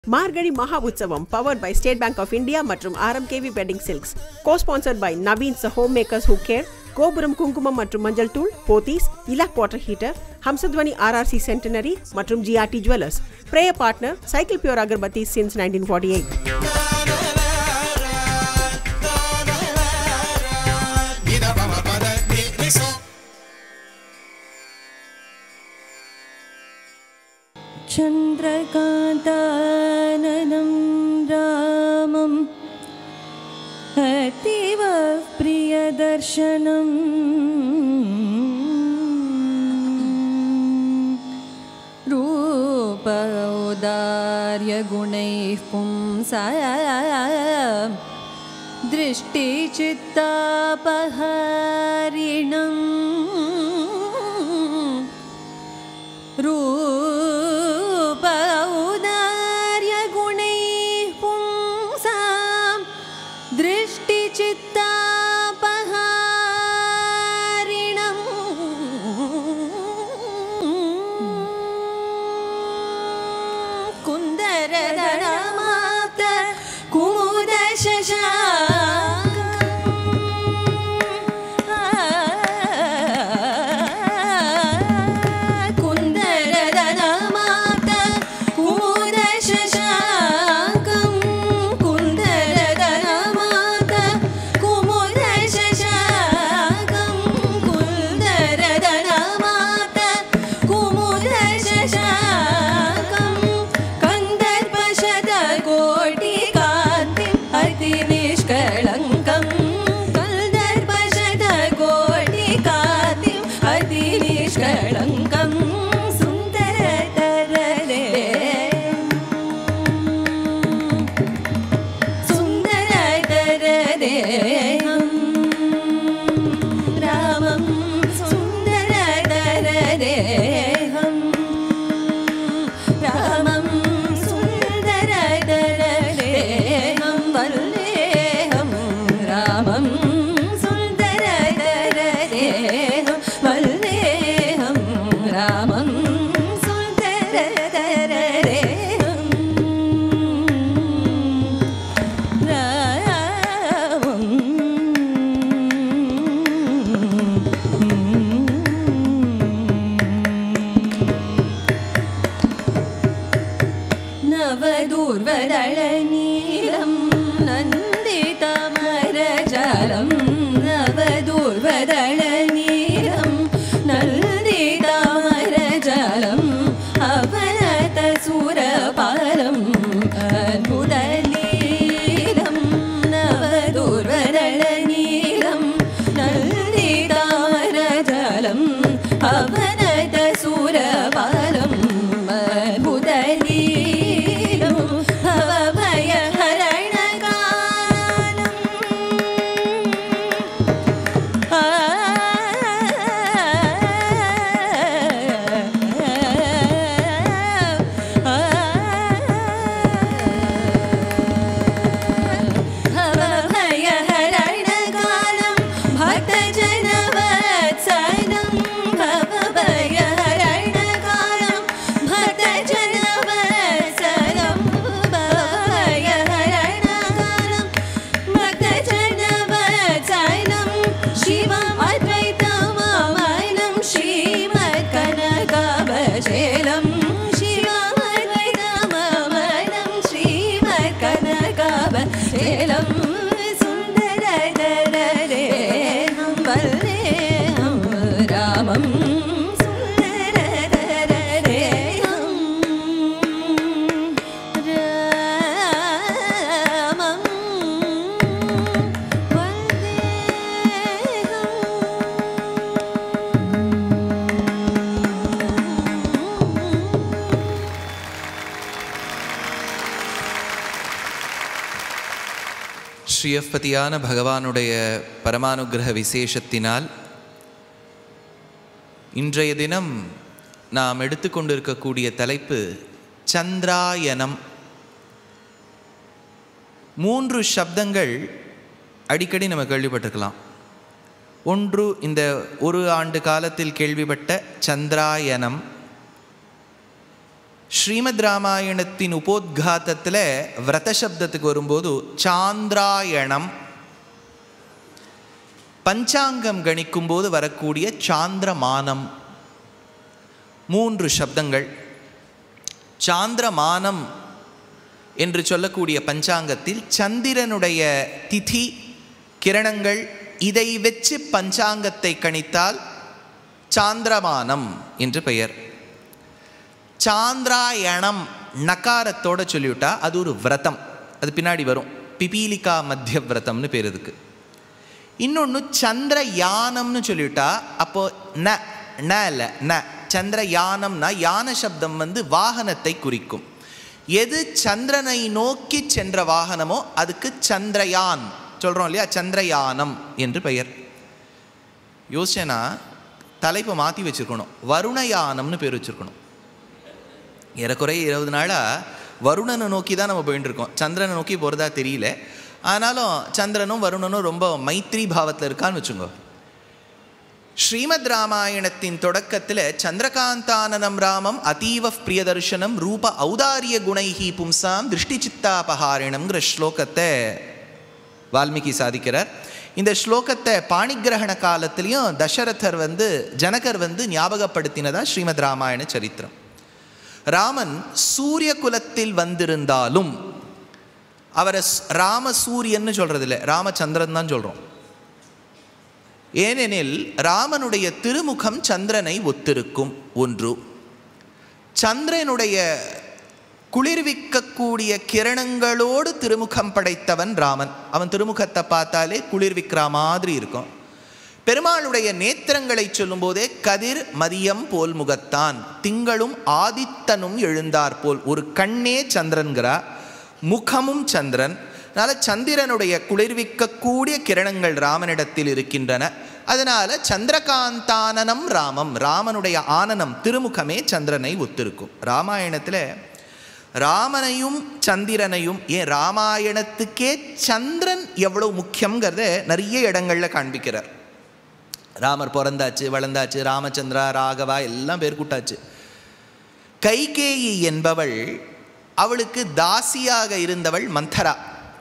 Margazhi Maha Utsavam powered by State Bank of India மற்றும் RMKV wedding silks co sponsored by Naveen's home makers who care Gopuram குங்குமம் மற்றும் மஞ்சள் தூள் போத்தீஸ் இலாக் water heater Hamsadhwani RRC centenary மற்றும் GRT jewellers prayer partner cycle pure agarbathi since nineteen forty eight चन्द्रकान्ताननं रामम् अतीव प्रियदर्शनम् रूपौदार्यगुणैः पुंसा दृष्टिचित्तापहारिणम् रूप औदार्यगुणैः पुंसां दृष्टिचित्तापहारिणम् कुन्दरधरमाप्त कुमुदशशाकम् कुन्दरदनमाप्त कुमुदशशाकम् कुन्दरदनमाप्त कुमुदशशाकम् कुन्दरदनमाप्त कुमुदशशाकम् कन्दर्पशतकोटिकान्तिम् अतिनिष्कळङ्कम् कन्दर्पशतकोटिकान्तिम् अतिनिष्कळङ्कम् सुन्दरतरले सुन्दरतरदेहम् रामं सुन्दरतरदेहम् रामं सुन्दरतरदेहं वल्लेहं रामं सुन्दरतरदेहं वल्लेहं रामं सुन्दरतरदेहम् नवदूर्वदळनीलं नन्दितमरजलं नवदूर्वदळनीलं नन्दितमरजलम् अवनतसुरपालम् अद्भुतलीलं नवदूर्वदळनीलं नन्दितामरजलम् अवनतसुरपालम् अद्भुतलीलं भवभयहरणकालम् भवभयहरणकालं भक्तजनवत्सलं भवभयहरणकालं भक्तजनवत्सलं भवभयहरणकालं भक्तजनवत्सलं शिवमद्वैतममलं श्रीमत्कनकाभशेलं शिवमद्वैतममलं श्रीमत्कनकाभशेलं सुन्दरतररेहं वल्लेहं रामं सुन्दरतररेहं रामं वल्लेहम् ஸ்ரீயப்பதியான பகவானுடைய பரமானுகிரக விசேஷத்தினால் இன்றைய தினம் நாம் எடுத்துக்கொண்டிருக்கக்கூடிய தலைப்பு சந்திராயனம் மூன்று சப்தங்கள் அடிக்கடி நம்ம கேள்விப்பட்டிருக்கலாம் ஒன்று இந்த ஒரு ஆண்டு காலத்தில் கேள்விப்பட்ட சந்திராயனம் ஸ்ரீமத் ராமாயணத்தின் உபோத்காத்தத்தில் விரத சப்தத்துக்கு வரும்போது சாந்திராயணம் பஞ்சாங்கம் கணிக்கும்போது வரக்கூடிய சாந்திரமானம் மூன்று சப்தங்கள் சாந்திரமானம் என்று சொல்லக்கூடிய பஞ்சாங்கத்தில் சந்திரனுடைய திதி கிரணங்கள் இதை வச்சு பஞ்சாங்கத்தை கணித்தால் சாந்திரமானம் என்று பெயர் சாந்திராயணம் நகாரத்தோட சொல்லிவிட்டா அது ஒரு விரதம் அது பின்னாடி வரும் பிபீலிகா மத்திய விரதம்னு பேர் இதுக்கு இன்னொன்று சந்திரயானம்னு சொல்லிவிட்டா அப்போ ந ந இல்லை ந சந்திரயானம்னா யான சப்தம் வந்து வாகனத்தை குறிக்கும் எது சந்திரனை நோக்கி சென்ற வாகனமோ அதுக்கு சந்திரயான் சொல்கிறோம் இல்லையா சந்திரயானம் என்று பெயர் யோசிச்சேன்னா தலைப்பை மாற்றி வச்சுருக்கணும் வருணயானம்னு பேர் வச்சுருக்கணும் ஏறக்குறைய இருபது நாளாக வருணனை நோக்கி தான் நம்ம போயிட்டு இருக்கோம் சந்திரனை நோக்கி போகிறதா தெரியல ஆனாலும் சந்திரனும் வருணனும் ரொம்ப மைத்ரி பாவத்தில் இருக்கான்னு வச்சுக்கோ ஸ்ரீமத் ராமாயணத்தின் தொடக்கத்தில் சந்திரகாந்தானனம் ராமம் அதீவ பிரியதர்ஷனம் ரூப ஔதாரிய குணைஹி பும்சாம் திருஷ்டி சித்தாபகாரிணம்ங்கிற ஸ்லோகத்தை வால்மீகி சாதிக்கிறார் இந்த ஸ்லோகத்தை பாணிகிரகண காலத்திலையும் தசரதர் வந்து ஜனகர் வந்து ஞாபகப்படுத்தினதா ஸ்ரீமத் ராமாயண சரித்திரம் ராமன் சூரிய குலத்தில் வந்திருந்தாலும் அவரை ஸ்- ராம சூரியன்னு சொல்றது இல்லை ராமச்சந்திரன் தான் சொல்கிறோம் ஏனெனில் ராமனுடைய திருமுகம் சந்திரனை ஒத்திருக்கும் ஒன்று சந்திரனுடைய குளிர்விக்கக்கூடிய கிரணங்களோடு திருமுகம் படைத்தவன் ராமன் அவன் திருமுகத்தை பார்த்தாலே குளிர்விக்கிற மாதிரி இருக்கும் பெருமாளுடைய நேத்திரங்களை சொல்லும்போதே கதிர் மதியம் போல் முகத்தான் திங்களும் ஆதித்தனும் எழுந்தார் போல் ஒரு கண்ணே சந்திரன்கிறா முகமும் சந்திரன் அதனால சந்திரனுடைய குளிர்விக்கக்கூடிய கிரணங்கள் ராமனிடத்தில் இருக்கின்றன அதனால சந்திரகாந்தானனம் ராமம் ராமனுடைய ஆனனம் திருமுகமே சந்திரனை ஒத்திருக்கும் ராமாயணத்தில் ராமனையும் சந்திரனையும் ஏன் ராமாயணத்துக்கே சந்திரன் எவ்வளவு முக்கியங்கிறத நிறைய இடங்களில் காண்பிக்கிறார் ராமர் பிறந்தாச்சு வளர்ந்தாச்சு ராமச்சந்திரா ராகவா எல்லாம் பேர் கூட்டாச்சு கைகேயி என்பவள் அவளுக்கு தாசியாக இருந்தவள் மந்தரா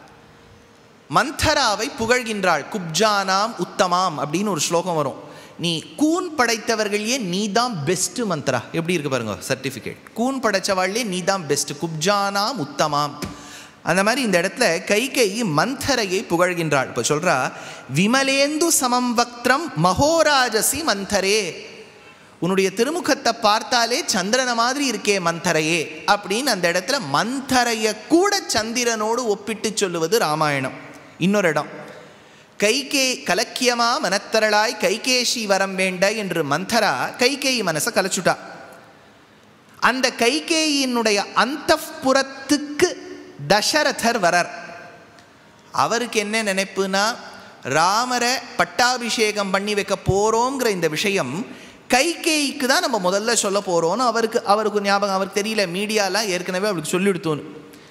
மந்தராவை புகழ்கின்றாள் குப்ஜானாம் உத்தமாம் அப்படின்னு ஒரு ஸ்லோகம் வரும் நீ கூன் படைத்தவர்களே நீ தான் பெஸ்ட்டு மந்த்ரா எப்படி இருக்கு பாருங்க சர்டிஃபிகேட் கூன் படைச்சவாள்லே நீ தான் பெஸ்ட் குப்ஜானாம் உத்தமாம் அந்த மாதிரி இந்த இடத்துல கைகேயி மந்தரையை புகழ்கின்றாள் இப்போ சொல்றா விமலேந்து சமம் வக்திரம் மகோராஜசி மந்தரே உன்னுடைய திருமுகத்தை பார்த்தாலே சந்திரன மாதிரி இருக்கே மந்தரையே அப்படின்னு அந்த இடத்துல மந்தரைய கூட சந்திரனோடு ஒப்பிட்டு சொல்லுவது ராமாயணம் இன்னொரு இடம் கைகே கலக்கியமா மனத்தரளாய் கைகேஷி வரம் வேண்ட என்று மந்தரா கைகேயி மனசை கலைச்சுட்டா அந்த கைகேயினுடைய அந்தப்புறத்துக்கு தசரதர் வரர் அவருக்கு என்ன நினைப்புனா ராமரை பட்டாபிஷேகம் பண்ணி வைக்க போறோங்கிற இந்த விஷயம் கைகேயிக்கு தான் நம்ம முதல்ல சொல்ல போறோம்னு அவருக்கு அவருக்கு ஞாபகம் அவருக்கு தெரியல மீடியாலாம் ஏற்கனவே அவருக்கு சொல்லிடுத்தோன்னு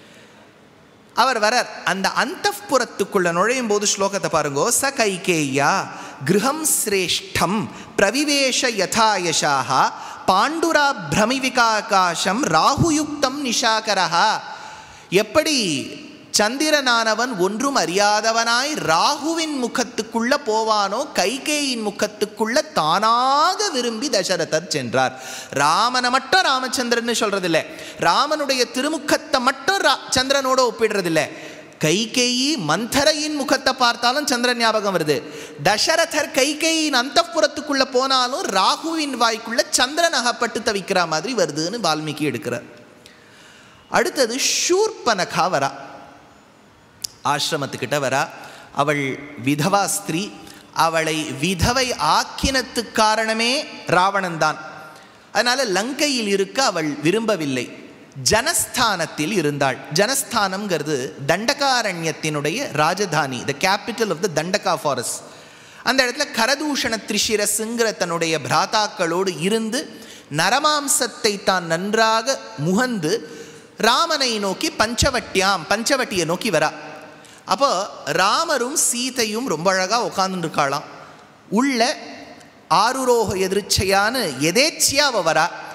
அவர் வரர் அந்த அந்தப்புறத்துக்குள்ள நுழையும் போது ஸ்லோகத்தை பாருங்கோ ச கைகேயா கிரகம் சிரேஷ்டம் பிரவிவேஷ யதாயசாக பாண்டுரா பிரமிவிகாகாசம் ராகுயுக்தம் நிஷாகரஹா எப்படி சந்திரனானவன் ஒன்றும் அறியாதவனாய் ராகுவின் முகத்துக்குள்ள போவானோ கைகேயின் முகத்துக்குள்ள தானாக விரும்பி தசரதர் சென்றார் ராமனை மட்டும் ராமச்சந்திரன் சொல்றதில்ல ராமனுடைய திருமுகத்தை மட்டும் ரா சந்திரனோட ஒப்பிடுறதில்ல கைகேயி மந்தரையின் முகத்தை பார்த்தாலும் சந்திரன் ஞாபகம் வருது தசரதர் கைகேயின் அந்தப்புறத்துக்குள்ள போனாலும் ராகுவின் வாய்க்குள்ள சந்திரன் அகப்பட்டு தவிக்கிற மாதிரி வருதுன்னு வால்மீகி எடுக்கிறார் அடுத்தது ஷூர்பனகா வரா ஆசிரமத்துக்கிட்ட வரா அவள் விதவா ஸ்திரீ அவளை விதவை ஆக்கினத்துக்கு காரணமே ராவணன் தான் அதனால லங்கையில் இருக்க அவள் விரும்பவில்லை ஜனஸ்தானத்தில் இருந்தாள் ஜனஸ்தானம்ங்கிறது தண்டகாரண்யத்தினுடைய ராஜதானி the capital of the Dandaka forest அந்த இடத்துல கரதூஷண திரிஷிரஸுங்கிற தன்னுடைய பிராதாக்களோடு இருந்து நரமாம்சத்தை தான் நன்றாக முகந்து ராமனை நோக்கி பஞ்சவட்டியாம் பஞ்சவட்டியை நோக்கி வரா அப்போ ராமரும் சீதையும் ரொம்ப அழகாக உட்காந்துருக்காளாம் உள்ள ஆருரோக எதிர்ச்சையான்னு எதேச்சியா அவ வரா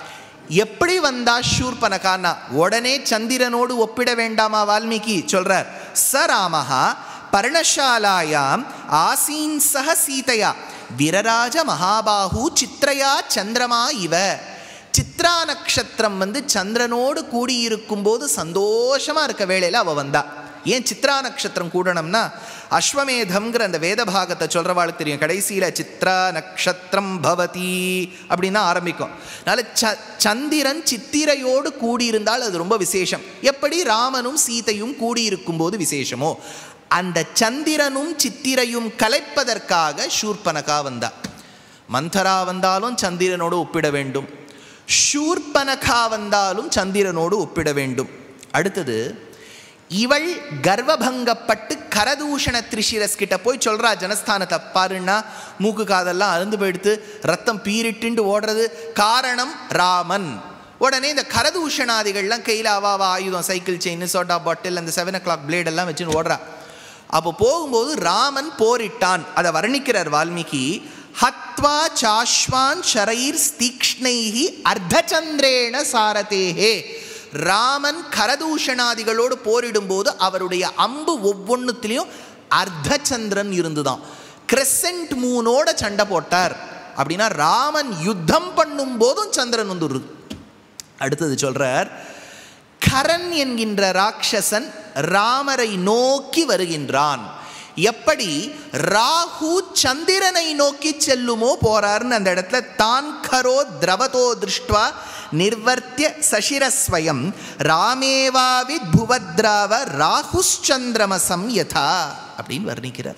எப்படி வந்தா ஷூர்பனகான்னா உடனே சந்திரனோடு ஒப்பிட வேண்டாமா வால்மீகி சொல்றார் ச ராமஹா பர்ணசாலாயாம் ஆசீன் சக சீதையா விரராஜ மகாபாகு சித்ரயா சந்திரமா இவ சித்ரா நட்சத்திரம் வந்து சந்திரனோடு கூடியிருக்கும் போது சந்தோஷமா இருக்க வேளையில அவ வந்தா ஏன் சித்ரா நட்சத்திரம் கூடணும்னா அஸ்வமேதம்ங்கிற அந்த வேத பாகத்தை சொல்றவாளுக்கு தெரியும் கடைசியில சித்ரா நக்ஷத்திரம் பவதி அப்படின்னு தான் ஆரம்பிக்கும் அதனால ச சந்திரன் சித்திரையோடு கூடியிருந்தால் அது ரொம்ப விசேஷம் எப்படி ராமனும் சீதையும் கூடியிருக்கும் போது விசேஷமோ அந்த சந்திரனும் சித்திரையும் கலைப்பதற்காக ஷூர்பனகா வந்தா மந்தரா வந்தாலும் சந்திரனோடு ஒப்பிட வேண்டும் ஷூர்பனகா வந்தாலும் சந்திரனோடு ஒப்பிட வேண்டும் அடுத்தது இவள் கர்வபங்கப்பட்டு கரதூஷண திரிசிரஸ் கிட்ட போய் சொல்றா ஜனஸ்தானத்தை பாருன்னா மூக்கு காதெல்லாம் அருந்து போயிடுத்து ரத்தம் பீரிட்டுண்டு ஓடுறது காரணம் ராமன் உடனே இந்த கரதூஷணாதிகள்லாம் கையில் அவாவா ஆயுதம் சைக்கிள் செயின் சோட்டா பாட்டில் அந்த செவன் ஓ கிளாக் பிளேடெல்லாம் வச்சுன்னு ஓடுறா அப்போ போகும்போது ராமன் போரிட்டான் அதை வர்ணிக்கிறார் வால்மீகி ஹத்வா சாஷ்வான் ஷரைர் தீக்ஷ்ணைஹி அர்த்தச்சந்திரேண சாரதேஹே ராமன் கரதூஷணாதிகளோடு போரிடும்போது அவருடைய அம்பு ஒவ்வொன்றுத்திலையும் அர்த்தச்சந்திரன் இருந்துதான் கிரெசன்ட் மூனோட சண்டை போட்டார் அப்படின்னா ராமன் யுத்தம் பண்ணும் போதும் சந்திரன் வந்து இருக்கு. அடுத்தது சொல்றார் கரன் என்கின்ற ராட்சசன் ராமரை நோக்கி வருகின்றான் எப்படி ராகு சந்திரனை நோக்கி செல்லுமோ போறாருன்னு அந்த இடத்துல தான் கரோ திரவதோ திருஷ்டுவா நிர்வர்த்திய சசிரஸ்வயம் ராமேவாவித் புவத்ராவ ராகுச்சந்திரமசம் யதா அப்படின்னு வர்ணிக்கிறார்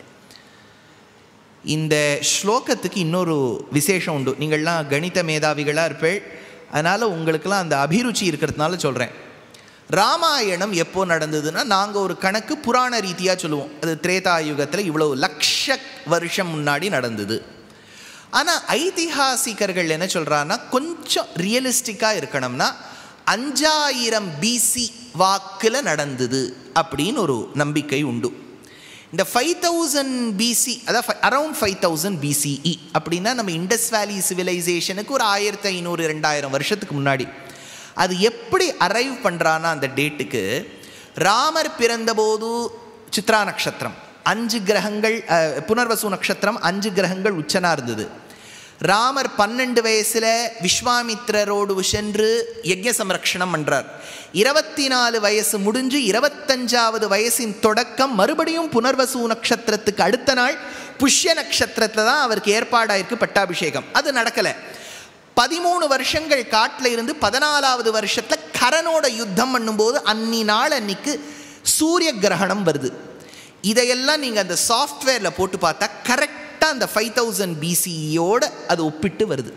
இந்த ஸ்லோகத்துக்கு இன்னொரு விசேஷம் உண்டு நீங்கள்லாம் கணித மேதாவிகளாக இருப்பேள் அதனால் உங்களுக்கெல்லாம் அந்த அபிருச்சி இருக்கிறதுனால சொல்கிறேன் ராமாயணம் எப்போ நடந்ததுன்னா நாங்கள் ஒரு கணக்கு புராண ரீதியாக சொல்லுவோம் அது திரேதா யுகத்தில் இவ்வளோ லக்ஷ வருஷம் முன்னாடி நடந்தது ஆனால் ஐதிஹாசிகர்கள் என்ன சொல்கிறான்னா கொஞ்சம் ரியலிஸ்டிக்காக இருக்கணும்னா அஞ்சாயிரம் பிசி வாக்கில் நடந்தது அப்படின்னு ஒரு நம்பிக்கை உண்டு இந்த ஃபைவ் தௌசண்ட் பிசி அதாவது அரவுண்ட் ஃபைவ் தௌசண்ட் பிசிஇ அப்படின்னா நம்ம இண்டஸ் வேலி சிவிலைசேஷனுக்கு ஒரு ஆயிரத்தி ஐநூறு ரெண்டாயிரம் வருஷத்துக்கு முன்னாடி அது எப்படி அரைவ் பண்ணுறான்னா அந்த டேட்டுக்கு ராமர் பிறந்தபோது சித்ரா நட்சத்திரம் அஞ்சு கிரகங்கள் அஹ், புனர்வசு நட்சத்திரம் அஞ்சு கிரகங்கள் உச்சனா இருந்தது ராமர் பன்னெண்டு வயசுல விஸ்வாமித்திரரோடு சென்று யஜ்ய சம்ரக்ஷணம் பண்றார் இருபத்தி நாலு வயசு முடிஞ்சு இருபத்தஞ்சாவது வயசின் தொடக்கம் மறுபடியும் புனர்வசு நட்சத்திரத்துக்கு அடுத்த நாள் புஷ்ய நட்சத்திரத்தில் தான் அவருக்கு ஏற்பாடாயிருக்கு பட்டாபிஷேகம் அது நடக்கலை பதிமூணு வருஷங்கள் காட்டில் இருந்து பதினாலாவது வருஷத்தில் கரனோட யுத்தம் பண்ணும்போது அன்னி நாள் அன்னைக்கு சூரிய கிரகணம் வருது இதையெல்லாம் நீங்கள் அந்த சாஃப்ட்வேரில் போட்டு பார்த்தா கரெக்டாக அந்த ஃபைவ் தௌசண்ட் பிசியோட அது ஒப்பிட்டு வருது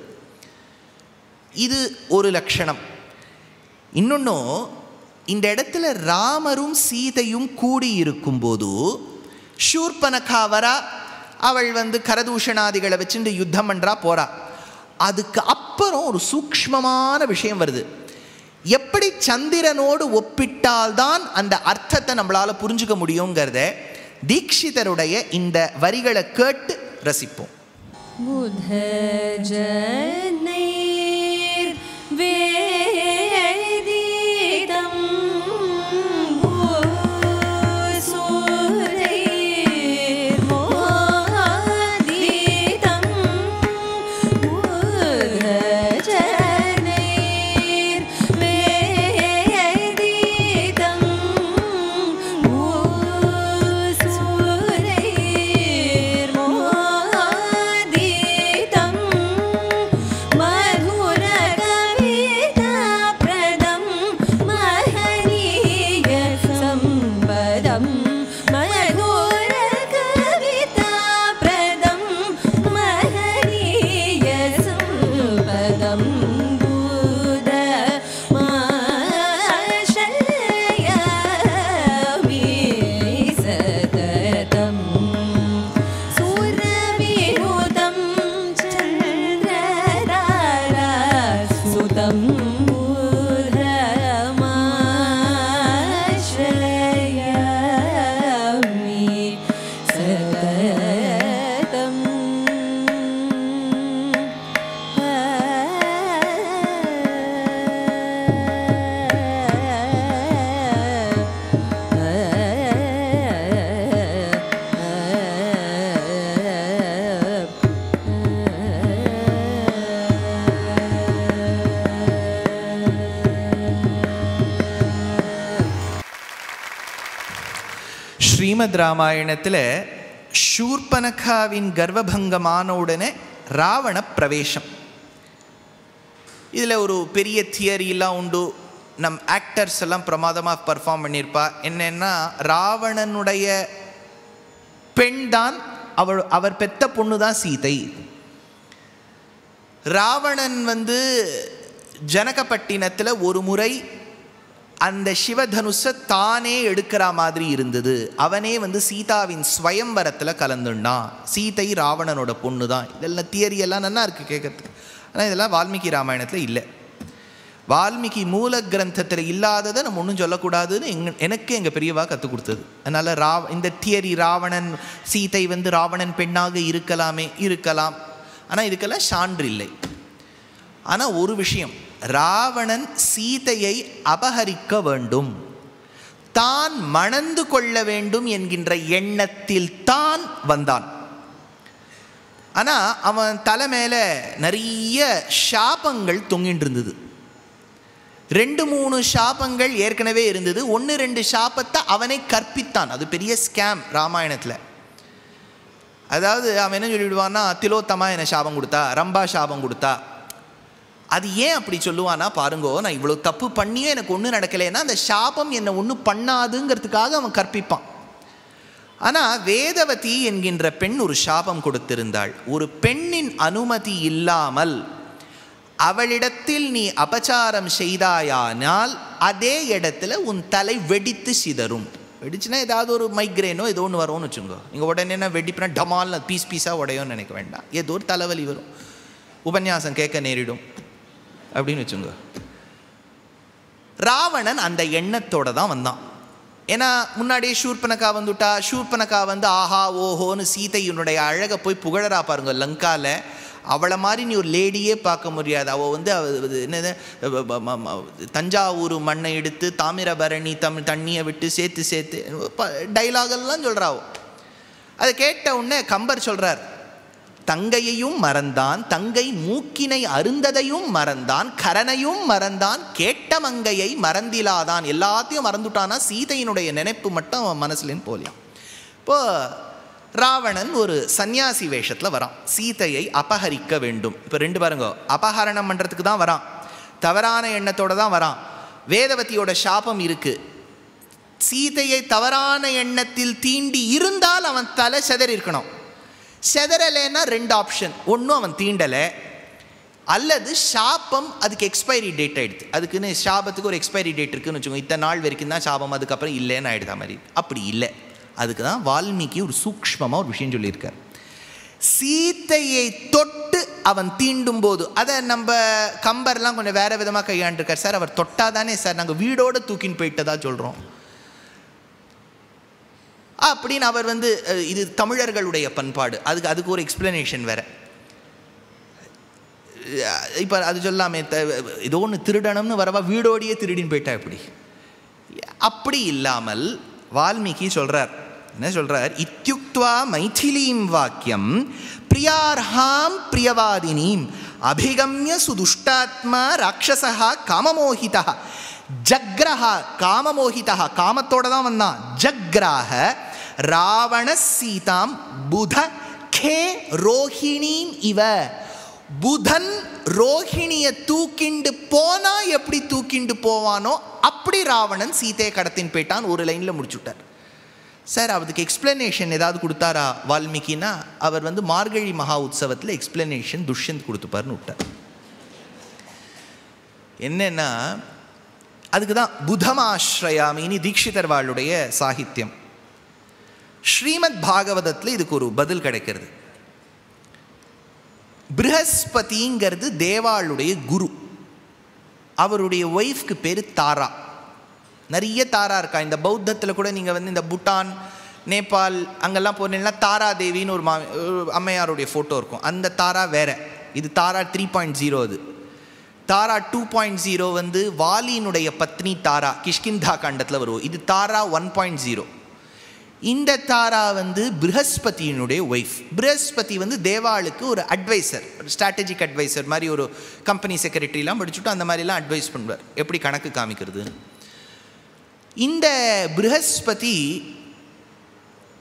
இது ஒரு லட்சணம் இன்னொன்றும் இந்த இடத்துல ராமரும் சீதையும் கூடி இருக்கும்போது ஷூர்பனகா வரா அவள் வந்து கரதூஷணாதிகளை வச்சுட்டு யுத்தம் பண்ணுறா போறா அதுக்கு அப்புறம் ஒரு சூக்ஷ்மமான விஷயம் வருது எப்படி சந்திரனோடு ஒப்பிட்டால்தான் அந்த அர்த்தத்தை நம்மளால புரிஞ்சுக்க முடியுங்கிறத தீக்ஷிதருடைய இந்த வரிகளை கேட்டு ரசிப்போம் बुधजनैर्वेदितं भूसूरैर्मोदितं बुधजनैर्वेदितं भूसूरैर्मोदितं ஸ்ரீமத் ராமாயணத்தில் ஷூர்பனகாவின் கர்வபங்கமான உடனே ராவண பிரவேசம் இதில் ஒரு பெரிய தியரிலாம் உண்டு நம் ஆக்டர்ஸ் எல்லாம் பிரமாதமாக பர்ஃபார்ம் பண்ணியிருப்பா என்னன்னா ராவணனுடைய பெண் தான் அவள் அவர் பெத்த பொண்ணு தான் சீதை ராவணன் வந்து ஜனகப்பட்டினத்தில் ஒரு முறை அந்த சிவதனுஷை தானே எடுக்கிற மாதிரி இருந்தது அவனே வந்து சீதாவின் ஸ்வயம்வரத்தில் கலந்துண்டான் சீதை ராவணனோட பொண்ணு தான் இதெல்லாம் தியரி எல்லாம் நல்லா இருக்குது கேட்கறதுக்கு ஆனால் இதெல்லாம் வால்மீகி ராமாயணத்தில் இல்லை வால்மீகி மூல கிரந்தத்தில் இல்லாததை நம்ம ஒன்றும் சொல்லக்கூடாதுன்னு எங்க எனக்கு எங்கள் பெரியவா கற்றுக் கொடுத்தது அதனால் ரா இந்த தியரி ராவணன் சீதை வந்து ராவணன் பெண்ணாக இருக்கலாமே இருக்கலாம் ஆனால் இதுக்கெல்லாம் சான்று இல்லை ஆனால் ஒரு விஷயம் ராவணன் சீதையை அபகரிக்க வேண்டும் தான் மணந்து கொள்ள வேண்டும் என்கின்ற எண்ணத்தில் தான் வந்தான் ஆனால் அவன் தலை மேலே நிறைய சாபங்கள் தொங்கிட்டு இருந்தது ரெண்டு மூணு சாபங்கள் ஏற்கனவே இருந்தது ஒன்று ரெண்டு சாபத்தை அவனை கற்பித்தான் அது பெரிய ஸ்கேம் ராமாயணத்தில் அதாவது அவன் என்ன சொல்லிவிடுவான்னா திலோத்தமா என்ன சாபம் கொடுத்தா ரம்பா சாபம் கொடுத்தா அது ஏன் அப்படி சொல்லுவானா பாருங்கோ நான் இவ்வளோ தப்பு பண்ணியே எனக்கு ஒன்றும் நடக்கலைன்னா அந்த சாபம் என்னை ஒன்றும் பண்ணாதுங்கிறதுக்காக அவன் கற்பிப்பான் ஆனால் வேதவதி என்கின்ற பெண் ஒரு சாபம் கொடுத்திருந்தாள் ஒரு பெண்ணின் அனுமதி இல்லாமல் அவளிடத்தில் நீ அபச்சாரம் செய்தாயானால் அதே இடத்துல உன் தலை வெடித்து சிதறும் வெடிச்சுன்னா ஏதாவது ஒரு மைக்ரேனோ ஏதோ ஒன்று வரும்னு வச்சுக்கோ நீங்கள் உடனே என்ன வெடிப்புனா டமால் பீஸ் பீஸாக உடையோன்னு நினைக்க வேண்டாம் ஏதோ ஒரு தலைவலி வரும் உபன்யாசம் கேட்க நேரிடும் அப்படின்னு வச்சுங்க ராவணன் அந்த எண்ணத்தோட தான் வந்தான் ஏன்னா முன்னாடியே ஷூர்பனக்கா வந்துட்டா ஷூர்பனக்கா வந்து ஆஹா ஓஹோன்னு சீதையினுடைய அழகை போய் புகழறா பாருங்க லங்கால அவளை மாதிரி நீ ஒரு லேடியே பார்க்க முடியாது அவள் வந்து அவ- இது என்னது ப- ப- ம- ம- தஞ்சாவூர் மண்ணை எடுத்து தாமிரபரணி தம் தண்ணியை விட்டு சேர்த்து சேர்த்து டைலாகெல்லாம் சொல்கிறாவோ அதை கேட்ட உடனே கம்பர் சொல்கிறார் தங்கையையும் மறந்தான் தங்கை மூக்கினை அருந்ததையும் மறந்தான் கரனையும் மறந்தான் கேட்ட மங்கையை மறந்திலாதான் எல்லாத்தையும் மறந்துட்டானா சீதையினுடைய நினைப்பு மட்டும் அவன் மனசுலேன்னு போலியாம் இப்போ ராவணன் ஒரு சந்நியாசி வேஷத்தில் வரான் சீதையை அபகரிக்க வேண்டும் இப்போ ரெண்டு பாருங்க அபகரணம் பண்ணுறதுக்கு தான் வரான் தவறான எண்ணத்தோட தான் வரான் வேதவதியோட சாபம் இருக்கு சீதையை தவறான எண்ணத்தில் தீண்டி இருந்தால் அவன் தலை செதறி இருக்கணும் செதறலைன்னா ரெண்டு ஆப்ஷன் ஒன்றும் அவன் தீண்டலை அல்லது சாபம் அதுக்கு எக்ஸ்பைரி டேட் ஆயிடுது அதுக்குன்னு சாபத்துக்கு ஒரு எக்ஸ்பைரி டேட் இருக்குன்னு வச்சுக்கோங்க இத்தனை நாள் வரைக்கும் தான் சாபம் அதுக்கப்புறம் இல்லைன்னு ஆயிடுதா மாதிரி அப்படி இல்லை அதுக்கு தான் வால்மீகி ஒரு சூக்ஷ்மமாக ஒரு விஷயம் சொல்லியிருக்கார் சீத்தையை தொட்டு அவன் தீண்டும் போது அதை நம்ம கம்பர்லாம் கொஞ்சம் வேற விதமாக கையாண்டிருக்கார் சார் அவர் தொட்டாதானே சார் நாங்கள் வீடோட தூக்கின்னு போயிட்டதா சொல்கிறோம் அப்படின்னு அவர் வந்து அஹ், இது தமிழர்களுடைய பண்பாடு அதுக்கு அதுக்கு ஒரு எக்ஸ்பிளனேஷன் வேற இப்போ அது சொல்லாமே த- ஏதோ ஒன்று திருடணும்னு வரவா வீடோடையே திருடின்னு போயிட்டா எப்படி அப்படி இல்லாமல் வால்மீகி சொல்றார் என்ன சொல்றார் இத்தியுக்துவா மைथिलीம் வாக்கியம் பிரியார்ஹாம் பிரியவாதினீம் அபிகம்ய சுதுஷ்டாத்மா ராட்சசா காமமோகிதா ஜக்ரஹா காமமோகிதா காமத்தோட தான் வந்தான் ஜக்ராக ராவண சீதாம் புத கே ரோஹிணீம் இவ புதன் ரோஹிணியை தூக்கிண்டு போனா எப்படி தூக்கிண்டு போவானோ அப்படி ராவணன் சீதையை கடத்தின் போயிட்டான் ஒரு லைனில் முடிச்சுட்டார் சார் அதுக்கு எக்ஸ்பிளனேஷன் ஏதாவது கொடுத்தாரா வால்மீகினா அவர் வந்து மார்கழி மகா உற்சவத்தில் எக்ஸ்பிளனேஷன் துஷ்யந்த் கொடுத்துப்பாருன்னு விட்டார் என்னன்னா அதுக்கு தான் புதமாஸ்ரயாமின்னு தீட்சிதர் வாளுடைய சாகித்யம் ஸ்ரீமத் பாகவதத்தில் இதுக்கு ஒரு பதில் கிடைக்கிறது ப்ரஹஸ்பதிங்கிறது தேவாளுடைய குரு அவருடைய ஒய்ஃப்க்கு பேர் தாரா நிறைய தாரா இருக்கா இந்த பௌத்தத்தில் கூட நீங்கள் வந்து இந்த பூட்டான் நேபாள் அங்கெல்லாம் போனீங்கன்னா தாரா தேவின்னு ஒரு மா ஒரு அம்மையாருடைய ஃபோட்டோ இருக்கும் அந்த தாரா வேற இது தாரா த்ரீ பாயிண்ட் ஜீரோ அது தாரா டூ பாயிண்ட் ஜீரோ வந்து வாலியினுடைய பத்னி தாரா கிஷ்கிந்தா காண்டத்தில் வரும் இது தாரா ஒன் பாயிண்ட் ஜீரோ இந்த தாரா வந்து ப்ரஹஸ்பதியினுடைய ஒய்ஃப் ப்ரஹஸ்பதி வந்து தேவாளுக்கு ஒரு அட்வைசர் ஒரு ஸ்ட்ராட்டஜிக் அட்வைசர் மாதிரி ஒரு கம்பெனி செக்ரட்டரிலாம் படிச்சுட்டு அந்த மாதிரிலாம் அட்வைஸ் பண்ணுவார் எப்படி கணக்கு காமிக்கிறது இந்த ப்ரஹஸ்பதி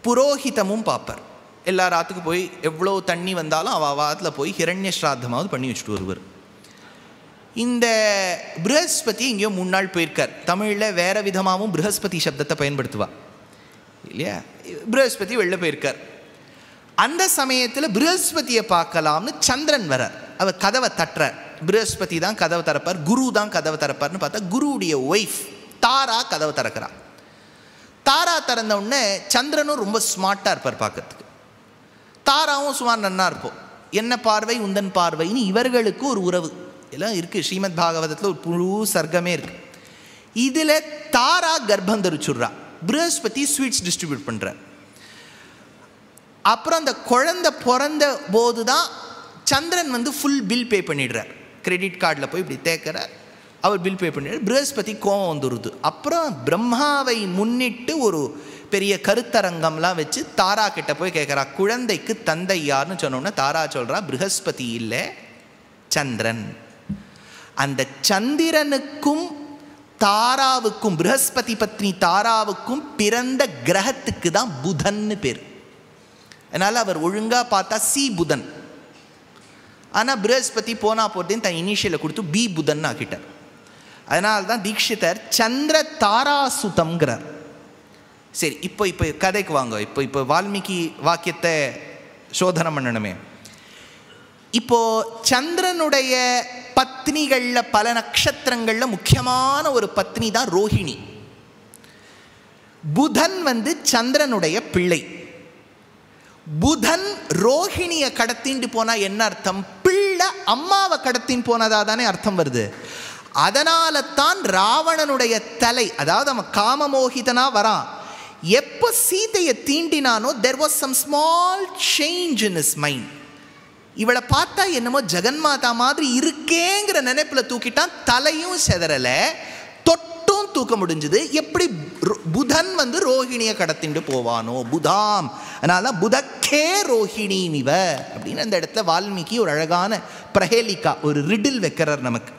புரோஹிதமும் பார்ப்பார் எல்லா ராத்துக்கு போய் எவ்வளோ தண்ணி வந்தாலும் அவ வாரத்தில் போய் ஹிரண்ய ஸ்ராத்தமாவது பண்ணி வச்சுட்டு வருவார் இந்த ப்ரஹஸ்பதி எங்கேயோ மூணு நாள் போயிருக்கார் தமிழில் வேற விதமாகவும் ப்ரஹஸ்பதி சப்தத்தை பயன்படுத்துவா இல்லையா ப்ரஹஸ்பதி வெளில போயிருக்கார் அந்த சமயத்தில் ப்ரஹஸ்பதியை பார்க்கலாம்னு சந்திரன் வரார் அவர் கதவை தட்டுறார் ப்ரஹஸ்பதி தான் கதவை திறப்பார் குரு தான் கதவை திறப்பார்னு பார்த்தா குருவுடைய ஒய்ஃப் தாரா கதவை திறக்கிறா தாரா திறந்த உடனே சந்திரனும் ரொம்ப ஸ்மார்ட்டாக இருப்பார் பார்க்கறதுக்கு தாராவும் சுமார் நன்னா இருப்போம் என்ன பார்வை உந்தன் பார்வைன்னு இவர்களுக்கு ஒரு உறவு எல்லாம் இருக்குது ஸ்ரீமத் பாகவதத்தில் ஒரு புழு சர்க்கமே இருக்குது இதில் தாரா கர்ப்பம் தரிச்சுடுறா ப்ரஹஸ்பதி ஸ்வீட்ஸ் டிஸ்ட்ரிபியூட் பண்ணுறார் அப்புறம் அந்த குழந்தை பிறந்த போது தான் சந்திரன் வந்து ஃபுல் பில் பே பண்ணிடுறார் கிரெடிட் கார்டில் போய் இப்படி தேக்கிறார் அவர் பில் பே பண்ணிடுறார் ப்ரஹஸ்பதி கோவம் வந்துடுது அப்புறம் பிரம்மாவை முன்னிட்டு ஒரு பெரிய கருத்தரங்கம்லாம் வச்சு தாரா கிட்ட போய் கேட்குறா குழந்தைக்கு தந்தை யாருன்னு சொன்னோன்னே தாரா சொல்கிறா ப்ரஹஸ்பதி இல்லை சந்திரன் அந்த சந்திரனுக்கும் தாராவுக்கும் ப்ரஹஸ்பதி பத்னி தாராவுக்கும் பிறந்த கிரகத்துக்கு தான் புதன்னு பேர் அதனால் அவர் ஒழுங்காக பார்த்தா சி புதன் ஆனால் ப்ரஹஸ்பதி போனா போட்டேன்னு தன் இனிஷியலை கொடுத்து பி புதன் ஆக்கிட்டார் அதனால தான் தீட்சிதர் சந்திர தாராசுதம்ங்கிறார் சரி இப்போ இப்போ கதைக்கு வாங்க இப்போ இப்போ வால்மீகி வாக்கியத்தை சோதனை பண்ணணுமே இப்போ சந்திரனுடைய பத்னிகளில் பல நட்சத்திரங்களில் முக்கியமான ஒரு பத்னி தான் ரோஹிணி புதன் வந்து சந்திரனுடைய பிள்ளை புதன் ரோஹிணியை கடத்திட்டு போனா என்ன அர்த்தம் பிள்ளை அம்மாவை கடத்தின்னு போனதா தானே அர்த்தம் வருது அதனால தான் ராவணனுடைய தலை அதாவது அவன் காமமோகிதனா வரான் எப்போ சீதையை தீண்டினானோ there was some small change in his mind இவளை பார்த்தா என்னமோ ஜெகன்மாதா மாதிரி இருக்கேங்கிற நினைப்புல தூக்கிட்டான் தலையும் செதறல தொட்டும் தூக்க முடிஞ்சது எப்படி ரு- புதன் வந்து ரோஹிணியை கடத்திண்டு போவானோ புதாம் அதனால புதக்கே ரோஹிணி நிவ அப்படின்னு அந்த இடத்துல வால்மீகி ஒரு அழகான பிரஹேலிகா ஒரு ரிடில் வைக்கிறார் நமக்கு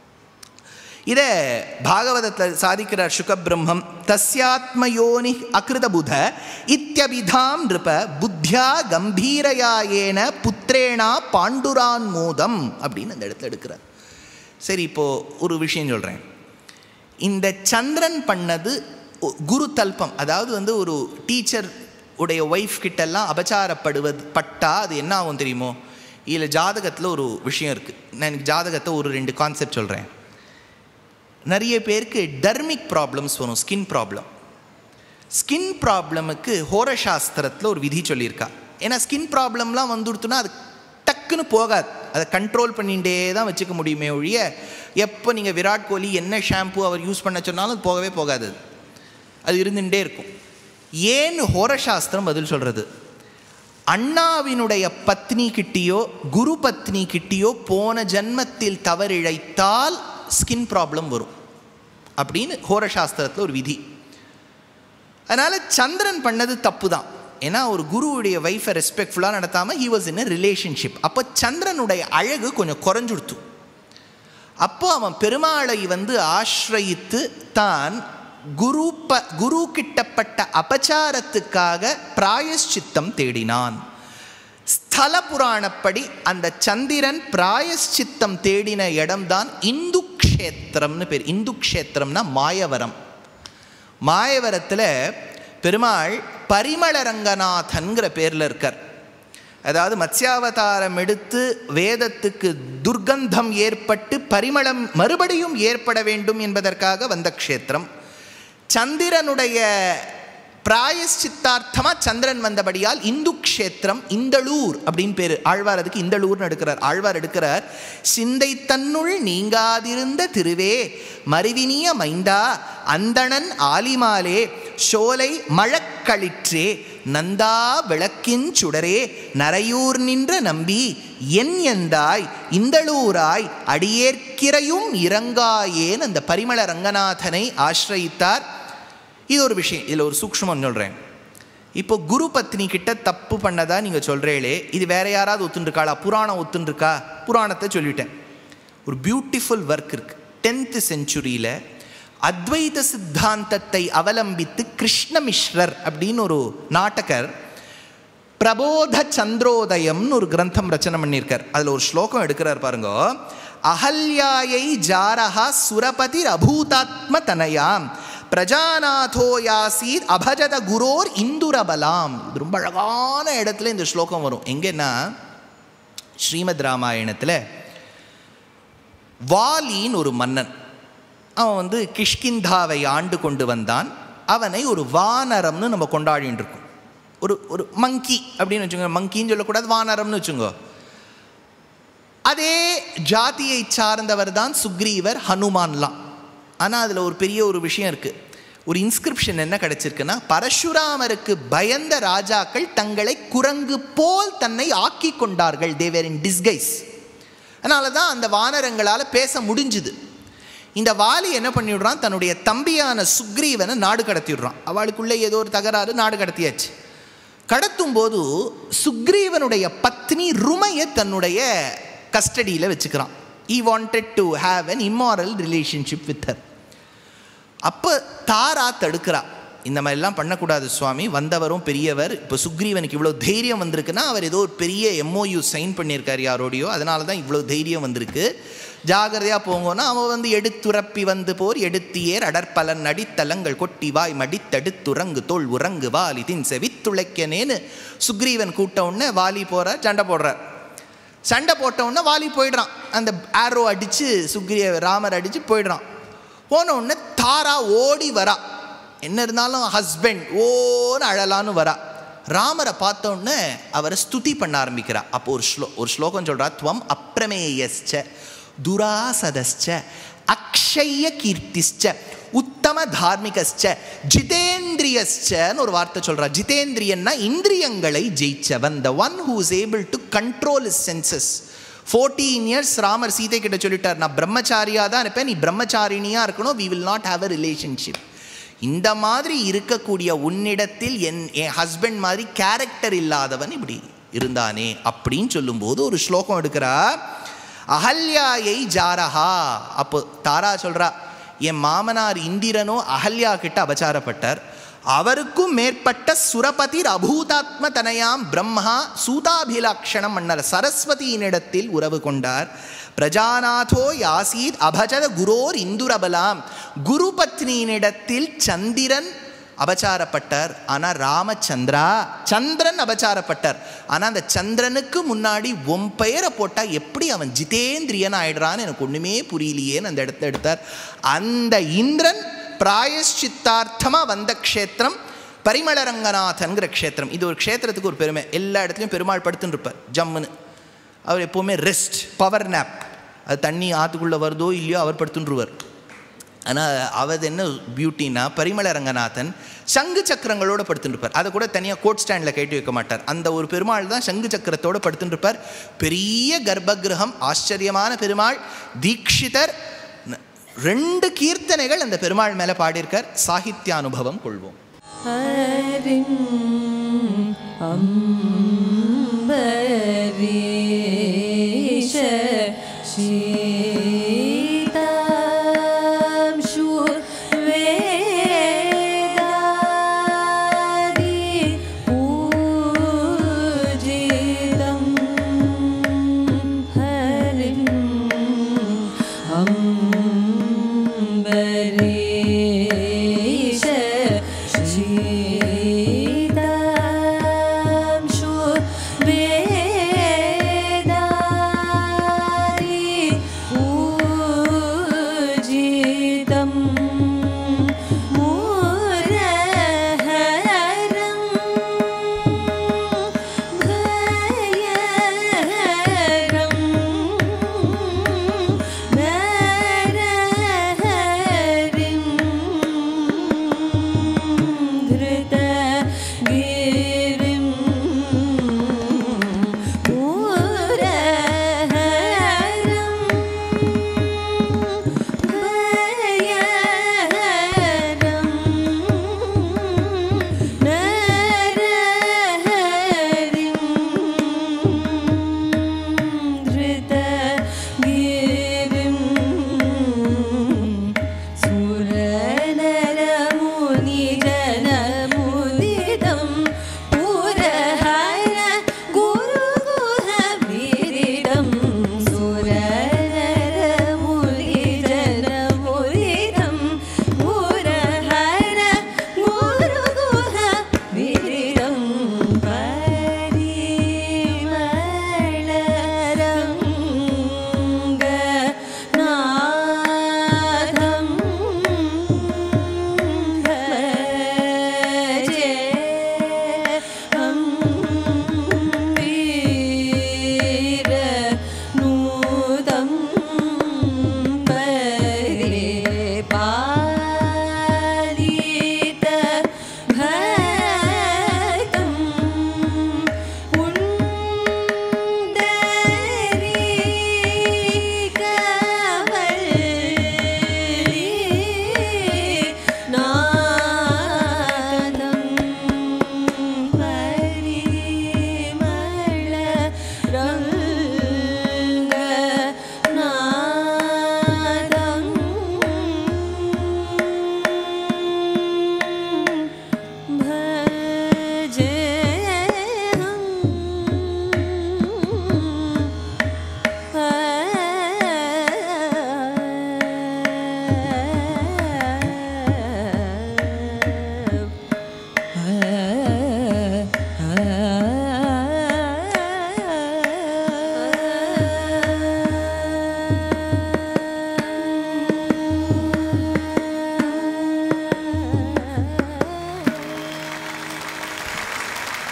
இதை பாகவதத்தில் சாதிக்கிறார் சுகபிரம்மம் தஸ்யாத்மயோனி அகிருத புத இத்தியபிதாம் நிருப புத்தியா கம்பீரயாயேன புத்திரேணா பாண்டுரான் மோதம் அப்படின்னு அந்த இடத்துல எடுக்கிறார் சரி இப்போ ஒரு விஷயம் சொல்கிறேன் இந்த சந்திரன் பண்ணது ஒ- குரு தல்பம் அதாவது வந்து ஒரு டீச்சர் உடைய ஒய்ஃப் கிட்டெல்லாம் அபச்சாரப்படுவது பட்டா அது என்ன ஆகும் தெரியுமோ இதில் ஜாதகத்தில் ஒரு விஷயம் இருக்குது நான் எனக்கு ஜாதகத்தை ஒரு ரெண்டு கான்செப்ட் சொல்கிறேன் நிறைய பேருக்கு டர்மிக் ப்ராப்ளம்ஸ் வரும் ஸ்கின் ப்ராப்ளம் ஸ்கின் ப்ராப்ளமுக்கு ஹோரசாஸ்திரத்தில் ஒரு விதி சொல்லியிருக்கா ஏன்னா ஸ்கின் ப்ராப்ளம்லாம் வந்துடுத்துனா அது டக்குன்னு போகாது அதை கண்ட்ரோல் பண்ணிகிட்டே தான் வச்சுக்க முடியுமே ஒழிய எப்போ நீங்கள் விராட் கோலி என்ன ஷாம்பு அவர் யூஸ் பண்ண சொன்னாலும் அது போகவே போகாது அது. அது இருந்துகிட்டே இருக்கும் ஏன்னு ஹோரசாஸ்திரம் பதில் சொல்கிறது அண்ணாவினுடைய பத்னி கிட்டேயோ குரு பத்னி கிட்டேயோ போன ஜன்மத்தில் தவறிழைத்தால் ஸ்கின் ப்ராப்ளம் வரும் அப்படின்னு ஹோரசாஸ்திரத்தில் ஒரு விதி அதனால் சந்திரன் பண்ணது தப்பு தான் ஏன்னா ஒரு குருவுடைய வைஃபை ரெஸ்பெக்ட்ஃபுல்லாக நடத்தாமல் ஹி வாஸ் இன் ரிலேஷன்ஷிப் அப்போ சந்திரனுடைய அழகு கொஞ்சம் குறைஞ்சுடுத்து அப்போ அவன் பெருமாளை வந்து ஆශ්‍රயித்து தான் குரு ப குரு கிட்டப்பட்ட அபச்சாரத்துக்காக பிராயஷ்சித்தம் தேடினான் ஸ்தல புராணப்படி அந்த சந்திரன் பிராயஷ்சித்தம் தேடின இடம்தான் இந்து க்ஷேத்திரம்னு பேர் இந்து க்ஷேத்திரம்னா மாயவரம் மாயவரத்தில் பெருமாள் பரிமள ரங்கநாதன்கிற பேரில் இருக்கார் அதாவது மத்ஸ்யாவதாரம் எடுத்து வேதத்துக்கு துர்கந்தம் ஏற்பட்டு பரிமளம் மறுபடியும் ஏற்பட வேண்டும் என்பதற்காக வந்த க்ஷேத்திரம் சந்திரனுடைய பிராயஷ்சித்தார்த்தமாக சந்திரன் வந்தபடியால் இந்து க்ஷேத்திரம் இந்தளூர் அப்படின்னு பேர் ஆழ்வார் அதுக்கு இந்தளூர்னு எடுக்கிறார் ஆழ்வார் எடுக்கிறார் சிந்தை தன்னுள் நீங்காதிருந்த திருவே மருவினிய மைந்தா அந்தணன் ஆலிமாலே சோலை மழக்களிற்றே நந்தா விளக்கின் சுடரே நரையூர் நின்ற நம்பி என் எந்தாய் இந்தளூராய் அடியேற்கிறையும் இறங்காயேன் அந்த பரிமள ரங்கநாதனை ஆசிரயித்தார் இது ஒரு விஷயம் இதில் ஒரு சூக்ஷ்மம் சொல்கிறேன் இப்போ குரு பத்னி கிட்ட தப்பு பண்ணதா நீங்கள் சொல்கிறீங்களே இது வேற யாராவது ஒத்துருக்காளா புராணம் ஒத்துருக்கா புராணத்தை சொல்லிட்டேன் ஒரு பியூட்டிஃபுல் ஒர்க் இருக்கு டென்த்து செஞ்சுரியில் அத்வைத சித்தாந்தத்தை அவலம்பித்து கிருஷ்ணமிஸ்ரர் அப்படின்னு ஒரு நாடகர் பிரபோத சந்திரோதயம்னு ஒரு கிரந்தம் ரச்சனை பண்ணியிருக்கார் அதில் ஒரு ஸ்லோகம் எடுக்கிறார் பாருங்க அகல்யாயை ஜாரஹா சுரபதி அபூதாத்ம தனயாம் பிரஜாநாதோ யாசீர் அபஜத குரோர் இந்துரபலாம் இது ரொம்ப அழகான இடத்துல இந்த ஸ்லோகம் வரும் எங்கன்னா ஸ்ரீமத் ராமாயணத்தில் வாலின்னு ஒரு மன்னன் அவன் வந்து கிஷ்கிந்தாவை ஆண்டு கொண்டு வந்தான் அவனை ஒரு வானரம்னு நம்ம கொண்டாடிட்டு இருக்கோம் ஒரு ஒரு மங்கி அப்படின்னு வச்சுக்கோங்க மங்கின்னு சொல்லக்கூடாது வானரம்னு வச்சுங்க அதே ஜாதியை சார்ந்தவர் தான் சுக்ரீவர் ஹனுமான்லாம் ஆனால் அதில் ஒரு பெரிய ஒரு விஷயம் இருக்குது ஒரு இன்ஸ்கிரிப்ஷன் என்ன கிடைச்சிருக்குன்னா பரசுராமருக்கு பயந்த ராஜாக்கள் தங்களை குரங்கு போல் தன்னை ஆக்கி கொண்டார்கள் தேவர் இன் டிஸ்கைஸ் அதனால தான் அந்த வானரங்களால் பேச முடிஞ்சுது இந்த வாலி என்ன பண்ணிவிடுறான் தன்னுடைய தம்பியான சுக்ரீவனை நாடு கடத்திவிடுறான் அவளுக்குள்ளே ஏதோ ஒரு தகராறு நாடு கடத்தியாச்சு கடத்தும் போது சுக்ரீவனுடைய பத்னி ருமையை தன்னுடைய கஸ்டடியில் வச்சுக்கிறான் I wanted to have an immoral relationship with her அப்போ தாரா தடுக்கிறா இந்த மாதிரிலாம் பண்ணக்கூடாது சுவாமி வந்தவரும் பெரியவர் இப்போ சுக்ரீவனுக்கு இவ்வளோ தைரியம் வந்திருக்குன்னா அவர் ஏதோ ஒரு பெரிய எம்ஓயு சைன் பண்ணியிருக்கார் யாரோடையோ அதனால தான் இவ்வளோ தைரியம் வந்திருக்கு ஜாகிரதையாக போங்கன்னா அவன் வந்து எடுத்துரப்பி வந்து போர் எடுத்தியேர் அடற்பலன் அடித்தலங்கள் கொட்டி வாய் மடித்தடுத்துறங்கு தோல் உறங்கு வாலி தின் செவித்துளைக்கனேன்னு சுக்ரீவன் கூட்ட உடனே வாலி போகிறார் சண்டை போடுறார் சண்டை போட்ட உடனே வாலி போயிடுறான் அந்த ஆரோ அடித்து சுக்ரிய ராமர் அடித்து போயிடுறான் போன உடனே தாரா ஓடி வரா என்ன இருந்தாலும் ஹஸ்பண்ட் ஓன்னு அழலான்னு வரா ராமரை பார்த்த உடனே அவரை ஸ்துதி பண்ண ஆரம்பிக்கிறா அப்போ ஒரு ஸ்லோ ஒரு ஸ்லோகம் சொல்றா துவம் அப்பிரமேயஸ்ச துராசதஸ்ச அக்ஷய கீர்த்திஸ்ச உத்தம தார்மிகஸ்ச ஜிதேந்திரியஸ்சன்னு ஒரு வார்த்தை சொல்றா ஜிதேந்திரியன்னா இந்திரியங்களை ஜெயிச்சவன் the one who is able to control his senses fourteen years Ramar Seethai கிட்ட சொல்லிட்டார் நான் பிரம்மச்சாரியாக தான் இருப்பேன் நீ பிரம்மச்சாரிணியாக இருக்கணும் we will not have a relationship இந்த மாதிரி இருக்கக்கூடிய உன்னிடத்தில் என் என் ஹஸ்பண்ட் மாதிரி கேரக்டர் இல்லாதவன் இப்படி இருந்தானே அப்படின்னு சொல்லும்போது ஒரு ஸ்லோகம் எடுக்கிறா அகல்யாயை ஜாரஹா அப்போ தாரா சொல்றா என் மாமனார் இந்திரனோ அகல்யா கிட்ட அபச்சாரப்பட்டார் அவருக்கும் மேற்பட்ட சுரபதிர் அபூதாத்ம தனயாம் பிரம்மா சூதாபிலாக்ஷணம் மன்னர் சரஸ்வதியினிடத்தில் உறவு கொண்டார் பிரஜாநாதோ யாசீத் அபஜத குரோர் இந்துரபலாம் குரு பத்னியினிடத்தில் சந்திரன் அபச்சாரப்பட்டார் ஆனால் ராமச்சந்திரா சந்திரன் அபச்சாரப்பட்டார் ஆனால் அந்த சந்திரனுக்கு முன்னாடி உன் பெயரை போட்டால் எப்படி அவன் ஜிதேந்திரியன் ஆயிடுறான்னு எனக்கு ஒன்றுமே புரியலையேன்னு அந்த இடத்த எடுத்தார் அந்த இந்திரன் பிராயஷ்சித்தார்த்தமாக வந்த க்ஷேத்திரம் பரிமளரங்கநாதன்கிற க்ஷேத்திரம் இது ஒரு க்ஷேத்திரத்துக்கு ஒரு பெருமை எல்லா இடத்துலையும் பெருமாள் படுத்துன்னு இருப்பார் ஜம்முன்னு அவர் எப்போவுமே ரெஸ்ட் பவர் நேப் அது தண்ணி ஆற்றுக்குள்ளே வருதோ இல்லையோ அவர் படுத்துன்றுவர் ஆனால் அவது என்ன பியூட்டின்னா பரிமள ரங்கநாதன் சங்கு சக்கரங்களோட படுத்துட்டுருப்பார் அதை கூட தனியாக கோட் ஸ்டாண்டில் கட்டி வைக்க மாட்டார் அந்த ஒரு பெருமாள் தான் சங்கு சக்கரத்தோட படுத்துட்டுருப்பார் பெரிய கர்ப்பகிரகம் ஆச்சரியமான பெருமாள் தீக்ஷிதர் ந- ரெண்டு கீர்த்தனைகள் அந்த பெருமாள் மேலே பாடியிருக்கார் சாகித்ய அனுபவம் கொள்வோம் ஹரிம் அம்பரீஷ சீதாம்சு வேதாதி பூஜிதம் ஹரிம் அம்பரீஷ சீதாம்சு வேதாதி பூஜிதம் முரஹரம் பயஹரம் நரஹரிம்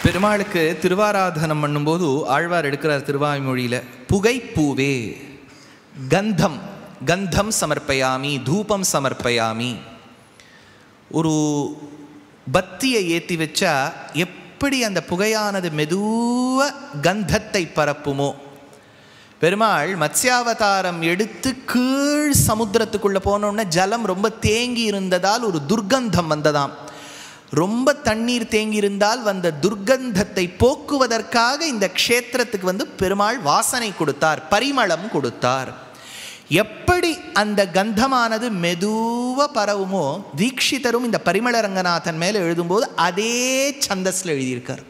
பெருமாளுக்கு திருவாராதனம் பண்ணும்போது ஆழ்வார் எடுக்கிறார் திருவாய்மொழியில் புகைப்பூவே கந்தம் கந்தம் சமர்ப்பயாமி தூபம் சமர்ப்பயாமி ஒரு பத்தியை ஏற்றி வச்சா எப்படி அந்த புகையானது மெதுவ கந்தத்தை பரப்புமோ பெருமாள் மத்ஸ்யாவதாரம் எடுத்து கீழ் சமுத்திரத்துக்குள்ளே போனோடனே ஜலம் ரொம்ப தேங்கி இருந்ததால் ஒரு துர்க்கந்தம் வந்ததாம் ரொம்ப தண்ணீர் தேங்கி இருந்தால் வந்த துர்க்கந்தத்தை போக்குவதற்காக இந்த க்ஷேத்திரத்துக்கு வந்து பெருமாள் வாசனை கொடுத்தார் பரிமளம் கொடுத்தார் எப்படி அந்த கந்தமானது மெதுவ பரவுமோ தீக்ஷிதரும் இந்த பரிமள ரங்கநாதன் மேலே எழுதும்போது அதே சந்தஸில் எழுதியிருக்கார்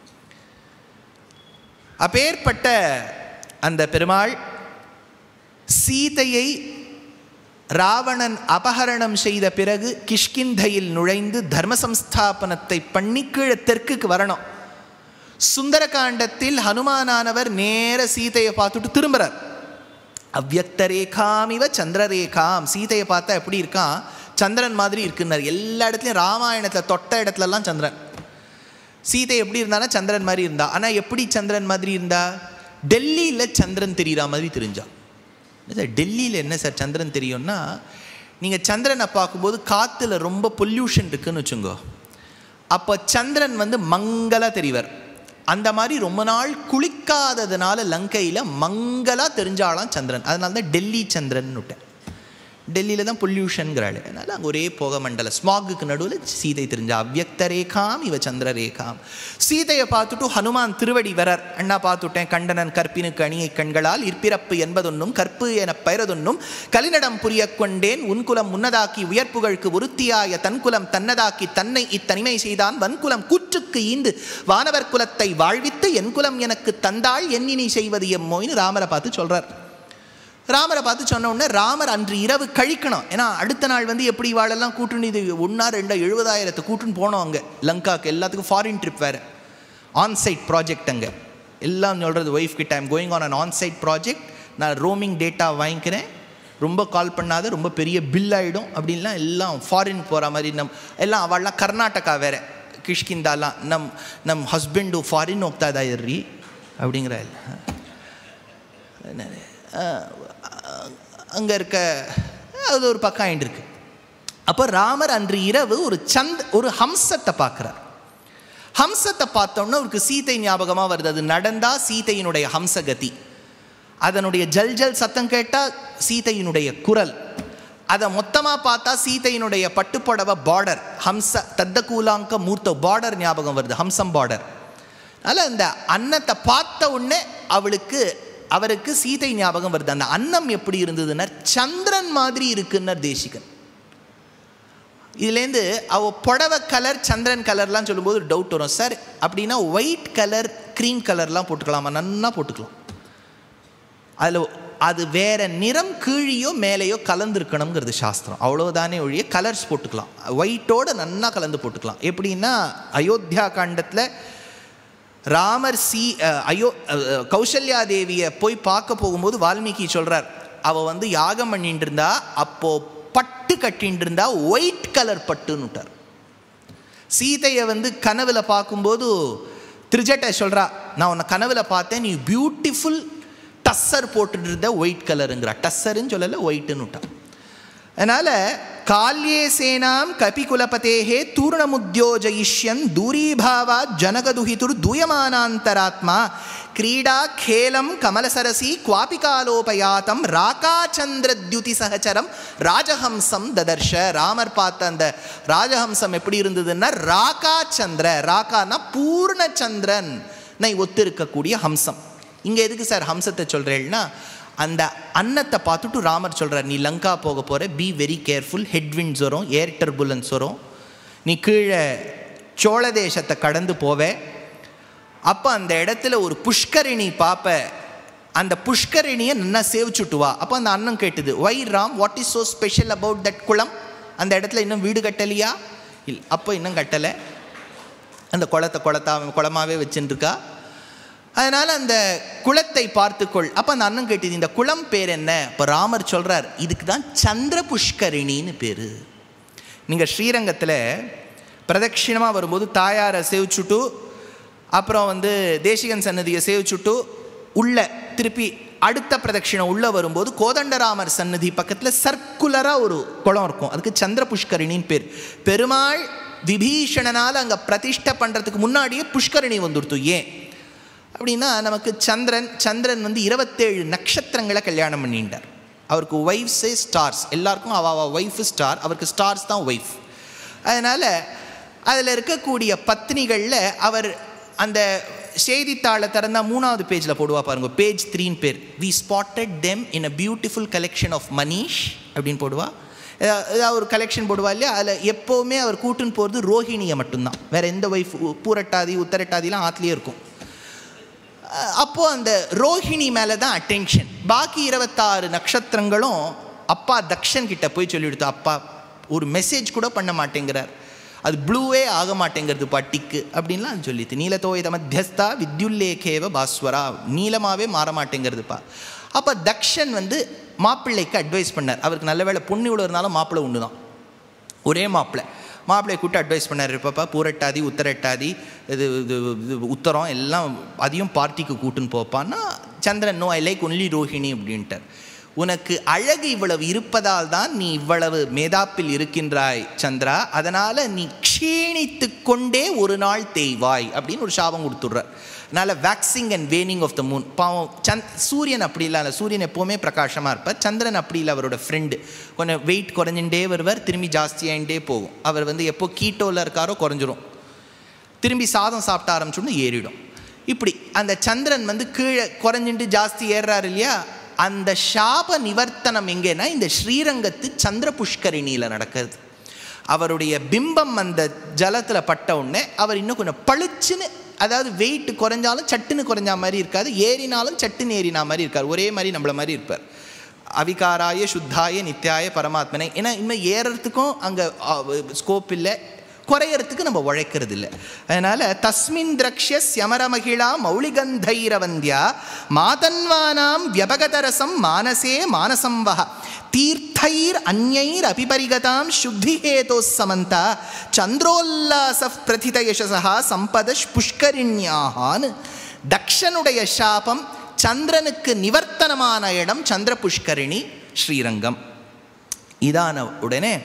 அப்பேற்பட்ட அந்த பெருமாள் சீதையை ராவணன் அபகரணம் செய்த பிறகு கிஷ்கிந்தையில் நுழைந்து தர்ம சம்ஸ்தாபனத்தை பண்ணி கீழே தெற்குக்கு வரணும் சுந்தரகாண்டத்தில் ஹனுமானானவர் நேர சீதையை பார்த்துட்டு திரும்புறார் அவ்வக்த ரேகாம் இவ சந்திரரேகாம் சீதையை பார்த்தா எப்படி இருக்கான் சந்திரன் மாதிரி இருக்குன்னார் எல்லா இடத்துலையும் ராமாயணத்தில் தொட்ட இடத்துலலாம் சந்திரன் சீதை எப்படி இருந்தானா சந்திரன் மாதிரி இருந்தா ஆனால் எப்படி சந்திரன் மாதிரி இருந்தா டெல்லியில் சந்திரன் தெரிகிற மாதிரி தெரிஞ்சா என்ன சார் டெல்லியில் என்ன சார் சந்திரன் தெரியும்னா நீங்கள் சந்திரனை பார்க்கும்போது காற்றுல ரொம்ப பொல்யூஷன் இருக்குன்னு வச்சுங்கோ அப்போ சந்திரன் வந்து மங்கலா தெரிவர் அந்த மாதிரி ரொம்ப நாள் குளிக்காததுனால லங்கையில் மங்கலா தெரிஞ்சாலாம் சந்திரன் அதனால தான் டெல்லி சந்திரன் விட்டேன் டெல்லியில் தான் பொல்யூஷனுங்கிறாள் அதனால் அங்கே ஒரே புகை மண்டல ஸ்மாகுக்கு நடுவில் சீதை தெரிஞ்சா அவ்வக்த ரேகாம் இவ சந்திர ரேகாம் சீதையை பார்த்துட்டு ஹனுமான் திருவடி வரர் அண்ணா பார்த்துட்டேன் கண்டனன் கற்பினுக்கு அணியை கண்களால் இற்பிறப்பு என்பதொன்னும் கற்பு என பெயரதொன்னும் கலிநடம் புரிய கொண்டேன் உன்குலம் முன்னதாக்கி உயர்ப்புகൾക്ക് உருத்தியாய தன்குலம் தன்னதாக்கி தன்னை இத்தனிமை செய்தான் வன்குலம் கூற்றுக்கு ஈந்து வானவர் குலத்தை வாழ்வித்து என் குலம் எனக்கு தந்தாள் எண்ணினை செய்வது எம்மோயின்னு ராமரை பார்த்து சொல்றார் ராமரை பார்த்து சொன்ன உடனே ராமர் அன்று இரவு கழிக்கணும் ஏன்னா அடுத்த நாள் வந்து எப்படி வாழெல்லாம் கூட்டுன்னு இது ஒன்றா ரெண்டா எழுபதாயிரத்தை கூட்டுன்னு போனோம் அங்கே லங்காக்கு எல்லாத்துக்கும் ஃபாரின் ட்ரிப் வேறு ஆன்சைட் ப்ராஜெக்ட் அங்கே எல்லாம் சொல்கிறது ஒய்ஃப் கிட்ட I'm going on an onsite project நான் ரோமிங் டேட்டா வாங்கிக்கிறேன் ரொம்ப கால் பண்ணாத ரொம்ப பெரிய பில் ஆகிடும் அப்படின்லாம் எல்லாம் ஃபாரின் போகிற மாதிரி நம் எல்லாம் அவள்லாம் கர்நாடகா வேறு கிஷ்கிந்தாலாம் நம் நம் ஹஸ்பண்டு ஃபாரின் ಹೋಗ್ತಾ ಇರ್ರಿ அப்படிங்கிற அங்கே இருக்க அது ஒரு பக்கம் ஆயிட்டு இருக்கு அப்போ ராமர் அன்று இரவு ஒரு சந்த் ஒரு ஹம்சத்தை பார்க்குறார் ஹம்சத்தை பார்த்தோன்னா அவருக்கு சீதை ஞாபகமாக வருது அது நடந்தா சீதையினுடைய ஹம்சகதி அதனுடைய ஜல் ஜல் சத்தம் கேட்டால் சீதையினுடைய குரல் அதை மொத்தமாக பார்த்தா சீதையினுடைய பட்டுப்புடவை பார்டர் ஹம்ச தத்தகூலாங்க மூர்த்த பார்டர் ஞாபகம் வருது ஹம்சம் பார்டர் அதனால் அந்த அன்னத்தை பார்த்த உடனே அவளுக்கு அவருக்கு சீதை ஞாபகம் வருது அந்த அன்னம் எப்படி இருந்ததுன்னா சந்திரன் மாதிரி இருக்குன்னர் தேசிகன் இதுலேருந்து அவ புடவை கலர் சந்திரன் கலர்லாம் சொல்லும்போது டவுட் வரும் சார் அப்படின்னா ஒயிட் கலர் க்ரீம் கலர்லாம் போட்டுக்கலாமா நன்னா போட்டுக்கலாம் அதில் அது வேற நிறம் கீழியோ மேலேயோ கலந்துருக்கணுங்கிறது சாஸ்திரம் அவ்வளோதானே ஒழிய கலர்ஸ் போட்டுக்கலாம் ஒயிட்டோடு நன்னா கலந்து போட்டுக்கலாம் எப்படின்னா அயோத்தியா காண்டத்தில் ராமர் சி ஐயோ கௌசல்யா தேவியை போய் பார்க்க போகும்போது வால்மீகி சொல்கிறார் அவள் வந்து யாகம் பண்ணிட்டு இருந்தா அப்போது பட்டு கட்டின்னு இருந்தா ஒயிட் கலர் பட்டுன்னு விட்டார் சீதையை வந்து கனவுல பார்க்கும்போது திருஜட்டை சொல்கிறா நான் உன்னை கனவுல பார்த்தேன் நீ பியூட்டிஃபுல் டஸ்ஸர் போட்டுட்டு இருந்த ஒயிட் கலருங்கிறா டஸ்ஸருன்னு சொல்லலை ஒயிட்டுன்னு விட்டான் அதனால் கால்யே சேனாம் கபிகுலபதேஹே தூர்ணமுத்யோஜயிஷ்யன் தூரீபாவா ஜனகதுஹிதுர் தூயமானாந்தராத்மா கிரீடா கேலம் கமலசரசி குவாபி காலோபயாத்தம் ராகாச்சந்திரத்யுதி சகச்சரம் ராஜஹம்சம் ததர்ஷ ராமர் பார்த்த அந்த ராஜஹம்சம் எப்படி இருந்ததுன்னா ராகாச்சந்திர ராகானா பூர்ணச்சந்திரன் நை ஒத்திருக்கக்கூடிய ஹம்சம் இங்கே எதுக்கு சார் ஹம்சத்தை சொல்கிறேன்னா அந்த அன்னத்தை பார்த்துட்டு ராமர் சொல்கிறார் நீ லங்கா போக போகிற பி வெரி கேர்ஃபுல் ஹெட்விண்ட்ஸ் வரும் ஏர் டர்புலன்ஸ் வரும் நீ கீழே சோழ தேசத்தை கடந்து போவே அப்போ அந்த இடத்துல ஒரு புஷ்கரிணி பார்ப்ப அந்த புஷ்கரிணியை நல்லா சேவிச்சுட்டு வா அப்போ அந்த அண்ணன் கேட்டுது why Ram what is so special about that குளம் அந்த இடத்துல இன்னும் வீடு கட்டலையா இல்லை அப்போ இன்னும் கட்டலை அந்த குளத்தை குளத்தா குளமாகவே வச்சுட்டுருக்கா அதனால் அந்த குளத்தை பார்த்துக்கொள் அப்போ அந்த அண்ணன் கேட்டது இந்த குளம் பேர் என்ன இப்போ ராமர் சொல்கிறார் இதுக்கு தான் சந்திர புஷ்கரிணின்னு பேர் நீங்கள் ஸ்ரீரங்கத்தில் பிரதட்சிணமாக வரும்போது தாயாரை சேவிச்சுட்டு அப்புறம் வந்து தேசிகன் சன்னதியை சேவிச்சுட்டு உள்ள திருப்பி அடுத்த பிரதட்சிணம் உள்ள வரும்போது கோதண்டராமர் சன்னதி பக்கத்தில் சர்க்குலராக ஒரு குளம் இருக்கும் அதுக்கு சந்திர புஷ்கரிணின்னு பேர் பெருமாள் விபீஷணனால் அங்கே பிரதிஷ்டை பண்ணுறதுக்கு முன்னாடியே புஷ்கரணி வந்துடுத்து ஏன் அப்படின்னா நமக்கு சந்திரன் சந்திரன் வந்து இருபத்தேழு நட்சத்திரங்களை கல்யாணம் பண்ணிட்டார் அவருக்கு ஒய்ஃப்ஸே ஸ்டார்ஸ் எல்லாருக்கும் அவ அவ ஒய்ஃபு ஸ்டார் அவருக்கு ஸ்டார்ஸ் தான் ஒய்ஃப் அதனால் அதில் இருக்கக்கூடிய பத்னிகளில் அவர் அந்த செய்தித்தாளை திறந்தா மூணாவது பேஜில் போடுவா பாருங்க பேஜ் த்ரீன்னு பேர் we spotted them in a beautiful collection of மனிஷ் அப்படின்னு போடுவா ஏதா- ஏதாவது ஒரு கலெக்ஷன் போடுவா இல்லையா அதில் எப்போவுமே அவர் கூட்டுன்னு போகிறது ரோஹிணியை மட்டும்தான் வேறு எந்த ஒய்ஃப் பூரட்டாதி உத்தரட்டாதிலாம் ஆற்றுலேயே இருக்கும் அஹ் அப்போ அந்த ரோஹிணி மேலே தான் அட்டென்ஷன் பாக்கி இருபத்தாறு நட்சத்திரங்களும் அப்பா தக்ஷன் கிட்ட போய் சொல்லிவிடுத்து அப்பா ஒரு மெசேஜ் கூட பண்ண மாட்டேங்கிறார் அது ப்ளூவே ஆக மாட்டேங்கிறது பட்டிக்கு அப்படின்லாம் சொல்லித்து நீலத்தோயத மத்தியஸ்தா வித்யுல்லேகேவ பாஸ்வரா நீளமாகவே மாற மாட்டேங்கிறதுப்பா அப்போ தக்ஷன் வந்து மாப்பிள்ளைக்கு அட்வைஸ் பண்ணார் அவருக்கு நல்ல வேளை பொண்ணு இவ்வளோ இருந்தாலும் மாப்பிள்ளை ஒன்று தான் ஒரே மாப்பிள்ளை மாப்பிள்ளையை கூப்பிட்டு அட்வைஸ் பண்ணார் இருப்பப்பா பூரட்டாதி உத்தரட்டாதி இது இது இது உத்தரம் எல்லாம் அதையும் பார்ட்டிக்கு கூட்டுன்னு போப்பான்னா Chandran no I like only Rohini அப்படின்ட்டார் உனக்கு அழகு இவ்வளவு இருப்பதால் தான் நீ இவ்வளவு மேதாப்பில் இருக்கின்றாய் சந்திரா அதனால் நீ க்ஷீணித்து கொண்டே ஒரு நாள் தேய்வாய் அப்படின்னு ஒரு சாபம் கொடுத்துட்றார் அதனால் waxing and waning of the moon பாவம் சந்த் சூரியன் அப்படி இல்லை சூரியன் எப்போவுமே பிரகாசமாக இருப்பார் சந்திரன் அப்படி இல்லை அவரோட ஃப்ரெண்டு கொஞ்சம் வெயிட் குறைஞ்சுட்டே வருவார் திரும்பி ஜாஸ்தியாகிட்டே போகும் அவர் வந்து எப்போ கீட்டோவில் இருக்காரோ குறைஞ்சிரும் திரும்பி சாதம் சாப்பிட்ட ஆரம்பிச்சோம்னா ஏறிடும் இப்படி அந்த சந்திரன் வந்து கீழே குறைஞ்சிட்டு ஜாஸ்தி ஏறுறாரு இல்லையா அந்த சாப நிவர்த்தனம் எங்கேன்னா இந்த ஸ்ரீரங்கத்து சந்திர புஷ்கரிணியில் நடக்கிறது அவருடைய பிம்பம் அந்த ஜலத்தில் பட்ட உடனே அவர் இன்னும் கொஞ்சம் பளிச்சுன்னு அதாவது வெயிட் குறைஞ்சாலும் சட்டுன்னு குறைஞ்சா மாதிரி இருக்காது ஏறினாலும் சட்டுன்னு ஏறினா மாதிரி இருக்கார் ஒரே மாதிரி நம்மள மாதிரி இருப்பார் அவிகாராய சுத்தாய நித்யாய பரமாத்மனை ஏன்னா இனிமேல் ஏறுறதுக்கும் அங்கே ஸ்கோப் இல்லை குறையறதுக்கு நம்ம உழைக்கிறது இல்லை அதனால் தஸ்மின் திரக்ஷ சியமர மகிழா மௌளிகந்தைரவந்தியா மாதன்வானாம் வியபகதரசம் மானசே மானசம்வஹ தீர்த்தைர் அந்நைர் அபிபரிகதாம் சுத்திஹேதோ சமந்தா சந்திரோல்லாச பிரதித யசசா சம்பதஷ் புஷ்கரிண்யாகான்னு தக்ஷனுடைய சாபம் சந்திரனுக்கு நிவர்த்தனமான இடம் சந்திர புஷ்கரிணி ஸ்ரீரங்கம் இதான உடனே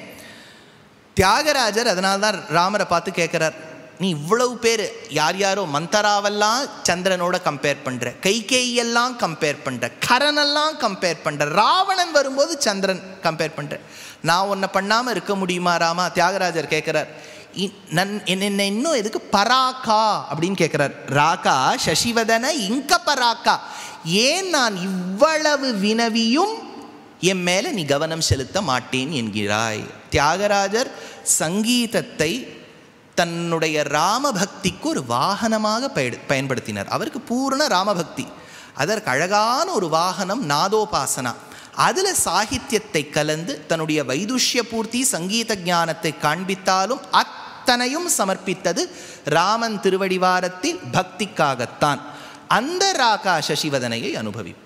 தியாகராஜர் அதனால தான் ராமரை பார்த்து கேட்குறார் நீ இவ்வளவு பேர் யார் யாரோ மந்தராவெல்லாம் சந்திரனோட கம்பேர் பண்ணுற கைகேயெல்லாம் கம்பேர் பண்ணுற கரனெல்லாம் கம்பேர் பண்ணுற ராவணன் வரும்போது சந்திரன் கம்பேர் பண்ணுற நான் உன்னை பண்ணாமல் இருக்க முடியுமா ராமா தியாகராஜர் கேட்குறார் இ- நன் என்ன இன்னும் எதுக்கு பராக்கா அப்படின்னு கேட்குறார் ராகா சசிவதன இங்க பராக்கா ஏன் நான் இவ்வளவு வினவியும் என் மேலே நீ கவனம் செலுத்த மாட்டேன் என்கிறாய் தியாகராஜர் சங்கீதத்தை தன்னுடைய ராமபக்திக்கு ஒரு வாகனமாக பயடு- பயன்படுத்தினார் அவருக்கு பூர்ண ராமபக்தி அதற்கு அழகான ஒரு வாகனம் நாதோபாசனா அதில் சாகித்யத்தை கலந்து தன்னுடைய வைதுஷ்ய பூர்த்தி சங்கீத ஞானத்தை காண்பித்தாலும் அத்தனையும் சமர்ப்பித்தது ராமன் திருவடிவாரத்தில் பக்திக்காகத்தான் அந்த ராகா சசிவதனையை அனுபவிப்போம்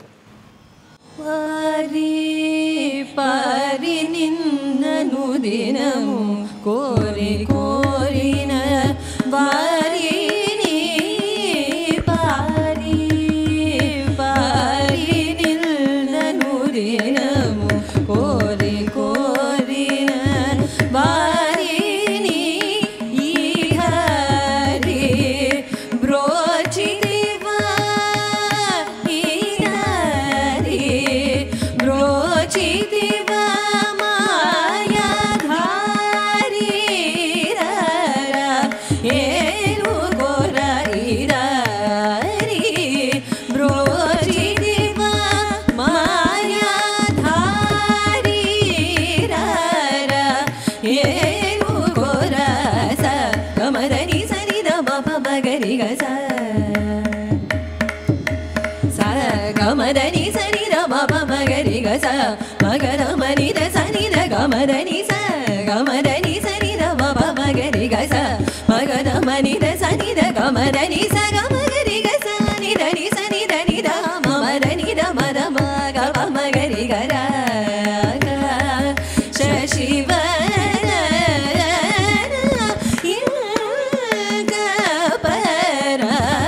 ಪಾರಿ ಪಾರಿ ನಿನ್ನನು ದಿನಮು ಕೋರಿ ಕೋರಿನ ಬಾರಿ ನೀ ಪಾರಿ ಪಾರಿ ನಿನ್ನನು ದಿನಮು ಕೋರಿ ಕೋರಿನ ಬಾರಿ ನೀ ಈ ಹರಿ ಬ್ರೋಚಿದಿವಾ ಈ ಹರಿ ಬ್ರೋಚಿದಿವಾ ಮಾಯಾಧಾರಿ ರರ ಏನು ಗೋರ ಇರಾರಿ ಬ್ರೋಚಿದಿವಾ ಮಾಯಾಧಾರಿ ರರ ಏನು ಗೋರ ಸ ಗಮದನಿ ಸರಿದ ಮಪ ಮಗರಿ ಗಸ ಸ ಗಮದನಿ ಸನಿ ದ ಮಪ ಮಗರಿ ಗ ಸ ಮಗರ ಮನಿ ದ ಸನಿ ದ ಗಮದನಿ ಸ ಗಮದನಿ ಸನಿ ದ ಮಪ ಮಗರಿ ಗ ಸ ಮಗದ ಮನಿ ದ ಸನಿ ದ ಗಮದನಿ ಸ ಗಮಗರಿ ಗ ಸ ನಿ ದ ನಿ ಸನಿ ದ ನಿ ದ ಮಮ ದ ನಿ ದ ಮದ ಮ ಗ ಮ ಮಗರಿ ಗ ರ ಗ ಶಶಿವನ ಇಂಗ ಪರ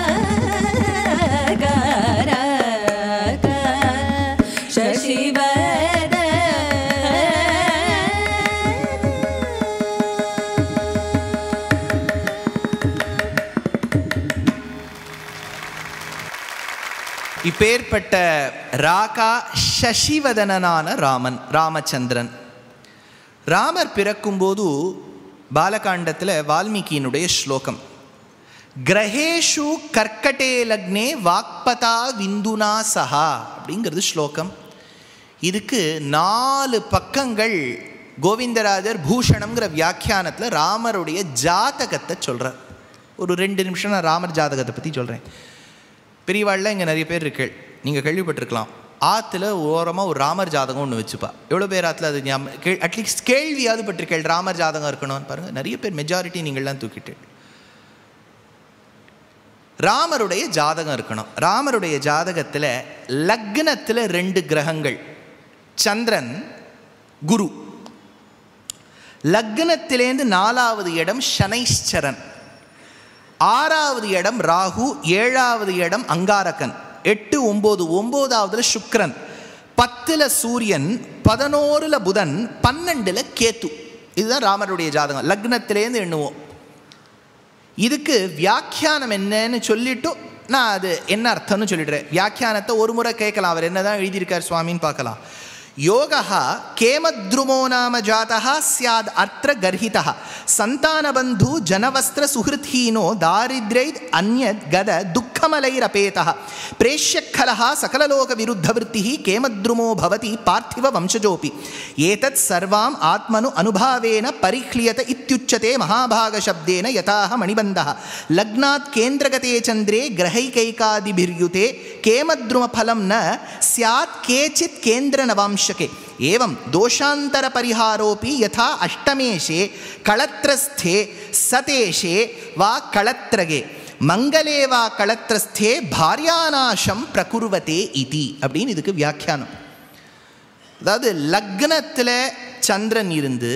இப்பேற்பட்ட ராகா சசிவதனனான ராமன் ராமச்சந்திரன் ராமர் பிறக்கும்போது பாலகாண்டத்தில் வால்மீகியினுடைய ஸ்லோகம் கிரகேஷு கர்க்கடே லக்னே வாக்பதா விந்துனா சஹா அப்படிங்கிறது ஸ்லோகம் இதுக்கு நாலு பக்கங்கள் கோவிந்தராஜர் பூஷணம்ங்கிற வியாக்கியானத்தில் ராமருடைய ஜாதகத்தை சொல்கிறார் ஒரு ரெண்டு நிமிஷம் நான் ராமர் ஜாதகத்தை பற்றி சொல்கிறேன் பெரியவாளில் இங்கே நிறைய பேர் இருக்கு நீங்கள் கேள்விப்பட்டிருக்கலாம் ஆற்றுல ஓரமாக ஒரு ராமர் ஜாதகம் ஒன்று வச்சுப்பா எவ்வளோ பேர் ஆற்றுல அது ஞாபகம் கே அட்லீஸ்ட் கேள்வியாவது பட்டிருக்கேள் ராமர் ஜாதகம் இருக்கணும்னு பாருங்கள் நிறைய பேர் மெஜாரிட்டி நீங்கள்லாம் தூக்கிட்டு ராமருடைய ஜாதகம் இருக்கணும் ராமருடைய ஜாதகத்தில் லக்னத்தில் ரெண்டு கிரகங்கள் சந்திரன் குரு லக்னத்திலேருந்து நாலாவது இடம் சனைஸ்சரன் ஆறாவது இடம் ராகு ஏழாவது இடம் அங்காரகன் எட்டு ஒம்பது ஒம்போதாவதுல சுக்ரன் பத்தில் சூரியன் பதினோருல புதன் பன்னெண்டுல கேத்து இதுதான் ராமருடைய ஜாதகம் லக்னத்திலேருந்து எண்ணுவோம் இதுக்கு வியாக்கியானம் என்னன்னு சொல்லிட்டு நான் அது என்ன அர்த்தம்னு சொல்லிடுறேன் வியாக்கியானத்தை ஒரு முறை கேட்கலாம் அவர் என்னதான் எழுதியிருக்கார் சுவாமின்னு பார்க்கலாம் யோகா கேமத்ருமோ நாம ஜாதா சியாத் அர்த்த கர்ஹிதா சந்தானபந்து ஜனவஸ்திர சுஹிருத்ஹீனோ தாரித்ரைத் அந்யத் கத துக்கமலைரபேதா பிரேஷ்யக்கலः सकललोकविरुद्धवृत्तिः केमद्रुमो भवति पार्थिववंशजोऽपि एतत् सर्वाम् आत्मनु अनुभावेन परिह्लियत इत्युच्यते महाभागशब्देन यथाह मणिबन्धः लग्नात् केन्द्रगते चन्द्रे ग्रहैकैकादिभिर्युते केमद्रुमफलं न स्यात् केचित् केन्द्रनवांशके एवं दोषान्तरपरिहारोऽपि यथा अष्टमेशे कळत्रस्थे सतेशे वा कळत्रगे மங்களே வா களத்திரஸ்தே பாரியாநாசம் பிரகுர்வத்தே இதி அப்படின்னு இதுக்கு வியாக்கியானம் அதாவது லக்னத்தில் சந்திரன் இருந்து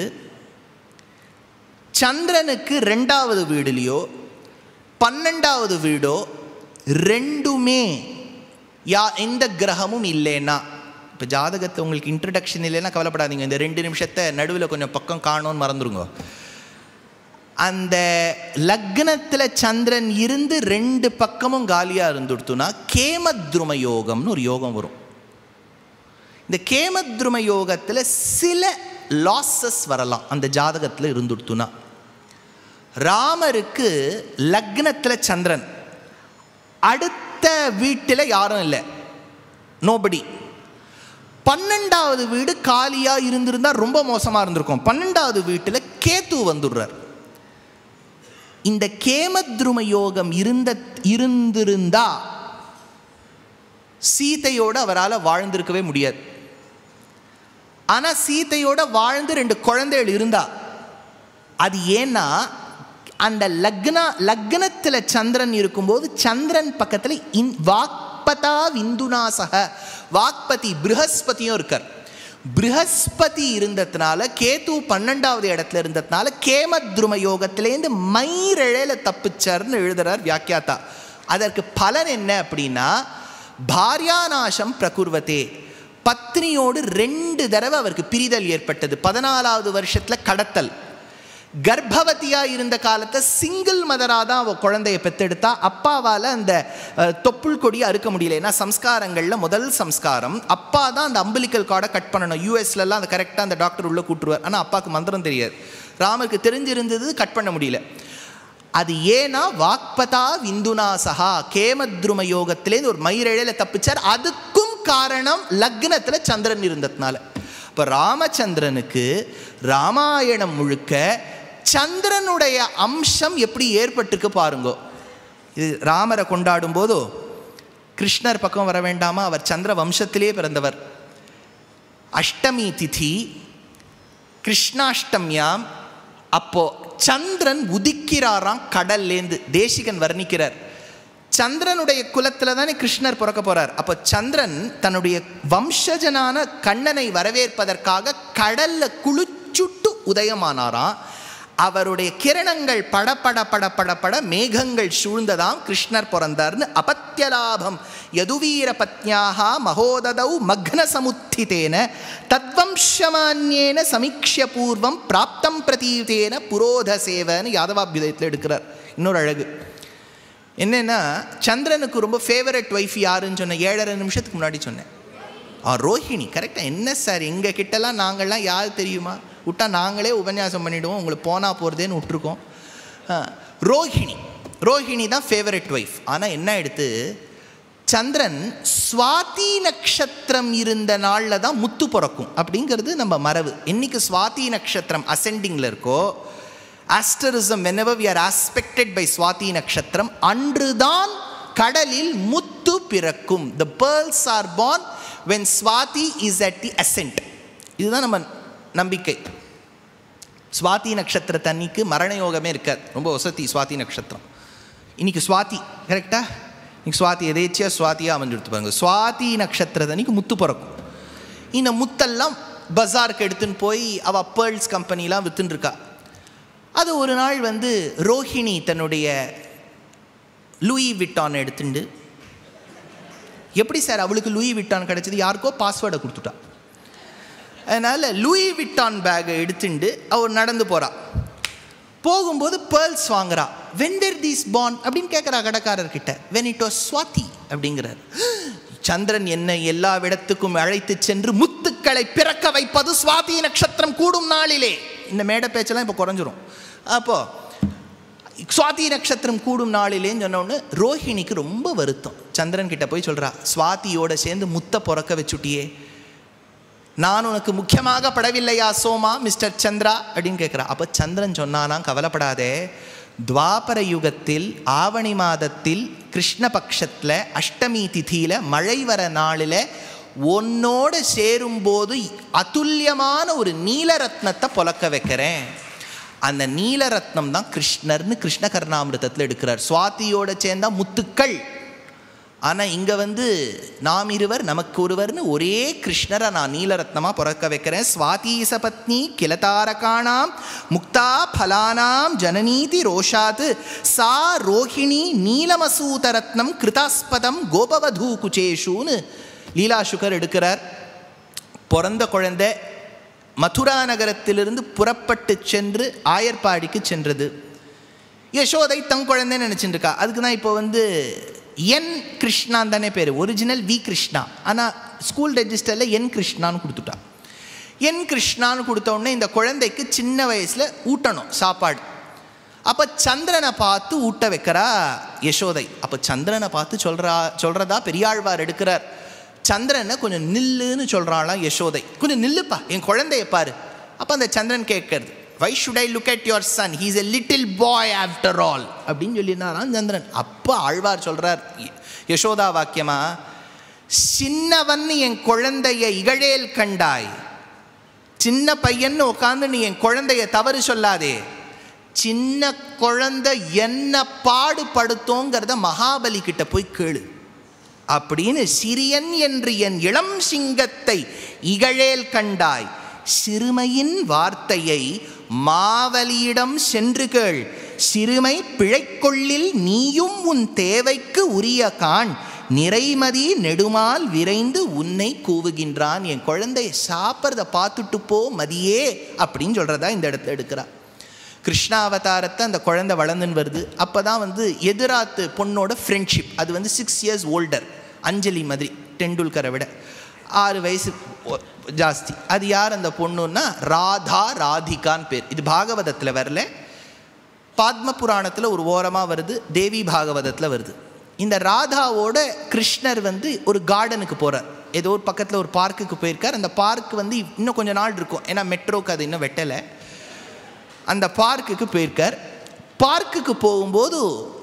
சந்திரனுக்கு ரெண்டாவது வீடுலையோ பன்னெண்டாவது வீடோ ரெண்டுமே யா எந்த கிரகமும் இல்லைன்னா இப்போ ஜாதகத்தை உங்களுக்கு இன்ட்ரடக்ஷன் இல்லைன்னா கவலைப்படாதீங்க இந்த ரெண்டு நிமிஷத்தை நடுவில் கொஞ்சம் பக்கம் காணோன்னு மறந்துருங்க அந்த லக்னத்தில் சந்திரன் இருந்து ரெண்டு பக்கமும் காலியாக இருந்துடுத்துனா கேமத்ரும யோகம்னு ஒரு யோகம் வரும் இந்த கேமத்ரும யோகத்தில் சில லாஸஸ் வரலாம் அந்த ஜாதகத்தில் இருந்துடுத்துனா ராமருக்கு லக்னத்தில் சந்திரன் அடுத்த வீட்டில் யாரும் இல்லை நோபடி பன்னெண்டாவது வீடு காலியாக இருந்திருந்தா ரொம்ப மோசமாக இருந்திருக்கும் பன்னெண்டாவது வீட்டில் கேத்து வந்துடுறார் இந்த கேமத்ரும யோகம் இருந்த இருந்திருந்தா சீதையோடு அவரால் வாழ்ந்திருக்கவே முடியாது ஆனால் சீதையோட வாழ்ந்து ரெண்டு குழந்தைகள் இருந்தா அது ஏன்னா அந்த லக்னா லக்னத்தில் சந்திரன் இருக்கும்போது சந்திரன் பக்கத்தில் இன் வாக்பதா விந்துநாசக வாக்பதி ப்ரஹஸ்பதியும் இருக்கார் ப்ரஹஸ்பதி இருந்ததுனால கேத்து பன்னெண்டாவது இடத்துல இருந்ததுனால கேமத்ரும யோகத்திலேருந்து மயிரழையில தப்பிச்சார்னு எழுதுறார் வியாக்கியாத்தா அதற்கு பலன் என்ன அப்படின்னா பாரியாநாசம் பிரகுர்வத்தே பத்னியோடு ரெண்டு தடவை அவருக்கு பிரிதல் ஏற்பட்டது பதினாலாவது வருஷத்தில் கடத்தல் கர்ப்பவதியாக இருந்த காலத்தை சிங்கிள் மதராக தான் அவள் குழந்தைய பெத்தெடுத்தா அப்பாவால் அந்த அஹ், தொப்புள் கொடியை அறுக்க முடியல ஏன்னா சம்ஸ்காரங்களில் முதல் சம்ஸ்காரம் அப்பா தான் அந்த அம்பிலிக்கல் கார்டை கட் பண்ணணும் யூஎஸ்லலாம் அந்த கரெக்டாக அந்த டாக்டர் உள்ளே கூட்டுருவார் ஆனால் அப்பாவுக்கு மந்திரம் தெரியாது ராமருக்கு தெரிஞ்சிருந்தது கட் பண்ண முடியல அது ஏன்னா வாக்பதா விந்துனா சஹா கேமத்ரும யோகத்திலேருந்து ஒரு மயிரிழையில தப்பிச்சார் அதுக்கும் காரணம் லக்னத்தில் சந்திரன் இருந்ததுனால இப்போ ராமச்சந்திரனுக்கு ராமாயணம் முழுக்க சந்திரனுடைய அம்சம் எப்படி ஏற்பட்டிருக்கு பாருங்கோ இது ராமரை கொண்டாடும் போதோ கிருஷ்ணர் பக்கம் வர வேண்டாமா அவர் சந்திர வம்சத்திலே பிறந்தவர் அஷ்டமி திதி கிருஷ்ணாஷ்டமியாம் அப்போ சந்திரன் உதிக்கிறாராம் கடல்லேந்து தேசிகன் வர்ணிக்கிறார் சந்திரனுடைய குலத்தில் தானே கிருஷ்ணர் பிறக்க போறார் அப்போ சந்திரன் தன்னுடைய வம்சஜனான கண்ணனை வரவேற்பதற்காக கடல்ல குளிச்சுட்டு உதயமானாராம் அவருடைய கிரணங்கள் பட பட பட பட பட மேகங்கள் சூழ்ந்ததாம் கிருஷ்ணர் பிறந்தார்னு அபத்தியலாபம் யதுவீர பத்னியாக மகோததௌ மக்ன சமுத்திதேன தத்வம்சமானியேன சமீக்ஷ பூர்வம் பிராப்தம் பிரதீதேன புரோத சேவன்னு யாதவாபியுதயத்தில் எடுக்கிறார் இன்னொரு அழகு என்னென்னா சந்திரனுக்கு ரொம்ப ஃபேவரட் ஒய்ஃப் யாருன்னு சொன்னேன் ஏழரை நிமிஷத்துக்கு முன்னாடி சொன்னேன் ஆ ரோஹிணி கரெக்டாக என்ன சார் எங்கள் கிட்டலாம் நாங்கள்லாம் யார் தெரியுமா விட்டா நாங்களே உபன்யாசம் பண்ணிவிடுவோம் உங்களுக்கு போனால் போகிறதேன்னு விட்ருக்கோம் ஆ, ரோஹிணி ரோஹிணி தான் ஃபேவரட் ஒய்ஃப் ஆனால் என்ன எடுத்து சந்திரன் சுவாதி நட்சத்திரம் இருந்த நாளில் தான் முத்து பிறக்கும் அப்படிங்கிறது நம்ம மரபு என்னைக்கு சுவாதி நட்சத்திரம் அசெண்டிங்கில் இருக்கோ ஆஸ்டரிசம் whenever we are aspected by Swathi நட்சத்திரம் அன்றுதான் கடலில் முத்து பிறக்கும் the pearls are born when Swathi is at the ascent இதுதான் நம்ம நம்பிக்கை சுவாதி நட்சத்திரத்தன்னைக்கு மரண யோகமே இருக்காது ரொம்ப வசதி சுவாதி நட்சத்திரம் இன்னைக்கு சுவாதி கரெக்டா இன்னைக்கு சுவாதி எதேச்சியாக சுவாத்தியாக அமைஞ்சுடுத்து பாருங்க சுவாதி நட்சத்திரத்தன்னைக்கு முத்து பிறக்கும் இந்த முத்தெல்லாம் பஜாருக்கு எடுத்துன்னு போய் அவள் பேர்ல்ஸ் கம்பெனிலாம் வித்துன்னு இருக்கா அது ஒரு நாள் வந்து ரோஹிணி தன்னுடைய லூயி விட்டான் எடுத்துண்டு எப்படி சார் அவளுக்கு லூயி விட்டான் கிடைச்சது யாருக்கோ பாஸ்வேர்டை கொடுத்துட்டா அதனால் லூயி விட்டான் பேக்கை எடுத்துண்டு அவர் நடந்து போகிறா போகும்போது பேர்ல்ஸ் வாங்குறா வெண்டர் தீஸ் பான் அப்படின்னு கேட்குறா கடைக்காரர்கிட்ட வென் இட் வாஸ் ஸ்வாதி அப்படிங்கிறார் சந்திரன் என்னை எல்லா இடத்துக்கும் அழைத்து சென்று முத்துக்களை பிறக்க வைப்பது சுவாதி நட்சத்திரம் கூடும் நாளிலே இந்த மேடை பேச்செல்லாம் இப்போ குறைஞ்சிரும் அப்போ சுவாதி நட்சத்திரம் கூடும் நாளிலேன்னு சொன்ன உடனே ரோஹிணிக்கு ரொம்ப வருத்தம் சந்திரன் கிட்ட போய் சொல்றா சுவாதியோட சேர்ந்து முத்த பிறக்க வச்சுட்டியே நான் உனக்கு முக்கியமாக படவில்லையா சோமா மிஸ்டர் சந்திரா அப்படின்னு கேட்குறா அப்போ சந்திரன் சொன்னானா கவலைப்படாதே துவாபர யுகத்தில் ஆவணி மாதத்தில் கிருஷ்ணபக்ஷத்தில் அஷ்டமி திதியில் மழை வர நாளில் உன்னோடு சேரும்போது அதுல்யமான ஒரு நீலரத்னத்தை பொலக்க வைக்கிறேன் அந்த நீலரத்னம் தான் கிருஷ்ணர்னு கிருஷ்ண கர்ணாமிரதத்தில் எடுக்கிறார் சுவாதியோட சேர்ந்தா முத்துக்கள் ஆனால் இங்கே வந்து நாம் இருவர் நமக்கு ஒருவர்னு ஒரே கிருஷ்ணரை நான் நீலரத்னமாக பிறக்க வைக்கிறேன் சுவாதீச பத்னி கிலதாரகாணாம் முக்தா ஃபலானாம் ஜனநீதி ரோஷாத் சா ரோஹிணி நீலமசூதரத்னம் கிருதாஸ்பதம் கோபவதூ குச்சேஷுன்னு லீலா சுகர் எடுக்கிறார் பிறந்த குழந்தை மதுரா நகரத்திலிருந்து புறப்பட்டு சென்று ஆயர்பாடிக்கு சென்றது யசோதை தன் குழந்தைன்னு நினச்சிட்டு இருக்கா அதுக்கு தான் இப்போ வந்து என் கிருஷ்ணான் தானே பேர் ஒரிஜினல் வி கிருஷ்ணா ஆனால் ஸ்கூல் ரெஜிஸ்டரில் என் கிருஷ்ணான்னு கொடுத்துட்டா என் கிருஷ்ணான்னு கொடுத்த உடனே இந்த குழந்தைக்கு சின்ன வயசில் ஊட்டணும் சாப்பாடு அப்போ சந்திரனை பார்த்து ஊட்ட வைக்கிறா யசோதை அப்போ சந்திரனை பார்த்து சொல்கிறா சொல்கிறதா பெரியாழ்வார் எடுக்கிறார் சந்திரனை கொஞ்சம் நில்லுன்னு சொல்கிறாளாம் யசோதை கொஞ்சம் நில்லுப்பா என் குழந்தைய பாரு அப்போ அந்த சந்திரன் கேட்கறது why should I look at your son he's a little boy after all அப்படின்னு சொல்லினாராம் சந்திரன் அப்போ ஆழ்வார் சொல்கிறார் யசோதா வாக்கியமா சின்னவன் என் குழந்தைய இகழேல் கண்டாய் சின்ன பையன்னு உட்காந்து நீ என் குழந்தைய தவறு சொல்லாதே சின்ன குழந்தை என்ன பாடுபடுத்தோங்கிறத மகாபலி கிட்ட போய் கேளு அப்படின்னு சிறியன் என்று என் இளம் சிங்கத்தை இகழேல் கண்டாய் சிறுமையின் வார்த்தையை மாவலியிடம் சென்று கேள் சிறுமை பிழைக்கொள்ளில் நீயும் உன் தேவைக்கு உரிய காண் நிறைமதி நெடுமால் விரைந்து உன்னை கூவுகின்றான் என் குழந்தைய சாப்பிட்றத பார்த்துட்டு போ மதியே அப்படின்னு சொல்கிறதா இந்த இடத்துல எடுக்கிறா கிருஷ்ணாவதாரத்தை அந்த குழந்தை வளர்ந்துன்னு வருது அப்போ தான் வந்து எதிராத்து பொண்ணோட ஃப்ரெண்ட்ஷிப் அது வந்து சிக்ஸ் இயர்ஸ் ஓல்டர் அஞ்சலி மாதிரி டெண்டுல்கரை விட ஆறு வயசு ஒ- ஜாஸ்தி அது யார் அந்த பொண்ணுன்னா ராதா ராதிகான்னு பேர் இது பாகவதத்தில் வரல பாத்ம புராணத்தில் ஒரு ஓரமாக வருது தேவி பாகவதத்தில் வருது இந்த ராதாவோட கிருஷ்ணர் வந்து ஒரு கார்டனுக்கு போகிறார் ஏதோ ஒரு பக்கத்தில் ஒரு பார்க்குக்கு போயிருக்கார் அந்த பார்க் வந்து இன்னும் கொஞ்ச நாள் இருக்கும் ஏன்னா மெட்ரோக்கு அது இன்னும் வெட்டலை அந்த பார்க்குக்கு போயிருக்கார் பார்க்குக்கு போகும்போது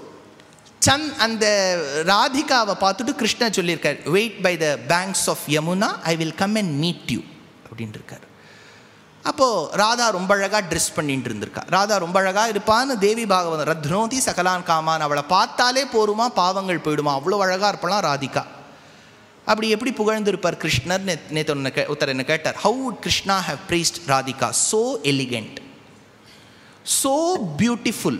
சன் அந்த ராதிகாவை பார்த்துட்டு கிருஷ்ணர் சொல்லியிருக்கார் wait by the banks of Yamuna I will come and meet you அப்படின்னு இருக்கார் அப்போது ராதா ரொம்ப அழகாக ட்ரெஸ் பண்ணிட்டு இருந்திருக்கா ராதா ரொம்ப அழகாக இருப்பான்னு தேவி பாகவதம் ரத்னோதி சகலான் காமான் அவளை பார்த்தாலே போருமா பாவங்கள் போயிடுமா அவ்வளோ அழகாக இருப்பலாம் ராதிகா அப்படி எப்படி புகழ்ந்திருப்பார் கிருஷ்ணர் நேற்று ஒன்று கே ஒருத்தர் என்ன கேட்டார் how would Krishna how praised Radhika so elegant so beautiful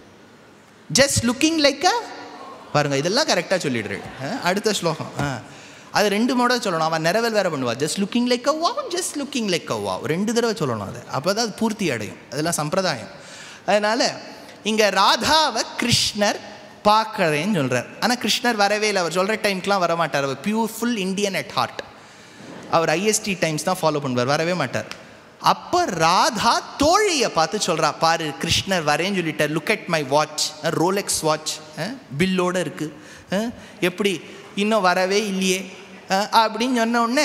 just looking like a பாருங்க இதெல்லாம் கரெக்டாக சொல்லிடுறேன் அடுத்த ஸ்லோகம் ஆ. அது ரெண்டு மோட சொல்லணும் அவன் நிறவல் வேற பண்ணுவா just looking like a wow just looking like a wow ரெண்டு தடவை சொல்லணும் அது அப்போ தான் அது பூர்த்தி அடையும் அதெல்லாம் சம்பிரதாயம் அதனால் இங்கே ராதாவை கிருஷ்ணர் பார்க்குறேன்னு சொல்கிறார் ஆனால் கிருஷ்ணர் வரவே இல்லை அவர் சொல்கிற டைம்க்குலாம் வர மாட்டார் அவர் pure full Indian at heart அவர் ஐஎஸ்டி டைம்ஸ் தான் ஃபாலோ பண்ணுவார் வரவே மாட்டார் அப்போ ராதா தோழியை பார்த்து சொல்கிறா பாரு கிருஷ்ணர் வரேன்னு சொல்லிட்டார் look at my watch Rolex watch பில்லோடு இருக்குது எப்படி இன்னும் வரவே இல்லையே அஹ், அப்படின்னு சொன்ன உடனே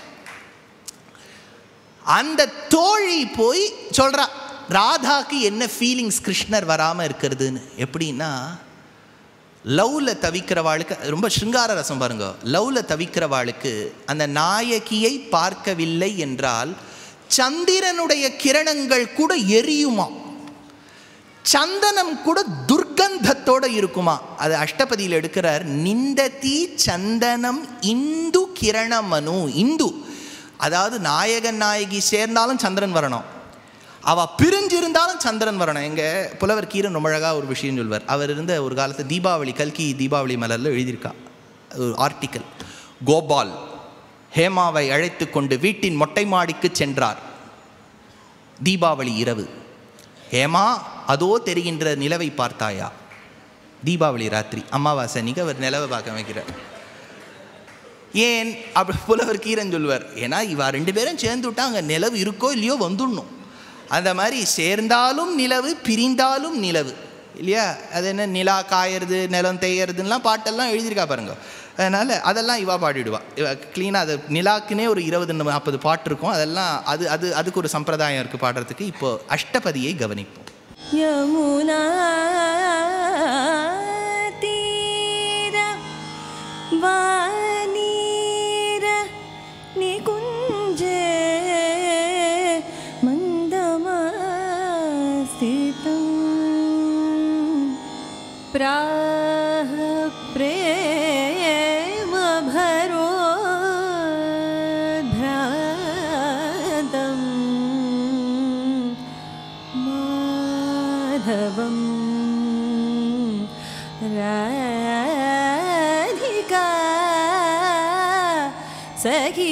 அந்த தோழி போய் சொல்கிறா ராதாக்கு என்ன ஃபீலிங்ஸ் கிருஷ்ணர் வராமல் இருக்கிறதுன்னு எப்படின்னா லவ்வில் தவிக்கிறவாளுக்கு ரொம்ப சிருங்கார ரசம் பாருங்க லவ்வில் தவிக்கிறவாளுக்கு அந்த நாயகியை பார்க்கவில்லை என்றால் சந்திரனுடைய கிரணங்கள் கூட எரியுமா சந்தனம் கூட துர்க்கந்தத்தோட இருக்குமா அது அஷ்டபதியில் எடுக்கிறார் நிந்ததி சந்தனம் இந்து கிரணமனு இந்து அதாவது நாயகன் நாயகி சேர்ந்தாலும் சந்திரன் வரணும் அவ பிரிஞ்சிருந்தாலும் சந்திரன் வரணும் எங்க புலவர் கீரன் ரொம்ப அழகா ஒரு விஷயம் சொல்வார் அவர் இருந்த ஒரு காலத்து தீபாவளி கல்கி தீபாவளி மலர்ல எழுதியிருக்கா ஒரு ஆர்டிக்கல் கோபால் ஹேமாவை அழைத்து கொண்டு வீட்டின் மொட்டை மாடிக்கு சென்றார் தீபாவளி இரவு ஹேமா அதோ தெரிகின்ற நிலவை பார்த்தாயா தீபாவளி ராத்திரி அமாவாசை அன்னைக்கு அவர் நிலவை பார்க்க வைக்கிறார் ஏன் அப்படி புலவர் கீரன் சொல்லுவார் ஏன்னா இவா ரெண்டு பேரும் சேர்ந்து விட்டா அங்கே நிலவு இருக்கோ இல்லையோ வந்துடணும் அந்த மாதிரி சேர்ந்தாலும் நிலவு பிரிந்தாலும் நிலவு இல்லையா அது என்ன நிலா காயறது நிலம் தேயறதுலாம் பாட்டெல்லாம் எழுதியிருக்கா பாருங்க அதனால் அதெல்லாம் இவா பாடிடுவா இவ க்ளீனாக அது நிலாக்குனே ஒரு இருபது நாற்பது பாட்டு இருக்கும் அதெல்லாம் அது அது அதுக்கு ஒரு சம்பிரதாயம் இருக்குது பாடுறதுக்கு இப்போ அஷ்டபதியை கவனிப்போம் यमुना तीर वानीर निकुञ्जे मन्दमास्थितम् प्राह प्रेम भरो माधवं राधिका सखी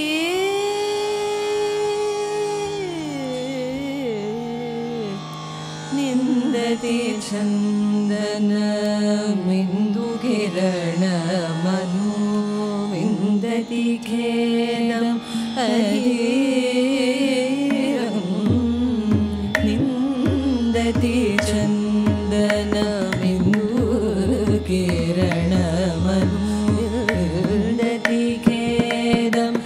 निन्दति चन्दनमिन्दुकिरणमनु विन्दति खेदम् अधीरम् निन्दति चन्दनमिन्दुकिरणमनु विन्दति खेदम्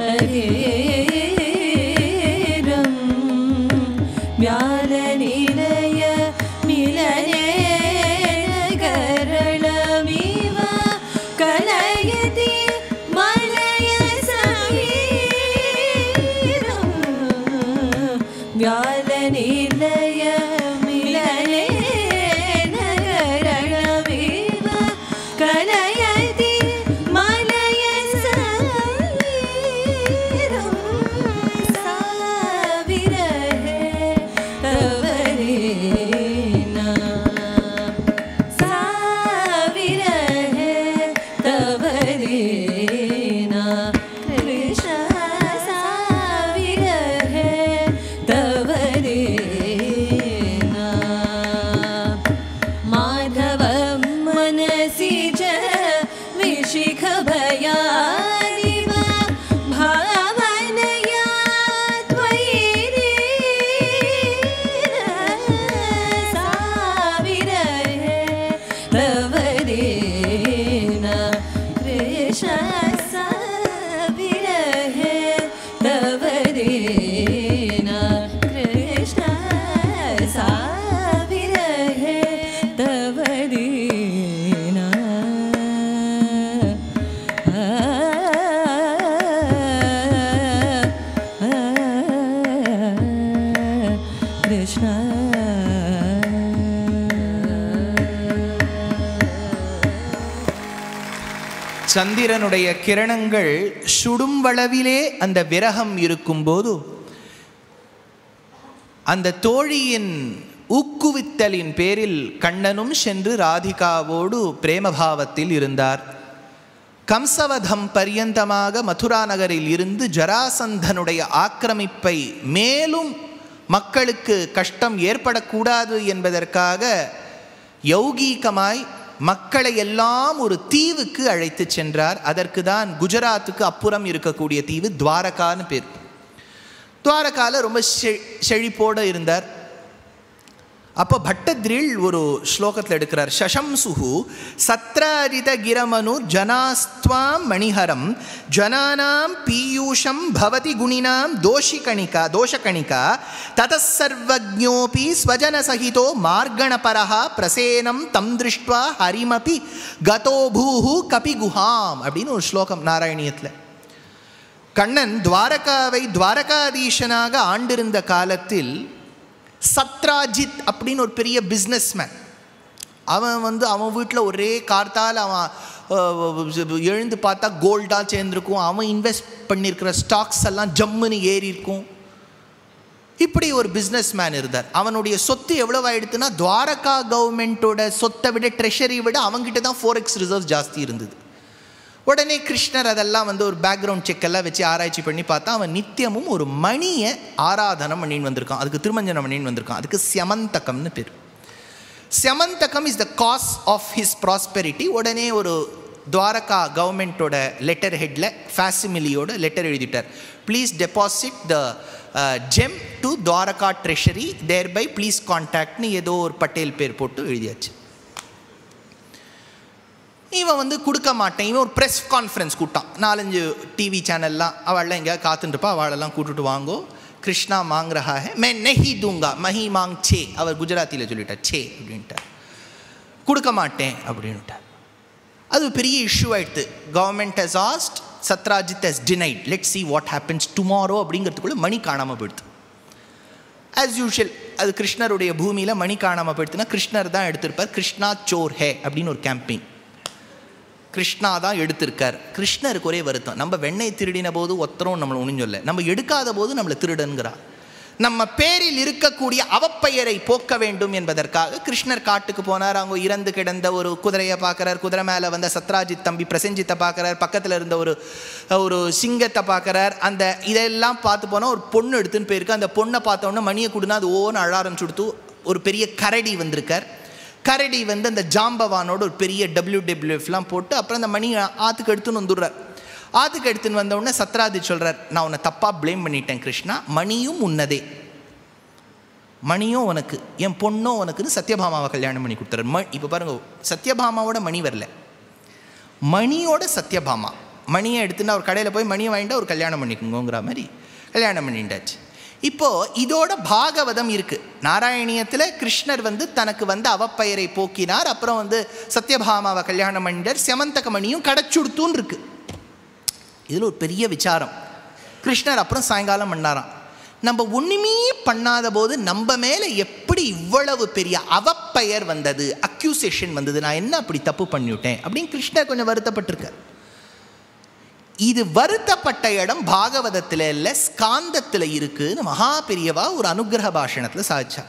अधीरम् व्यालनिलय मिलने करळमिव कलयति मलय समीरम् व्यालनिलय मिलने करळमिव कलयति मलय समीरम् साविरहे तवरीना साविरहे तवरीना कृष्ण साविरहे तवरीना माधवं मनसि च विशिखभयानिव भावनया त्वयि साविरहे तव दीन कृष्ण साविरहे तव दीन कृष्ण साविरहे तव दीन कृष्ण சந்திரனுடைய கிரணங்கள் சுடும் வளவிலே அந்த விரகம் இருக்கும்போது அந்த தோழியின் ஊக்குவித்தலின் பேரில் கண்ணனும் சென்று ராதிகாவோடு பிரேமபாவத்தில் இருந்தார் கம்சவதம் பரியந்தமாக மதுரா நகரில் இருந்து ஜராசந்தனுடைய ஆக்கிரமிப்பை மேலும் மக்களுக்கு கஷ்டம் ஏற்படக்கூடாது என்பதற்காக யௌகீகமாய் மக்களை எல்லாம் ஒரு தீவுக்கு அழைத்து சென்றார் அதற்கு தான் குஜராத்துக்கு அப்புறம் இருக்கக்கூடிய தீவு துவாரகான்னு பேர் துவாரகால ரொம்ப செ செழிப்போடு இருந்தார் அப்போ பட்டத்ரில் ஒரு ஸ்லோகத்தில் எடுக்கிறார் சசம்சுஹு சத்ராரித கிரமனு ஜனாஸ்துவாம் மணிஹரம் ஜனானாம் பீயூஷம் பவதி குணினாம் தோஷிகணிகா தோஷகணிகா ததசர்வஜோபி ஸ்வஜனசகிதோ மார்கணபரஹா பிரசேனம் தம் திருஷ்டுவா ஹரிமபி கதோபூஹு கபிகுஹாம் அப்படின்னு ஒரு ஸ்லோகம் நாராயணியத்தில் கண்ணன் துவாரகாவை துவாரகாதீசனாக ஆண்டிருந்த காலத்தில் சத்ராஜித் அப்படின்னு ஒரு பெரிய பிஸ்னஸ்மேன் அவன் வந்து அவன் வீட்டில் ஒரே கார்த்தால் அவன் அஹ், எழுந்து பார்த்தா கோல்டாக சேர்ந்துருக்கும் அவன் இன்வெஸ்ட் பண்ணியிருக்கிற ஸ்டாக்ஸ் எல்லாம் ஜம்முன்னு ஏறி இருக்கும் இப்படி ஒரு பிஸ்னஸ் மேன் இருந்தார் அவனுடைய சொத்து எவ்வளவு ஆயிடுத்துன்னா துவாரகா கவர்மெண்ட்டோட சொத்தை விட ட்ரெஷரி விட அவங்ககிட்ட தான் ஃபோரெக்ஸ் ரிசர்வ் ஜாஸ்தி இருந்தது உடனே கிருஷ்ணர் அதெல்லாம் வந்து ஒரு பேக்ரவுண்ட் செக் எல்லாம் வச்சு ஆராய்ச்சி பண்ணி பார்த்தா அவன் நித்தியமும் ஒரு மணியை ஆராதனம் பண்ணின்னு வந்திருக்கான் அதுக்கு திருமஞ்சனம் பண்ணின்னு வந்திருக்கான் அதுக்கு சியமந்தகம்னு பேர் Syamantakam is the cause of his prosperity உடனே ஒரு துவாரகா கவர்மெண்ட்டோட லெட்டர் ஹெட்டில் ஃபேசிமிலியோட லெட்டர் எழுதிட்டார் please deposit the gem to Dwaraka treasury thereby please கான்டாக்ட்னு ஏதோ ஒரு பட்டேல் பேர் போட்டு எழுதியாச்சு இவன் வந்து கொடுக்க மாட்டேன் இவன் ஒரு ப்ரெஸ் கான்ஃபரன்ஸ் கூட்டான் நாலஞ்சு டிவி சேனல்லாம் அவள்லாம் எங்கேயாவது காத்துட்டுருப்பா அவளெல்லாம் கூட்டுட்டு வாங்கோ கிருஷ்ணா மாங் ரஹா ஹே மே நெஹி தூங்கா மஹி மாங் சே அவர் குஜராத்தியில் சொல்லிட்டார் சே அப்படின்ட்டார் கொடுக்க மாட்டேன் அப்படின்ட்டார் அது ஒரு பெரிய இஷ்யூ ஆயிடுது government has asked Satrajit has denied let see what happens tomorrow அப்படிங்கிறதுக்குள்ள மணி காணாமல் போயிடுது ஆஸ் யூஷுவல் அது கிருஷ்ணருடைய பூமியில் மணி காணாமல் போயிடுதுன்னா கிருஷ்ணர் தான் எடுத்திருப்பார் கிருஷ்ணா சோர் ஹே அப்படின்னு ஒரு கேம்பெயின் கிருஷ்ணா தான் எடுத்திருக்கார் கிருஷ்ணருக்கு ஒரே வருத்தம் நம்ம வெண்ணெய் திருடின போது ஒத்தரும் நம்மளை ஒன்றும் சொல்ல நம்ம எடுக்காத போது நம்மளை திருடன்கிறா நம்ம பேரில் இருக்கக்கூடிய அவப்பெயரை போக்க வேண்டும் என்பதற்காக கிருஷ்ணர் காட்டுக்கு போனார் அவங்க இறந்து கிடந்த ஒரு குதிரையை பார்க்குறார் குதிரை மேலே வந்த சத்ராஜித் தம்பி பிரசஞ்சித்தை பார்க்குறார் பக்கத்தில் இருந்த ஒரு ஒரு சிங்கத்தை பார்க்குறார் அந்த இதெல்லாம் பார்த்து போனால் ஒரு பொண்ணு எடுத்துன்னு போயிருக்கு அந்த பொண்ணை பார்த்த உடனே மணியை கொடுனா அது ஓன்னு அழ ஆரம்பிச்சுடுத்து ஒரு பெரிய கரடி வந்திருக்கார் கரடி வந்து அந்த ஜாம்பவானோட ஒரு பெரிய டபிள்யூ டபிள்யூஎஃப்லாம் போட்டு அப்புறம் அந்த மணி ஆற்றுக்கு எடுத்துன்னு வந்துடுறார் ஆற்றுக்கு எடுத்துன்னு வந்த உடனே சத்ராஜி சொல்கிறார் நான் உன்னை தப்பாக ப்ளேம் பண்ணிட்டேன் கிருஷ்ணா மணியும் உன்னதே மணியும் உனக்கு என் பொண்ணும் உனக்குன்னு சத்யபாமாவை கல்யாணம் பண்ணி கொடுத்துறாரு ம இப்போ பாருங்க சத்யபாமாவோட மணி வரல மணியோட சத்யபாமா மணியை எடுத்துன்னு அவர் கடையில் போய் மணியை வாங்கிட்டு அவர் கல்யாணம் பண்ணிக்கோங்கிற மாதிரி கல்யாணம் பண்ணிட்டாச்சு இப்போ இதோட பாகவதம் இருக்கு நாராயணியத்தில் கிருஷ்ணர் வந்து தனக்கு வந்து அவப்பெயரை போக்கினார் அப்புறம் வந்து சத்யபாமாவை கல்யாணம் பண்ணிட்டார் செமந்தக மணியும் கடச்சுடுத்துன்னு இருக்கு இதில் ஒரு பெரிய விசாரம் கிருஷ்ணர் அப்புறம் சாயங்காலம் பண்ணாராம் நம்ம ஒன்றுமே பண்ணாத போது நம்ம மேலே எப்படி இவ்வளவு பெரிய அவப்பெயர் வந்தது அக்யூசேஷன் வந்தது நான் என்ன அப்படி தப்பு பண்ணிவிட்டேன் அப்படின்னு கிருஷ்ணர் கொஞ்சம் வருத்தப்பட்டிருக்கார் இது வருத்தப்பட்ட இடம் பாகவதத்தில் இல்லை ஸ்காந்தத்தில் இருக்குன்னு மகா பெரியவா ஒரு அனுகிரக பாஷணத்தில் சாதிச்சார்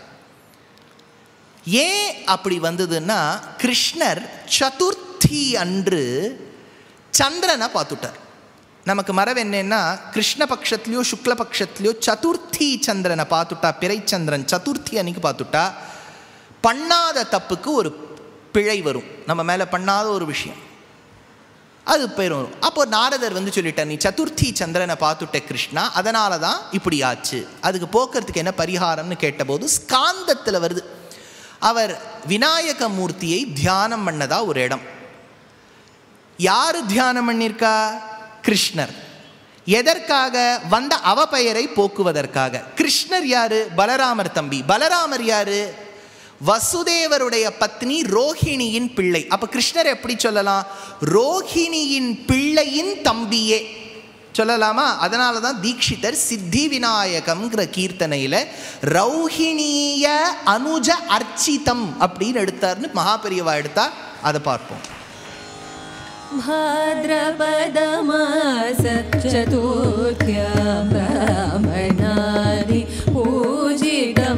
ஏன் அப்படி வந்ததுன்னா கிருஷ்ணர் சதுர்த்தி அன்று சந்திரனை பார்த்துட்டார் நமக்கு மரபு என்னன்னா கிருஷ்ண பட்சத்துலையோ சுக்ல பட்சத்துலையோ சதுர்த்தி சந்திரனை பார்த்துட்டா பிறை சந்திரன் சதுர்த்தி அன்னைக்கு பார்த்துட்டா பண்ணாத தப்புக்கு ஒரு பிழை வரும் நம்ம மேலே பண்ணாத ஒரு விஷயம் அது பேர் வரும் அப்போ நாரதர் வந்து சொல்லிட்டார் நீ சதுர்த்தி சந்திரனை பார்த்துட்ட கிருஷ்ணா அதனால தான் இப்படி ஆச்சு அதுக்கு போக்குறதுக்கு என்ன பரிகாரம்னு கேட்டபோது ஸ்காந்தத்தில் வருது அவர் விநாயக மூர்த்தியை தியானம் பண்ணதா ஒரு இடம் யாரு தியானம் பண்ணியிருக்கா கிருஷ்ணர் எதற்காக வந்த அவபெயரை போக்குவதற்காக கிருஷ்ணர் யாரு பலராமர் தம்பி பலராமர் யாரு வசுதேவருடைய பத்னி ரோஹிணியின் பிள்ளை அப்ப கிருஷ்ணர் எப்படி சொல்லலாம் ரோஹிணியின் பிள்ளையின் தம்பியே சொல்லலாமா அதனால தான் தீட்சிதர் சித்தி விநாயகம்ங்கிற கீர்த்தனையில் ரௌஹிணிய அனுஜ அர்ச்சிதம் அப்படின்னு எடுத்தார்னு மகாபெரியவா எடுத்தா அதை பார்ப்போம் भाद्रपदमासचतुर्थ्या ब्राह्मणादि पूजितं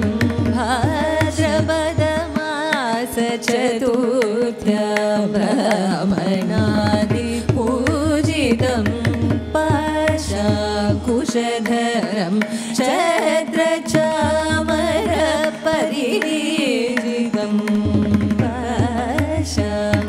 भाद्रपदमासचतुर्थ्या ब्राह्मणादि पूजितं पाशाकुशधरं छत्रचामरपरिजीतं पाशा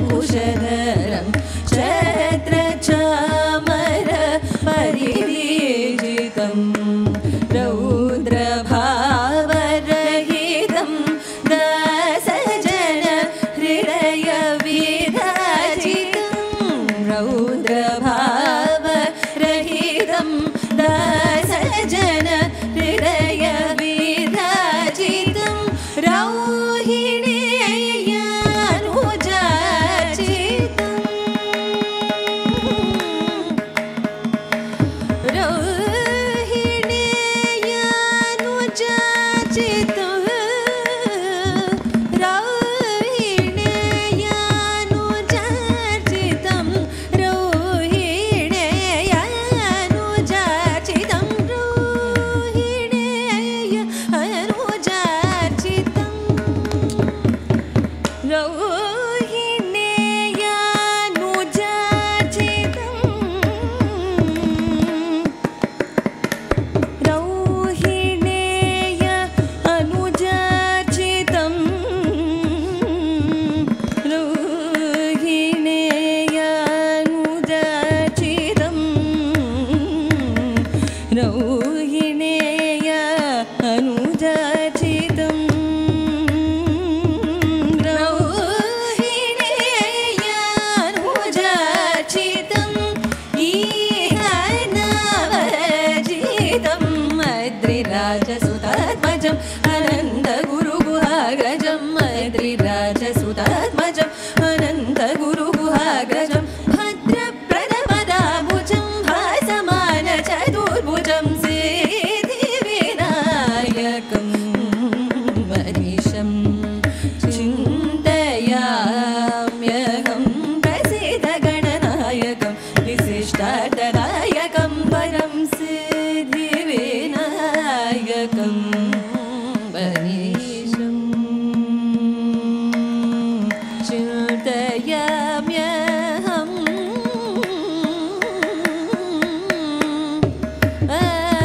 गुरुगुहागजं भद्रप्रदपदाभुजं भासमानचतुर्भुजं सिद्धिविनायकं मनीषं चिन्तयाम्यहं प्रसिद्धगणनायकं विशिष्टार्थदायकं परं सिद्धिविनायकं मनीषम् चिन्तयाम्यहम् आ,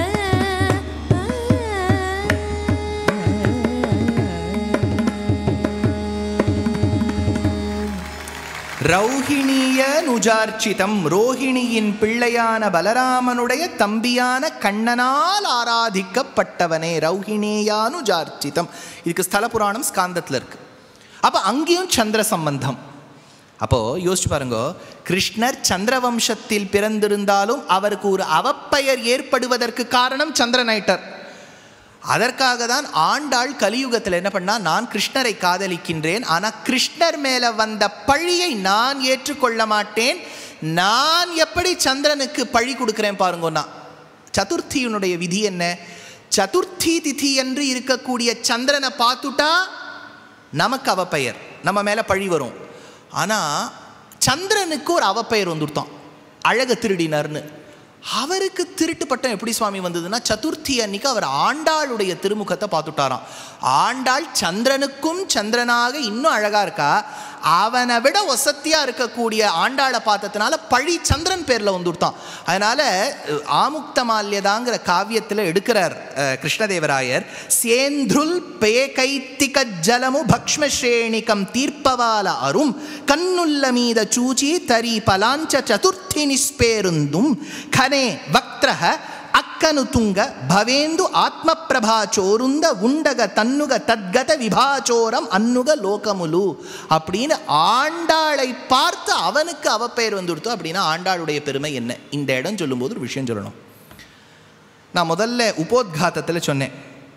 ரௌஹிணிய நுஜார்ச்சிதம் ரோஹிணியின் பிள்ளையான பலராமனுடைய தம்பியான கண்ணனால் ஆராதிக்கப்பட்டவனே ரௌஹிணேயானுஜார்ச்சிதம் இதுக்கு ஸ்தல புராணம் ஸ்காந்தத்தில் இருக்கு அப்போ அங்கேயும் சந்திர சம்பந்தம் அப்போ யோசிச்சு பாருங்க கிருஷ்ணர் சந்திரவம்சத்தில் பிறந்திருந்தாலும் அவருக்கு ஒரு அவப்பெயர் ஏற்படுவதற்கு காரணம் சந்திரனைட்டர் அதற்காக தான் ஆண்டாள் கலியுகத்தில் என்ன பண்ணா நான் கிருஷ்ணரை காதலிக்கின்றேன் ஆனால் கிருஷ்ணர் மேலே வந்த பழியை நான் ஏற்றுக்கொள்ள மாட்டேன் நான் எப்படி சந்திரனுக்கு பழி கொடுக்குறேன் பாருங்கன்னா சதுர்த்தியினுடைய விதி என்ன சதுர்த்தி திதி என்று இருக்கக்கூடிய சந்திரனை பார்த்துட்டா நமக்கு அவப்பெயர் நம்ம மேலே பழி வரும் ஆனால் சந்திரனுக்கு ஒரு அவப்பெயர் வந்துருத்தான் அழக திருடினர்னு அவருக்கு திருட்டு பட்டம் எப்படி சுவாமி வந்ததுன்னா சதுர்த்தி அன்னைக்கு அவர் ஆண்டாளுடைய திருமுகத்தை பார்த்துட்டாராம் ஆண்டாள் சந்திரனுக்கும் சந்திரனாக இன்னும் அழகா இருக்கா அவனை விட ஒசத்தியா இருக்கக்கூடிய ஆண்டாளை பார்த்ததுனால பழி சந்திரன் பேர்ல வந்துட்டான் அதனால அஹ், ஆமுக்தமால்யதாங்கிற காவியத்தில் எடுக்கிறார் அஹ், கிருஷ்ணதேவராயர் சேந்துருல் பேகைத்திக ஜலமு பக்ஷ்மஸ்ரேணிகம் தீர்ப்பவால அரும் கண்ணுள்ள மீத சூச்சி தரி பலாஞ்ச சதுர்த்தி நிஸ்பேருந்தும் கனே வக்திரஹ அக்கனு துங்க பவேந்து ஆத்ம பிரபா சோருந்த உண்டக தன்னுக தத்கத விபாச்சோரம் அன்னுக லோகமுலு அப்படின்னு ஆண்டாளை பார்த்து அவனுக்கு அவப்பெயர் வந்துடுத்து அப்படின்னா ஆண்டாளுடைய பெருமை என்ன இந்த இடம் சொல்லும்போது ஒரு விஷயம் சொல்லணும் நான் முதல்ல உபோத்காத்தத்தில் சொன்னேன்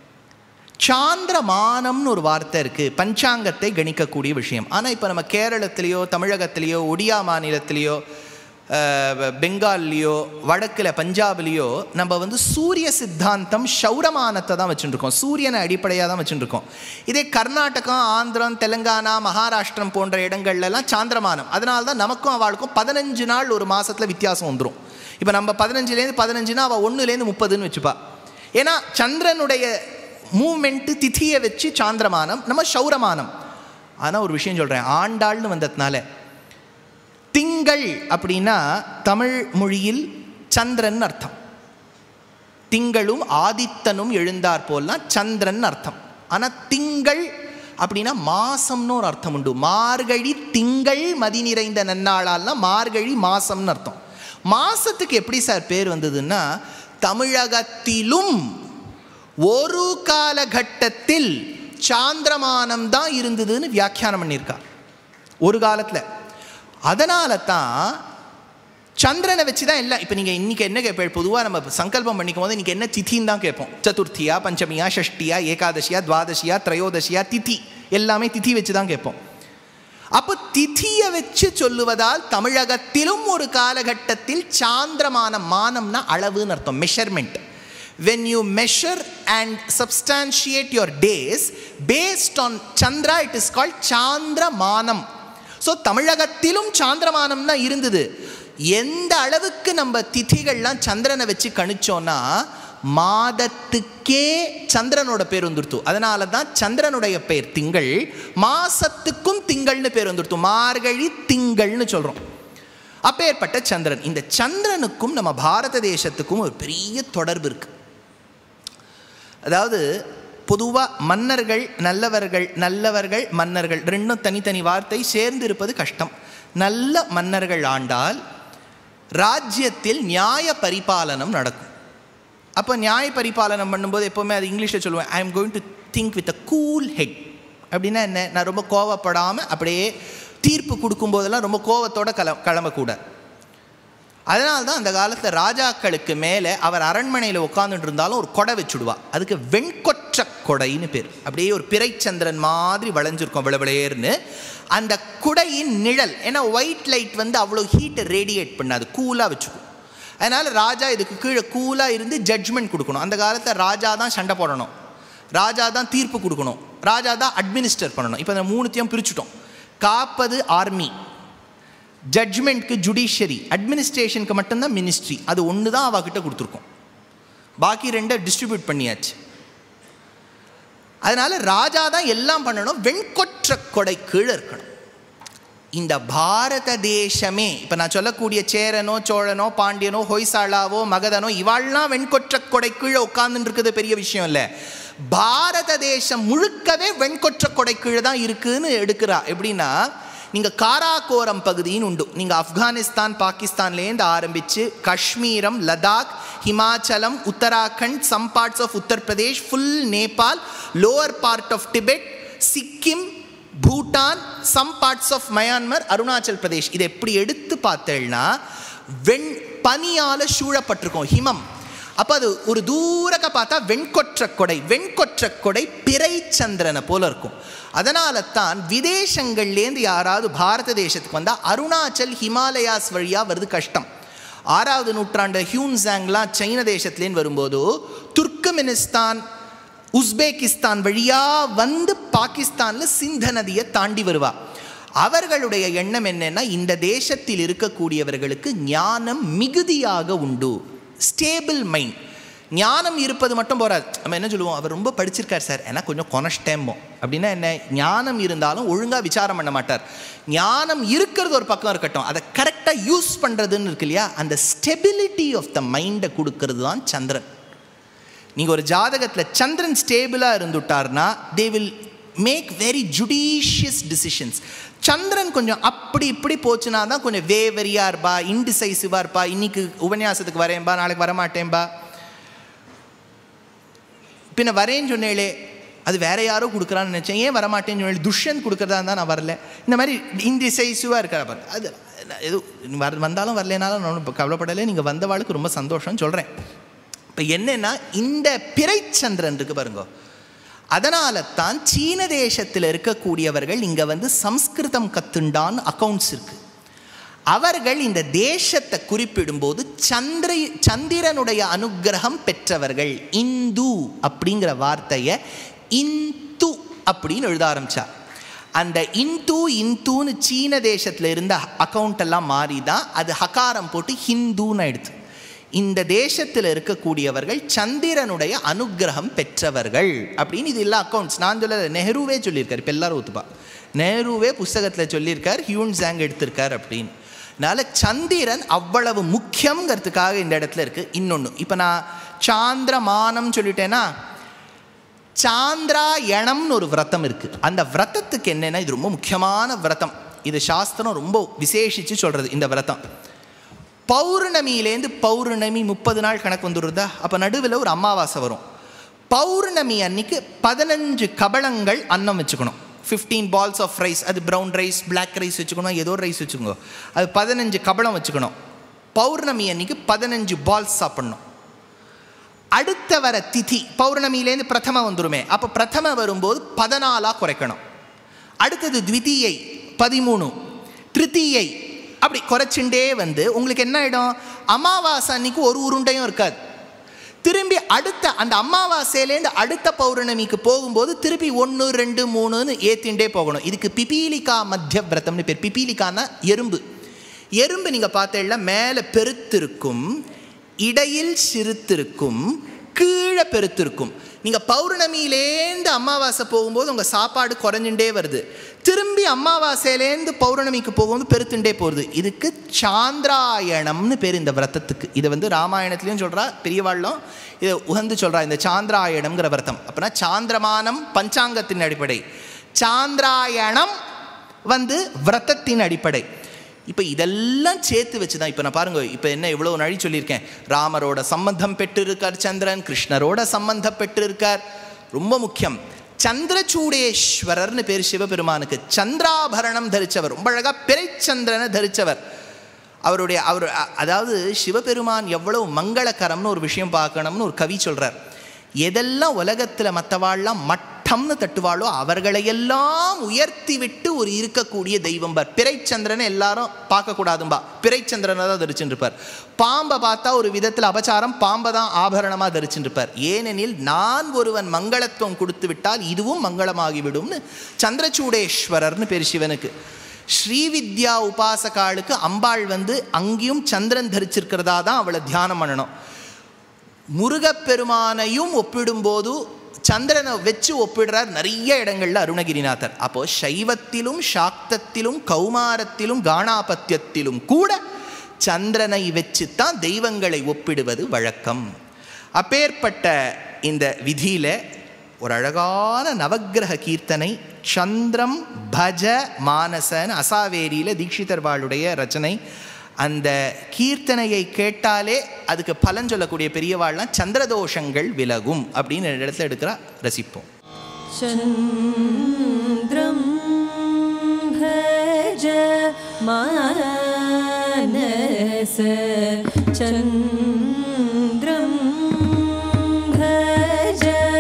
சாந்திரமானம்னு ஒரு வார்த்தை இருக்குது பஞ்சாங்கத்தை கணிக்கக்கூடிய விஷயம் ஆனால் இப்போ நம்ம கேரளத்திலேயோ தமிழகத்திலேயோ ஒடியா மாநிலத்திலேயோ அஹ், பெங்கால்லையோ வடக்கில் பஞ்சாப்லேயோ நம்ம வந்து சூரிய சித்தாந்தம் சௌரமானத்தை தான் வச்சுருக்கோம் சூரியனை அடிப்படையாக தான் வச்சுருக்கோம் இதே கர்நாடகம் ஆந்திரம் தெலுங்கானா மகாராஷ்டிரம் போன்ற இடங்கள்லாம் சாந்திரமானம் அதனால தான் நமக்கும் அவளுக்கும் பதினஞ்சு நாள் ஒரு மாதத்தில் வித்தியாசம் வந்துடும் இப்போ நம்ம பதினஞ்சுலேருந்து பதினஞ்சுனா அவள் ஒன்றுலேருந்து முப்பதுன்னு வச்சுப்பா ஏன்னா சந்திரனுடைய மூமெண்ட்டு திதியை வச்சு சாந்திரமானம் நம்ம சௌரமானம் ஆனால் ஒரு விஷயம் சொல்கிறேன் ஆண்டாள்னு வந்ததுனால திங்கள் அப்படின்னா தமிழ் மொழியில் சந்திரன் அர்த்தம் திங்களும் ஆதித்தனும் எழுந்தார் போல்லாம் சந்திரன் அர்த்தம் ஆனால் திங்கள் அப்படின்னா மாசம்னு ஒரு அர்த்தம் உண்டு மார்கழி திங்கள் மதி நிறைந்த நன்னாளால்னா மார்கழி மாசம்னு அர்த்தம் மாசத்துக்கு எப்படி சார் பேர் வந்ததுன்னா தமிழகத்திலும் ஒரு காலகட்டத்தில் சாந்திரமானம் தான் இருந்ததுன்னு வியாக்கியானம் பண்ணியிருக்கார் ஒரு காலத்தில் அதனால தான் சந்திரனை வச்சு தான் இல்லை இப்போ நீங்கள் இன்றைக்கி என்ன கேட்பேன் பொதுவாக நம்ம சங்கல்பம் பண்ணிக்கும் போது இன்றைக்கி என்ன திதின்னு தான் கேட்போம் சதுர்த்தியா பஞ்சமியா ஷஷ்டியா ஏகாதசியா துவாதசியா திரையோதசியா திதி எல்லாமே திதி வச்சு தான் கேட்போம் அப்போ திதியை வச்சு சொல்லுவதால் தமிழகத்திலும் ஒரு காலகட்டத்தில் சாந்திரமான மானம்னா அளவுன்னு அர்த்தம் measurement when you measure and substantiate your days based on chandra it is called சாந்திரமானம் ஸோ தமிழகத்திலும் சாந்திரமானம் தான் இருந்தது எந்த அளவுக்கு நம்ம திதிகள்லாம் சந்திரனை வச்சு கணிச்சோன்னா மாதத்துக்கே சந்திரனோட பேர் வந்துருத்து அதனால தான் சந்திரனுடைய பேர் திங்கள் மாசத்துக்கும் திங்கள்னு பேர் வந்துருத்து மார்கழி திங்கள்னு சொல்கிறோம் அப்பேற்பட்ட சந்திரன் இந்த சந்திரனுக்கும் நம்ம பாரத தேசத்துக்கும் ஒரு பெரிய தொடர்பு இருக்கு அதாவது பொதுவாக மன்னர்கள் நல்லவர்கள் நல்லவர்கள் மன்னர்கள் ரெண்டும் தனித்தனி வார்த்தை சேர்ந்து இருப்பது கஷ்டம் நல்ல மன்னர்கள் ஆண்டால் ராஜ்யத்தில் நியாய பரிபாலனம் நடக்கும் அப்போ நியாய பரிபாலனம் பண்ணும்போது எப்போவுமே அது இங்கிலீஷில் சொல்லுவேன் I am going to think with a cool head அப்படின்னா என்ன நான் ரொம்ப கோவப்படாமல் அப்படியே தீர்ப்பு கொடுக்கும்போதெல்லாம் ரொம்ப கோவத்தோட கல கிளம்பக்கூடாது அதனால தான் அந்த காலத்தில் ராஜாக்களுக்கு மேலே அவர் அரண்மனையில் உட்காந்துட்டு இருந்தாலும் ஒரு கொடை வச்சுடுவா அதுக்கு வெண்கொற்ற கொடைன்னு பேர் அப்படியே ஒரு பிறைச்சந்திரன் மாதிரி வளைஞ்சிருக்கும் விளவிளையர்னு அந்த குடையின் நிழல் ஏன்னா ஒயிட் லைட் வந்து அவ்வளோ ஹீட்டை ரேடியேட் பண்ணாது கூலாக வச்சுக்கும் அதனால் ராஜா இதுக்கு கீழே கூலாக இருந்து ஜட்ஜ்மெண்ட் கொடுக்கணும் அந்த காலத்தில் ராஜா தான் சண்டை போடணும் ராஜா தான் தீர்ப்பு கொடுக்கணும் ராஜா தான் அட்மினிஸ்டர் பண்ணணும் இப்போ இந்த மூணுத்தையும் பிரிச்சுட்டோம் காப்பது ஆர்மி ஜட்ஜ்மெண்ட்க்கு ஜுடிஷியரி அட்மினிஸ்ட்ரேஷனுக்கு மட்டும்தான் மினிஸ்ட்ரி அது ஒன்று தான் அவகிட்ட கொடுத்துருக்கோம் பாக்கி ரெண்டை டிஸ்ட்ரிபியூட் பண்ணியாச்சு அதனால ராஜா தான் எல்லாம் பண்ணணும் வெண்கொற்ற கொடை கீழே இருக்கணும் இந்த பாரத தேசமே இப்போ நான் சொல்லக்கூடிய சேரனோ சோழனோ பாண்டியனோ ஹொய்சாளாவோ மகதனோ இவாள்லாம் வெண்கொற்ற கொடை கீழே உட்கார்ந்துட்டு இருக்குது பெரிய விஷயம் இல்லை பாரத தேசம் முழுக்கவே வெண்கொற்ற கொடை கீழே தான் இருக்குன்னு எடுக்கிறா எப்படின்னா நீங்கள் காராகோரம் பகுதின்னு உண்டு நீங்கள் ஆப்கானிஸ்தான் பாகிஸ்தான்லேருந்து ஆரம்பித்து காஷ்மீரம் Ladakh ஹிமாச்சலம் Uttarakhand some parts of Uttar Pradesh full Nepal lower part of Tibet Sikkim Bhutan some parts of மயான்மர் Arunachal Pradesh இதை எப்படி எடுத்து பார்த்தேன்னா வெண் பனியால் சூழப்பட்டிருக்கும் ஹிமம் அப்போ அது ஒரு தூரக்க பார்த்தா வெண்கொற்ற கொடை வெண்கொற்ற கொடை பிறை சந்திரனை போல இருக்கும் அதனால தான் விதேசங்கள்லேருந்து யாராவது பாரத தேசத்துக்கு வந்தால் அருணாச்சல் ஹிமாலயாஸ் வழியாக வருது கஷ்டம் ஆறாவது நூற்றாண்டு ஹியூன்சாங்லாம் சைன தேசத்துலேருந்து வரும்போது துர்க்கமெனிஸ்தான் உஸ்பெகிஸ்தான் வழியாக வந்து பாகிஸ்தானில் சிந்த நதியை தாண்டி வருவா அவர்களுடைய எண்ணம் என்னன்னா இந்த தேசத்தில் இருக்கக்கூடியவர்களுக்கு ஞானம் மிகுதியாக உண்டு ஸ்டேபிள் மைண்ட் ஞானம் இருப்பது மட்டும் போறாது நம்ம என்ன சொல்லுவோம் அவர் ரொம்ப படிச்சிருக்கார் சார் ஏன்னா கொஞ்சம் கொனஷ்டேம்போம் அப்படின்னா என்ன ஞானம் இருந்தாலும் ஒழுங்காக விசாரம் பண்ண மாட்டார் ஞானம் இருக்கிறது ஒரு பக்கம் இருக்கட்டும் அதை கரெக்டாக யூஸ் பண்ணுறதுன்னு இருக்கு இல்லையா அந்த ஸ்டெபிலிட்டி ஆஃப் த மைண்டை கொடுக்கறது தான் சந்திரன் நீங்கள் ஒரு ஜாதகத்தில் சந்திரன் ஸ்டேபிளாக இருந்துட்டார்னா they will make very judicious decisions Chandran கொஞ்சம் அப்படி இப்படி போச்சுன்னா தான் கொஞ்சம் வேவரியாக இருப்பா இன்டிசைசிவாக இருப்பா இன்னைக்கு உபன்யாசத்துக்கு வரேன்பா நாளைக்கு வரமாட்டேன்பா பின்ன வரேன்னு சொன்னேளே அது வேற யாரோ கொடுக்குறான்னு நினச்சேன் ஏன் வரமாட்டேன்னு சொன்னேன் துஷ்யந்த் கொடுக்குறதா இருந்தால் நான் வரல இந்த மாதிரி இன்டிசைசிவாக இருக்கிற பாரு அது எது வர வந்தாலும் வரலனாலும் நான் ஒன்றும் கவலைப்படலை நீங்கள் வந்தவாளுக்கு ரொம்ப சந்தோஷம் சொல்கிறேன் இப்போ என்னன்னா இந்த பிறைச்சந்திரன் இருக்கு பாருங்க அதனால தான் சீன தேசத்தில் இருக்கக்கூடியவர்கள் இங்கே வந்து சம்ஸ்கிருதம் கத்துண்டான்னு அக்கௌண்ட்ஸ் இருக்கு அவர்கள் இந்த தேசத்தை குறிப்பிடும்போது சந்திர சந்திரனுடைய அனுக்கிரகம் பெற்றவர்கள் இந்து அப்படிங்கிற வார்த்தையை இந்து அப்படின்னு எழுத ஆரம்பிச்சா அந்த இந்து இந்துன்னு சீன தேசத்தில் இருந்த அக்கௌண்ட் எல்லாம் மாறி தான் அது ஹகாரம் போட்டு ஹிந்துன்னு ஆயிடுது இந்த தேசத்தில் இருக்கக்கூடியவர்கள் சந்திரனுடைய அனுக்கிரகம் பெற்றவர்கள் அப்படின்னு இது எல்லா அக்கௌண்ட்ஸ் நான் சொல்ல நெஹ்ருவே சொல்லியிருக்காரு இப்போ எல்லாரும் ஒத்துப்பா நெஹ்ருவே புஸ்தகத்தில் சொல்லியிருக்கார் ஹியூன் ஜாங் எடுத்திருக்கார் அப்படின்னு அதனால சந்திரன் அவ்வளவு முக்கியங்கிறதுக்காக இந்த இடத்துல இருக்குது இன்னொன்று இப்போ நான் சாந்திரமானம் சொல்லிட்டேன்னா சாந்திராயணம்னு ஒரு விரதம் இருக்குது அந்த விரதத்துக்கு என்னென்னா இது ரொம்ப முக்கியமான விரதம் இது சாஸ்திரம் ரொம்ப விசேஷித்து சொல்கிறது இந்த விரதம் பௌர்ணமியிலேருந்து பௌர்ணமி முப்பது நாள் கணக்கு வந்துடுறதா அப்போ நடுவில் ஒரு அமாவாசை வரும் பௌர்ணமி அன்னைக்கு பதினஞ்சு கபளங்கள் அன்னம் வச்சுக்கணும் ஃபிஃப்டீன் பால்ஸ் ஆஃப் ரைஸ் அது ப்ரௌன் ரைஸ் பிளாக் ரைஸ் வச்சுக்கணும் ஏதோ ரைஸ் வச்சுக்கோங்க அது பதினஞ்சு கபளம் வச்சுக்கணும் பௌர்ணமி அன்னைக்கு பதினஞ்சு பால்ஸ் சாப்பிட்ணும் அடுத்த வர திதி பௌர்ணமியிலேருந்து பிரதம வந்துருமே அப்போ பிரதம வரும்போது பதினாலாக குறைக்கணும் அடுத்தது த்விதீயை பதிமூணு திருத்தீயை அப்படி குறைச்சுண்டே வந்து உங்களுக்கு என்ன ஆகிடும் அமாவாசை அன்னைக்கு ஒரு உருண்டையும் இருக்காது திரும்பி அடுத்த அந்த அமாவாசையிலேருந்து அடுத்த பௌர்ணமிக்கு போகும்போது திருப்பி ஒன்று ரெண்டு மூணுன்னு ஏற்றிண்டே போகணும் இதுக்கு பிபீலிகா மத்திய விரதம்னு பேர் பிபீலிகான்னா எறும்பு எறும்பு நீங்கள் பார்த்தீங்கன்னா மேலே பெருத்திருக்கும் இடையில் சிறுத்திருக்கும் கீழே பெருத்திருக்கும் நீங்கள் பௌர்ணமியிலேருந்து அமாவாசை போகும்போது உங்கள் சாப்பாடு குறைஞ்சுட்டே வருது திரும்பி அமாவாசையிலேருந்து பௌர்ணமிக்கு போகும்போது பெருத்துண்டே போகுது இதுக்கு சாந்திராயணம்னு பேர் இந்த விரதத்துக்கு இதை வந்து ராமாயணத்துலேயும் சொல்கிறா பெரியவாள்லும் இதை உகந்து சொல்கிறா இந்த சாந்திராயணம்ங்கிற விரதம் அப்படின்னா சாந்திரமானம் பஞ்சாங்கத்தின் அடிப்படை சாந்திராயணம் வந்து விரதத்தின் அடிப்படை இப்போ இதெல்லாம் சேர்த்து வச்சு தான் இப்போ நான் பாருங்க இப்போ என்ன இவ்வளோ நழி சொல்லியிருக்கேன் ராமரோட சம்பந்தம் பெற்றிருக்கார் சந்திரன் கிருஷ்ணரோட சம்பந்தம் பெற்றிருக்கார் ரொம்ப முக்கியம் சந்திரச்சூடேஸ்வரர்னு பேர் சிவபெருமானுக்கு சந்திராபரணம் தரிச்சவர் ரொம்ப அழகாக பிறைச்சந்திரனை தரிச்சவர் அவருடைய அவர் அ- அதாவது சிவபெருமான் எவ்வளவு மங்களகரம்னு ஒரு விஷயம் பார்க்கணும்னு ஒரு கவி சொல்றார் எதெல்லாம் உலகத்தில் மற்றவாள்லாம் மட்டம்னு தட்டுவாளோ அவர்களையெல்லாம் உயர்த்தி விட்டு ஒரு இருக்கக்கூடிய தெய்வம் பார் பிறைச்சந்திரனை எல்லாரும் பார்க்கக்கூடாதும்பா பிறைச்சந்திரனை தான் தரிச்சுட்டு இருப்பார் பாம்பை பார்த்தா ஒரு விதத்தில் அபச்சாரம் பாம்பை தான் ஆபரணமாக தரிச்சுட்டு இருப்பார் ஏனெனில் நான் ஒருவன் மங்களத்துவம் கொடுத்து விட்டால் இதுவும் மங்களமாகிவிடும்னு சந்திரச்சூடேஸ்வரர்னு பேர் சிவனுக்கு ஸ்ரீவித்யா உபாசகாளுக்கு அம்பாள் வந்து அங்கேயும் சந்திரன் தரிச்சிருக்கிறதா தான் அவளை தியானம் பண்ணணும் முருகப்பெருமானையும் ஒப்பிடும்போது சந்திரனை வச்சு ஒப்பிடுறார் நிறைய இடங்கள்ல அருணகிரிநாதர் அப்போ சைவத்திலும் சாக்தத்திலும் கௌமாரத்திலும் காணாபத்தியத்திலும் கூட சந்திரனை வச்சு தான் தெய்வங்களை ஒப்பிடுவது வழக்கம் அப்பேற்பட்ட இந்த விதியில ஒரு அழகான நவக்கிரக கீர்த்தனை சந்திரம் பஜ மானசன் அசாவேரியில தீட்சிதர்வாளுடைய ரச்சனை அந்த கீர்த்தனையை கேட்டாலே அதுக்கு பலன் சொல்லக்கூடிய பெரியவாள்லாம் சந்திரதோஷங்கள் விலகும் அப்படின்னு ரெண்டு இடத்துல எடுக்கிறா ரசிப்போம் चन्द्रं भज मानस चन्द्रं भज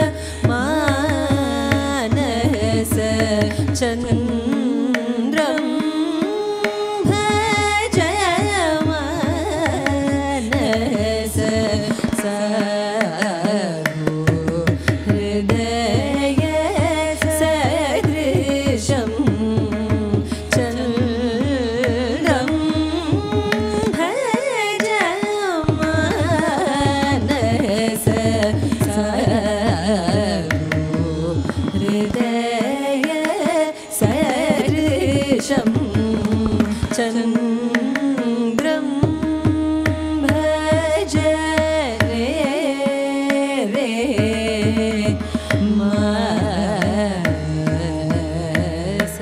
मानस चन्द्रं भज मानस सगो हृदय सदृशं चन्द्रं भज मानस सगो हृदय सदृशं चन्द्रं भज रे रे मास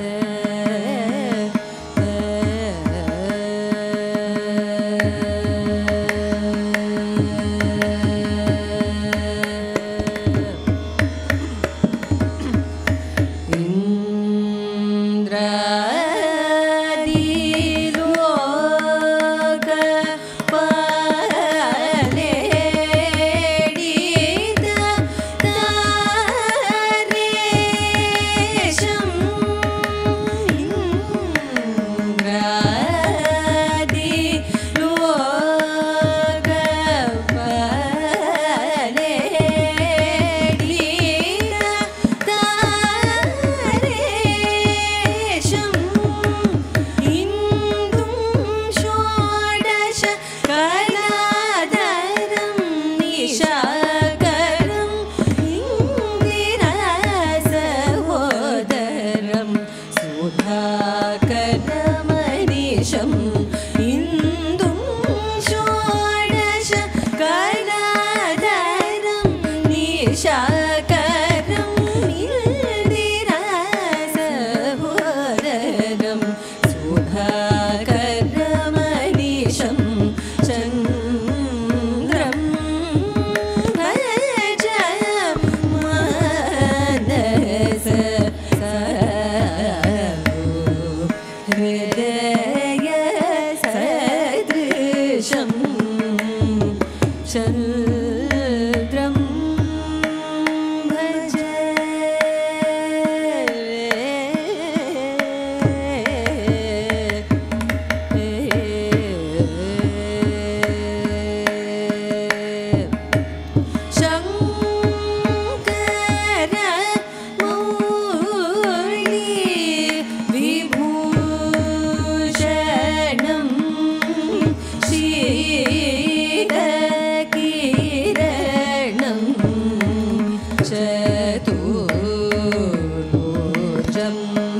இந்திராதிலோக பலேடித தாரேஷம் இந்திராதிலோக பலேடித தாரேஷம் இந்தும் ஷோடச கலாதரம் நிஷாகரம் இந்திரசகோதரம் சுதாகரமனிஷம் இந்தும் ஷோடச கலாதரம் நிஷாகரம் இந்திரசகோதரம் சுதாகரமனிஷம் चन्द्रं भज मानस हृदय सदृशं चन्द्रं भज शङ्कर मौळि विभूषणं शीतकिरणं चतुर्भुजं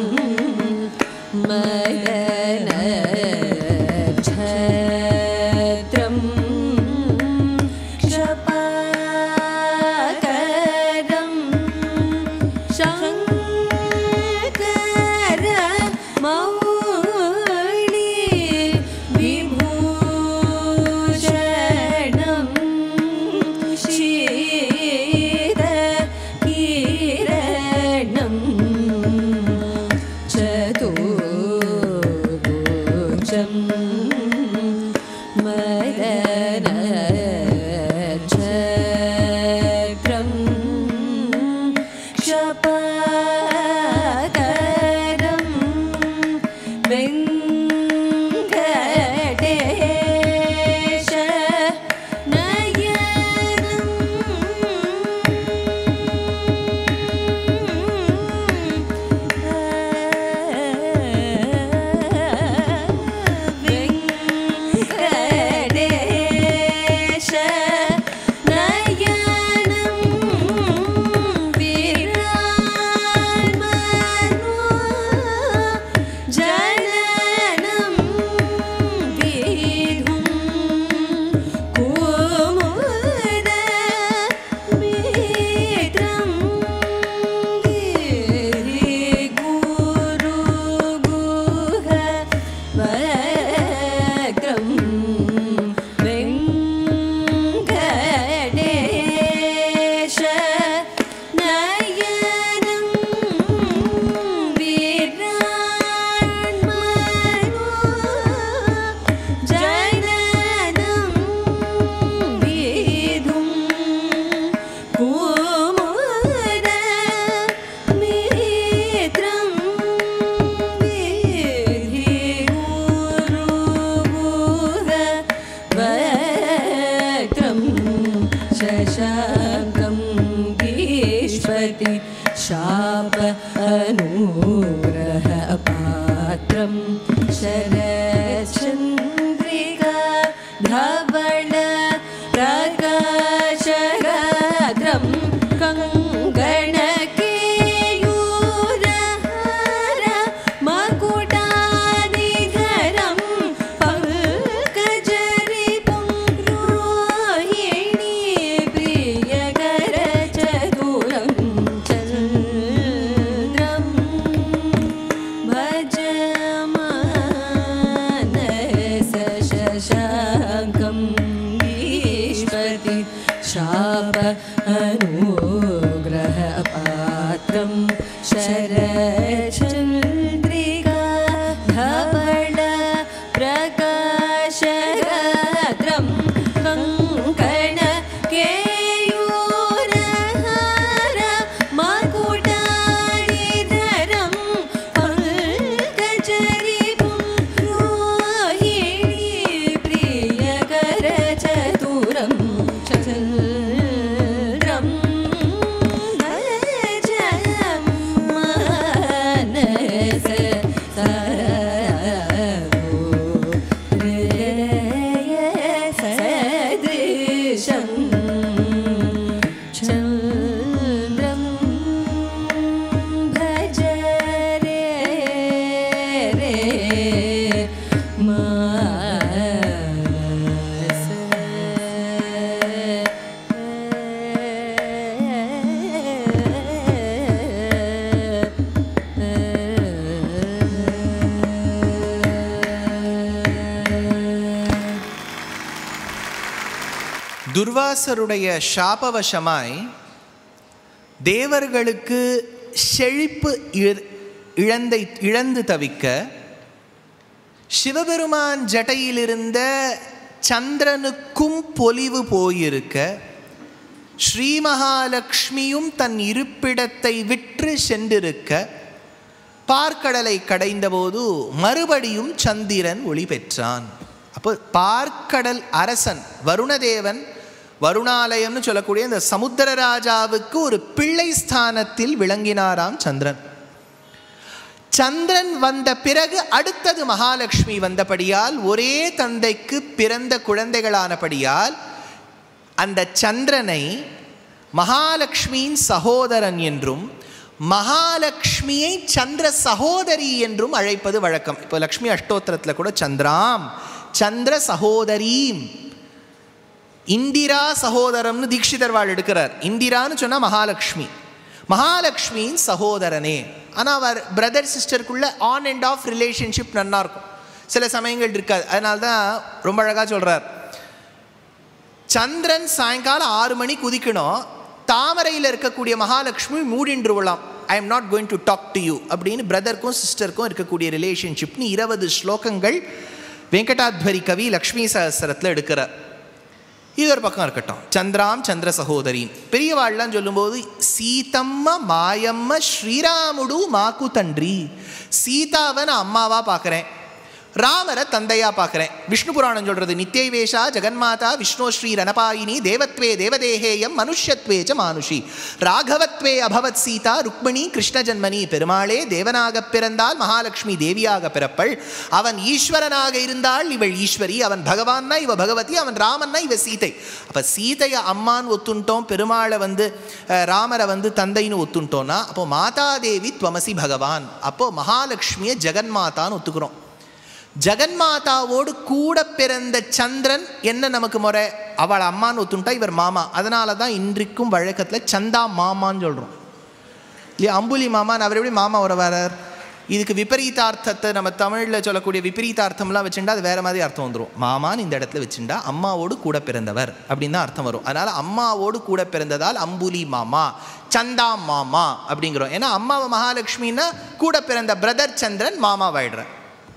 मदनच्छत्रं क्षपाकरं शङ्कर मौळि विभूषणं शीतकिरणं चतुर्भुजं अनुग्रहपात्रं शरचन्द्रिका धवल प्रकाशगात्रं कङ्गणकेयूरहार मकुटादिघरं पङ्कजरिपुं रोहिणी प्रियकरचतुरं चन्द्रं भजमानस शशाङ्कं ईश्वति शाप अनुग्रहपात्रं शरचन्द्रिका धवल प्रकाशगात्रं कङ्कण केयूरहार मकुटानिधरं पङ्कजरिपुं रोहिणी प्रियकरचतुरं चन्द्रं भज मानस सदृशं चन्द्रं भज रे रे मानस துர்வாசருடைய சாபவசமாய் தேவர்களுக்கு செழிப்பு இழ- இழந்தை இழந்து தவிக்க சிவபெருமான் ஜடையிலிருந்த சந்திரனுக்கும் பொலிவு போயிருக்க ஸ்ரீ மகாலட்சுமியும் தன் இருப்பிடத்தை விற்று சென்றிருக்க பார்க்கடலை கடைந்தபோது மறுபடியும் சந்திரன் ஒளி பெற்றான் அப்போ பார்க்கடல் அரசன் வருணதேவன் வருணாலயம்னு சொல்லக்கூடிய இந்த சமுத்திர ராஜாவுக்கு ஒரு பிள்ளை ஸ்தானத்தில் விளங்கினாராம் சந்திரன் சந்திரன் வந்த பிறகு அடுத்தது மகாலட்சுமி வந்தபடியால் ஒரே தந்தைக்கு பிறந்த குழந்தைகளானபடியால் அந்த சந்திரனை மகாலட்சுமியின் சகோதரன் என்றும் மகாலட்சுமியை சந்திர சகோதரி என்றும் அழைப்பது வழக்கம் இப்போ லக்ஷ்மி அஷ்டோத்திரத்தில் கூட சந்திராம் சந்திர சகோதரீம் இந்திரா சகோதரம்னு தீட்சிதர் வாழ் எடுக்கிறார் இந்திரான்னு சொன்னால் மகாலட்சுமி மகாலட்சுமியின் சகோதரனே ஆனால் அவர் பிரதர் சிஸ்டருக்குள்ள ஆன் அண்ட் ஆஃப் ரிலேஷன்ஷிப் நன்னா இருக்கும் சில சமயங்கள் இருக்காது அதனால தான் ரொம்ப அழகாக சொல்கிறார் சந்திரன் சாயங்காலம் ஆறு மணிக்கு உதிக்கணும் தாமரையில் இருக்கக்கூடிய மகாலட்சுமி மூடின்றுவலாம் I am not going to talk to you அப்படின்னு பிரதருக்கும் சிஸ்டருக்கும் இருக்கக்கூடிய ரிலேஷன்ஷிப்னு இருபது ஸ்லோகங்கள் வெங்கடாத்வரி கவி லக்ஷ்மி சஹஸ்ரத்தில் எடுக்கிறார் இது ஒரு பக்கம் இருக்கட்டும் சந்திராம் சந்திர சகோதரின் பெரியவாள்லாம் சொல்லும்போது சீதம்ம மாயம்ம ஸ்ரீராமுடு மாக்கு தன்றி சீதாவை நான் அம்மாவா பார்க்குறேன் ராமரை தந்தையா பார்க்குறேன் விஷ்ணு புராணம் சொல்றது நித்யவேஷா ஜெகன்மாதா விஷ்ணு ஸ்ரீ ரணபாயினி தேவத்வே தேவதேகேயம் மனுஷ்யத்வே ச மானுஷி ராகவத்வே அபவத் சீதா ருக்மிணி கிருஷ்ண ஜன்மனி பெருமாளே தேவனாக பிறந்தால் மகாலட்சுமி தேவியாக பிறப்பள் அவன் ஈஸ்வரனாக இருந்தால் இவள் ஈஸ்வரி அவன் பகவான்னா இவ பகவதி அவன் ராமன்னா இவ சீதை அப்போ சீதையை அம்மான்னு ஒத்துண்டோம் பெருமாளை வந்து அஹ், ராமரை வந்து தந்தைன்னு ஒத்துண்டோம்னா அப்போ மாதாதேவி துவமசி பகவான் அப்போ மகாலட்சுமியை ஜெகன்மாதான்னு ஒத்துக்கிறோம் ஜெகன்மாதாவோடு கூட பிறந்த சந்திரன் என்ன நமக்கு முறை அவள் அம்மான்னு ஒத்துண்டா இவர் மாமா அதனால தான் இன்றைக்கும் வழக்கத்தில் சந்தா மாமான்னு சொல்கிறோம் இல்லையா அம்புலி மாமான்னு அவர் எப்படி மாமா வர வரார் இதுக்கு விபரீதார்த்தத்தை நம்ம தமிழில் சொல்லக்கூடிய விபரீதார்த்தம்லாம் வச்சுட்டா அது வேற மாதிரி அர்த்தம் வந்துடும் மாமான்னு இந்த இடத்துல வச்சுட்டா அம்மாவோடு கூட பிறந்தவர் அப்படின்னு தான் அர்த்தம் வரும் அதனால் அம்மாவோடு கூட பிறந்ததால் அம்புலி மாமா சந்தா மாமா அப்படிங்கிறோம் ஏன்னா அம்மாவை மகாலட்சுமின்னா கூட பிறந்த பிரதர் சந்திரன் மாமாவாயிடுற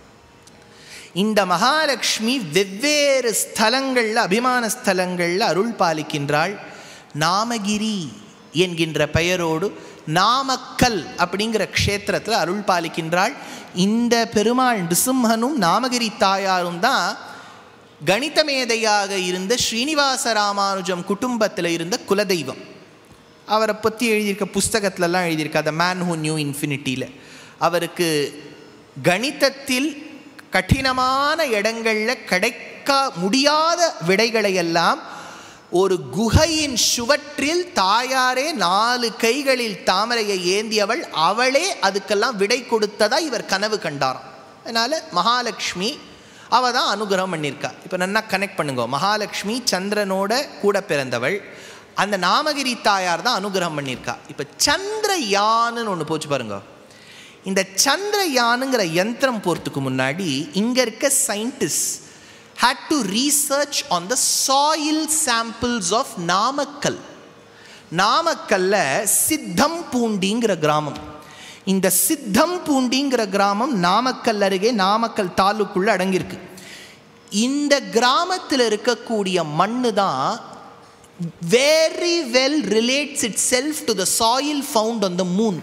இந்த மகாலட்சுமி வெவ்வேறு ஸ்தலங்களில் அபிமான ஸ்தலங்களில் அருள் பாலிக்கின்றாள் நாமகிரி என்கின்ற பெயரோடு நாமக்கல் அப்படிங்கிற க்ஷேத்திரத்தில் அருள் பாலிக்கின்றாள் இந்த பெருமாள் நிருசிம்மனும் நாமகிரி தாயாரும் தான் கணித மேதையாக இருந்த ஸ்ரீனிவாச ராமானுஜம் குடும்பத்தில் இருந்த குலதெய்வம் அவரை பற்றி எழுதியிருக்க புஸ்தகத்துலலாம் எழுதியிருக்க அந்த மேன் ஹூ நியூ இன்ஃபினிட்டியில் அவருக்கு கணிதத்தில் கடினமான இடங்களில் கிடைக்க முடியாத விடைகளை எல்லாம் ஒரு குகையின் சுவற்றில் தாயாரே நாலு கைகளில் தாமரையை ஏந்தியவள் அவளே அதுக்கெல்லாம் விடை கொடுத்ததா இவர் கனவு கண்டாராம் அதனால மகாலட்சுமி அவ தான் அனுகிரகம் பண்ணியிருக்கா இப்போ நல்லா கனெக்ட் பண்ணுங்க மகாலட்சுமி சந்திரனோட கூட பிறந்தவள் அந்த நாமகிரி தாயார் தான் அனுகிரகம் பண்ணியிருக்கா இப்போ சந்திரயான்னு ஒன்று போச்சு பாருங்க இந்த சந்திரயானுங்கிற யந்திரம் போகிறதுக்கு முன்னாடி இங்கே இருக்க scientist had to research on the soil samples of Namakkal நாமக்கல்ல சித்தம் பூண்டிங்கிற கிராமம் இந்த சித்தம் பூண்டிங்கிற கிராமம் நாமக்கல் அருகே நாமக்கல் தாலுக்குள்ள அடங்கியிருக்கு இந்த கிராமத்தில் இருக்கக்கூடிய மண்ணு தான் very well relates itself to the soil found on the moon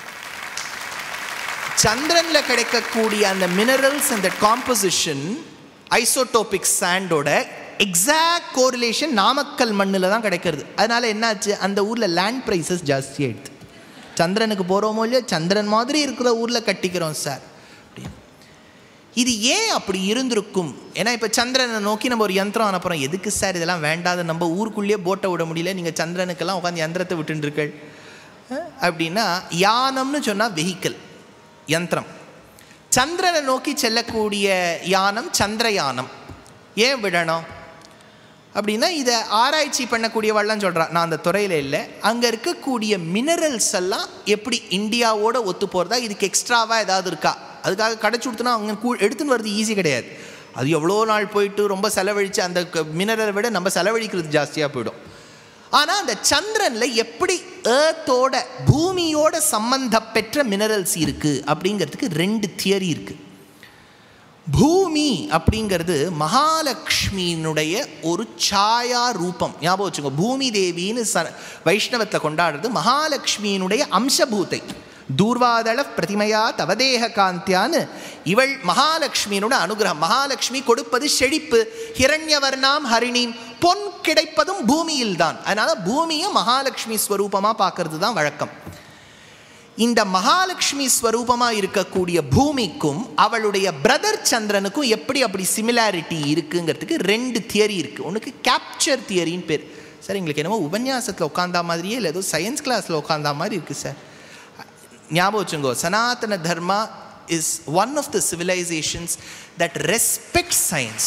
சந்திரன்ல கிடைக்கக்கூடிய அந்த மினரல்ஸ் அந்த காம்போசிஷன் ஐசோடோபிக் சாண்டோட எக்ஸாக்ட் கோரிலேஷன் நாமக்கல் மண்ணில் தான் கிடைக்கிறது அதனால என்னாச்சு அந்த ஊரில் லேண்ட் ப்ரைஸஸ் ஜாஸ்தி ஆயிடுது சந்திரனுக்கு போகிறோமோ இல்லையோ சந்திரன் மாதிரி இருக்கிற ஊரில் கட்டிக்கிறோம் சார் அப்படின்னு இது ஏன் அப்படி இருந்திருக்கும் ஏன்னா இப்போ சந்திரனை நோக்கி நம்ம ஒரு யந்திரம் அனுப்புகிறோம் எதுக்கு சார் இதெல்லாம் வேண்டாத நம்ம ஊருக்குள்ளேயே போட்டை விட முடியல நீங்கள் சந்திரனுக்கெல்லாம் உட்காந்து யந்திரத்தை விட்டுருக்கள் அப்படின்னா யானம்னு சொன்னால் வெஹிக்கிள் யந்திரம் சந்திரனை நோக்கி செல்லக்கூடிய யானம் சந்திரயானம் ஏன் விடணும் அப்படின்னா இதை ஆராய்ச்சி பண்ணக்கூடியவள்லாம் சொல்கிறான் நான் அந்த துறையில் இல்லை அங்கே இருக்கக்கூடிய மினரல்ஸ் எல்லாம் எப்படி இந்தியாவோட ஒத்து போகிறதா இதுக்கு எக்ஸ்ட்ராவாக ஏதாவது இருக்கா அதுக்காக கடைச்சி கொடுத்தனா அவங்க கூ எடுத்துன்னு வர்றது ஈஸி கிடையாது அது எவ்வளோ நாள் போயிட்டு ரொம்ப செலவழித்து அந்த மினரலை விட நம்ம செலவழிக்கிறது ஜாஸ்தியாக போயிடும் ஆனால் அந்த சந்திரனில் எப்படி ஏர்த்தோட பூமியோட சம்பந்தப்பெற்ற மினரல்ஸ் இருக்குது அப்படிங்கிறதுக்கு ரெண்டு தியரி இருக்குது பூமி அப்படிங்கிறது மகாலட்சுமியினுடைய ஒரு சாயா ரூபம் ஞாபகம் வச்சுக்கோ பூமி தேவின்னு ச வைஷ்ணவத்தில் கொண்டாடுறது மகாலட்சுமியினுடைய அம்சபூத்தை தூர்வாதள பிரதிமையா தவதேக காந்தியான்னு இவள் மகாலட்சுமியினோட அனுகிரகம் மகாலட்சுமி கொடுப்பது செழிப்பு ஹிரண்யவர்ணாம் ஹரிணீம் பொன் கிடைப்பதும் பூமியில் தான் அதனால பூமியை மகாலட்சுமி ஸ்வரூபமாக பார்க்கறது தான் வழக்கம் இந்த மகாலட்சுமி ஸ்வரூபமாக இருக்கக்கூடிய பூமிக்கும் அவளுடைய பிரதர் சந்திரனுக்கும் எப்படி அப்படி சிமிலாரிட்டி இருக்குங்கிறதுக்கு ரெண்டு தியரி இருக்குது ஒன்றுக்கு கேப்சர் தியரின்னு பேர் சார் எங்களுக்கு என்னமோ உபன்யாசத்தில் உட்காந்தா மாதிரியே இல்லை ஏதோ சயின்ஸ் கிளாஸில் உட்காந்தா மாதிரி இருக்குது சார் ஞாபகம் வச்சுங்கோ Sanatana dharma is one of the civilisations that respect science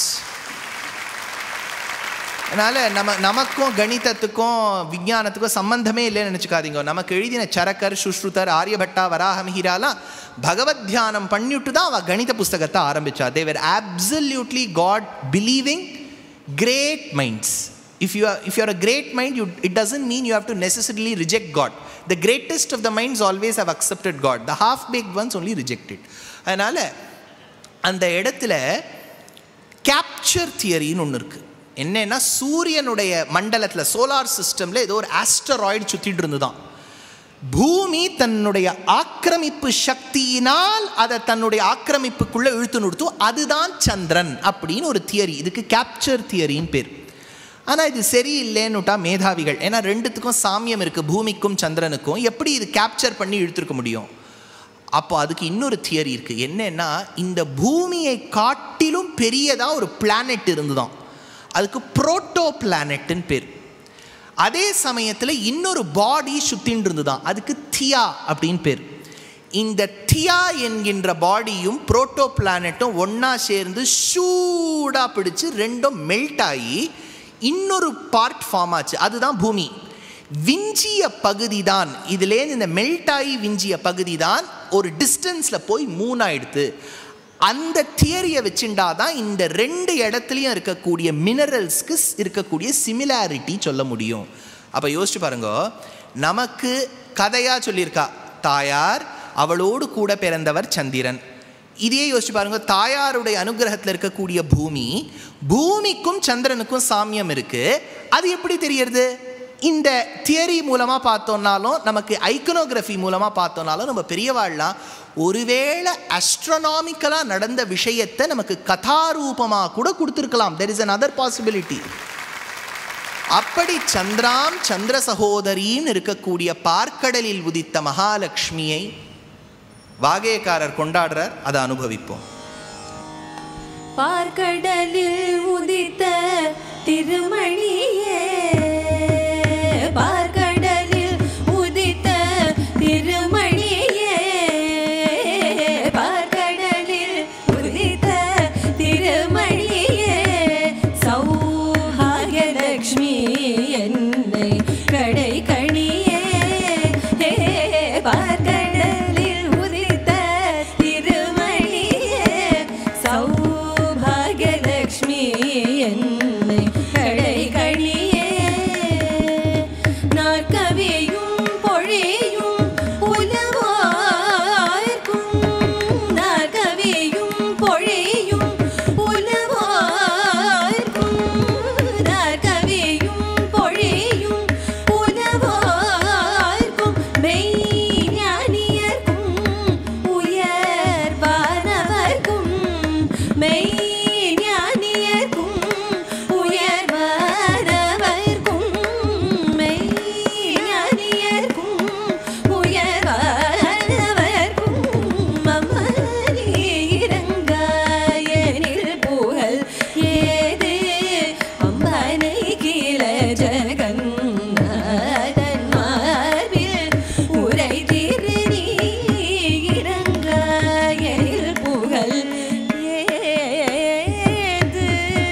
அதனால் நம்ம நமக்கும் கணிதத்துக்கும் விஞ்ஞானத்துக்கும் சம்பந்தமே இல்லைன்னு நினச்சிக்காதீங்க நமக்கு எழுதின சரக்கர் சுஷ்ருதர் ஆரியபட்டா வராகமிஹிராலாம் பகவத் தியானம் பண்ணிவிட்டு தான் அவள் கணித புஸ்தகத்தை ஆரம்பித்தா there are absolutely God believing great minds if you if you're a great mind you it doesn't mean you have to necessarily reject God the greatest of the minds always have accepted God the half baked ones only rejected அதனால் அந்த இடத்துல capture தியரின்னு ஒன்று இருக்குது என்னன்னா சூரியனுடைய மண்டலத்தில் solar சிஸ்டமில் ஏதோ ஒரு ஆஸ்டராய்டு சுற்றிட்டு இருந்துதான் பூமி தன்னுடைய ஆக்கிரமிப்பு சக்தியினால் அதை தன்னுடைய ஆக்கிரமிப்புக்குள்ளே இழுத்து நிறுத்தும் அதுதான் சந்திரன் அப்படின்னு ஒரு தியரி இதுக்கு கேப்சர் தியரின்னு பேர் ஆனால் இது சரியில்லைன்னுட்டா மேதாவிகள் ஏன்னா ரெண்டுத்துக்கும் சாமியம் இருக்குது பூமிக்கும் சந்திரனுக்கும் எப்படி இது கேப்சர் பண்ணி இழுத்துருக்க முடியும் அப்போ அதுக்கு இன்னொரு தியரி இருக்குது என்னன்னா இந்த பூமியை காட்டிலும் பெரியதாக ஒரு பிளானெட் இருந்துதான் அதுக்கு புரோட்டோ பிளானெட்டுன்னு பேர் அதே சமயத்தில் இன்னொரு பாடி சுத்தின்னு இருந்துதான் அதுக்கு தியா அப்படின்னு பேர் இந்த தியா என்கின்ற பாடியும் புரோட்டோ பிளானெட்டும் ஒன்றா சேர்ந்து ஷூடாக பிடிச்சு ரெண்டும் மெல்ட் ஆகி இன்னொரு பார்ட் ஃபார்ம் ஆச்சு அதுதான் பூமி விஞ்சிய பகுதி தான் இதுலேருந்து இந்த மெல்ட் ஆகி விஞ்சிய பகுதி தான் ஒரு டிஸ்டன்ஸில் போய் மூண் ஆயிடுத்து அந்த தியரியை வச்சுட்டா தான் இந்த ரெண்டு இடத்துலையும் இருக்கக்கூடிய மினரல்ஸ்க்கு இருக்கக்கூடிய சிமிலாரிட்டி சொல்ல முடியும் அப்போ யோசிச்சு பாருங்க நமக்கு கதையாக சொல்லியிருக்கா தாயார் அவளோடு கூட பிறந்தவர் சந்திரன் இதையே யோசிச்சு பாருங்க தாயாருடைய அனுகிரகத்தில் இருக்கக்கூடிய பூமி பூமிக்கும் சந்திரனுக்கும் சாமியம் இருக்கு அது எப்படி தெரியறது இந்த தியரி மூலமாக பார்த்தோம்னாலும் நமக்கு ஐக்கனோகிராஃபி மூலமாக பார்த்தோம்னாலும் நம்ம பெரியவாள்லாம் ஒருவேளை அஸ்ட்ரோனாமிக்கலாக நடந்த விஷயத்தை நமக்கு கதாரூபமாக கூட கொடுத்துருக்கலாம் there is another possibility அப்படி சந்திராம் சந்திர சகோதரின்னு இருக்கக்கூடிய பார்க்கடலில் உதித்த மகாலட்சுமியை வாகையக்காரர் கொண்டாடுறார் அதை அனுபவிப்போம் பார்க்கடலில் உதித்த திருமணியே பார்க்கடலில் உதித்த திருமணியே பார்க்கடலில் உதித்த திருமணியே சௌபாகியலக்ஷ்மி என்னை கடை கணியே பார்க்கடலில் உதித்த திருமணியே சௌபாகியலக்ஷ்மி என்னை கடை கணியே நாற்கவியும் பொழியும் உலவார்க்கும் நாற்கவியும் பொழியும் உலவார்க்கும் நாற்கவியும் பொழியும் உலவார்க்கும் மெய்ஞானியர்க்கும் உயர்வானவர்க்கும் மெய்ஞானியர்க்கும் உயர்வானவர்க்கும் மெய்ஞானியர்க்கும் உயர்வானவர்க்கும் மமனி இறங்காயனில் புகழ் ஏது அம்பனை கீழ ஜகன்னாதன் மார்பில் உரை திரு நீ இறங்காயனில் புகழ் ஏது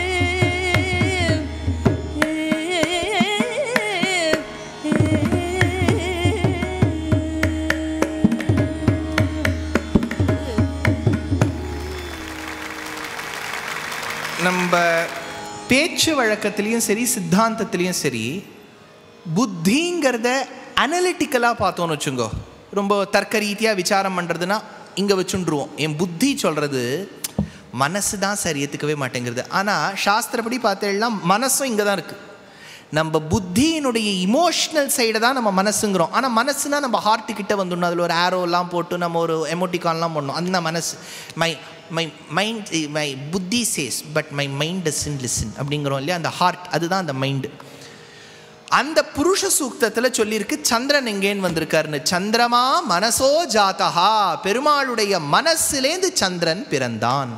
நம்ம பேச்சு வழக்கத்துலேயும் சரி சித்தாந்தத்துலேயும் சரி புத்திங்கிறத அனலிட்டிக்கலாக பார்த்தோன்னு வச்சுங்கோ ரொம்ப தர்க்க ரீதியாக விசாரம் பண்ணுறதுன்னா இங்கே வச்சுருவோம் என் புத்தி சொல்கிறது மனசு தான் சரி ஏற்றுக்கவே மாட்டேங்கிறது ஆனால் சாஸ்திரப்படி பார்த்தேன்னா மனசும் இங்கே தான் இருக்குது நம்ம புத்தியினுடைய இமோஷ்னல் சைடை தான் நம்ம மனசுங்கிறோம் ஆனால் மனசுனா நம்ம ஹார்ட்டு கிட்ட வந்துடணும் அதில் ஒரு ஆரோலாம் போட்டு நம்ம ஒரு எமோட்டிகான்லாம் பண்ணணும் அந்த மனசு மை மை மைண்ட் மை புத்தி says but my mind doesn't listen அப்படிங்கிறோம் இல்லையா அந்த ஹார்ட் அதுதான் அந்த மைண்டு அந்த புருஷ சூக்தத்தில் சொல்லியிருக்கு சந்திரன் எங்கேன்னு வந்திருக்காருன்னு சந்திரமா மனசோ ஜாதகா பெருமாளுடைய மனசுலேந்து சந்திரன் பிறந்தான்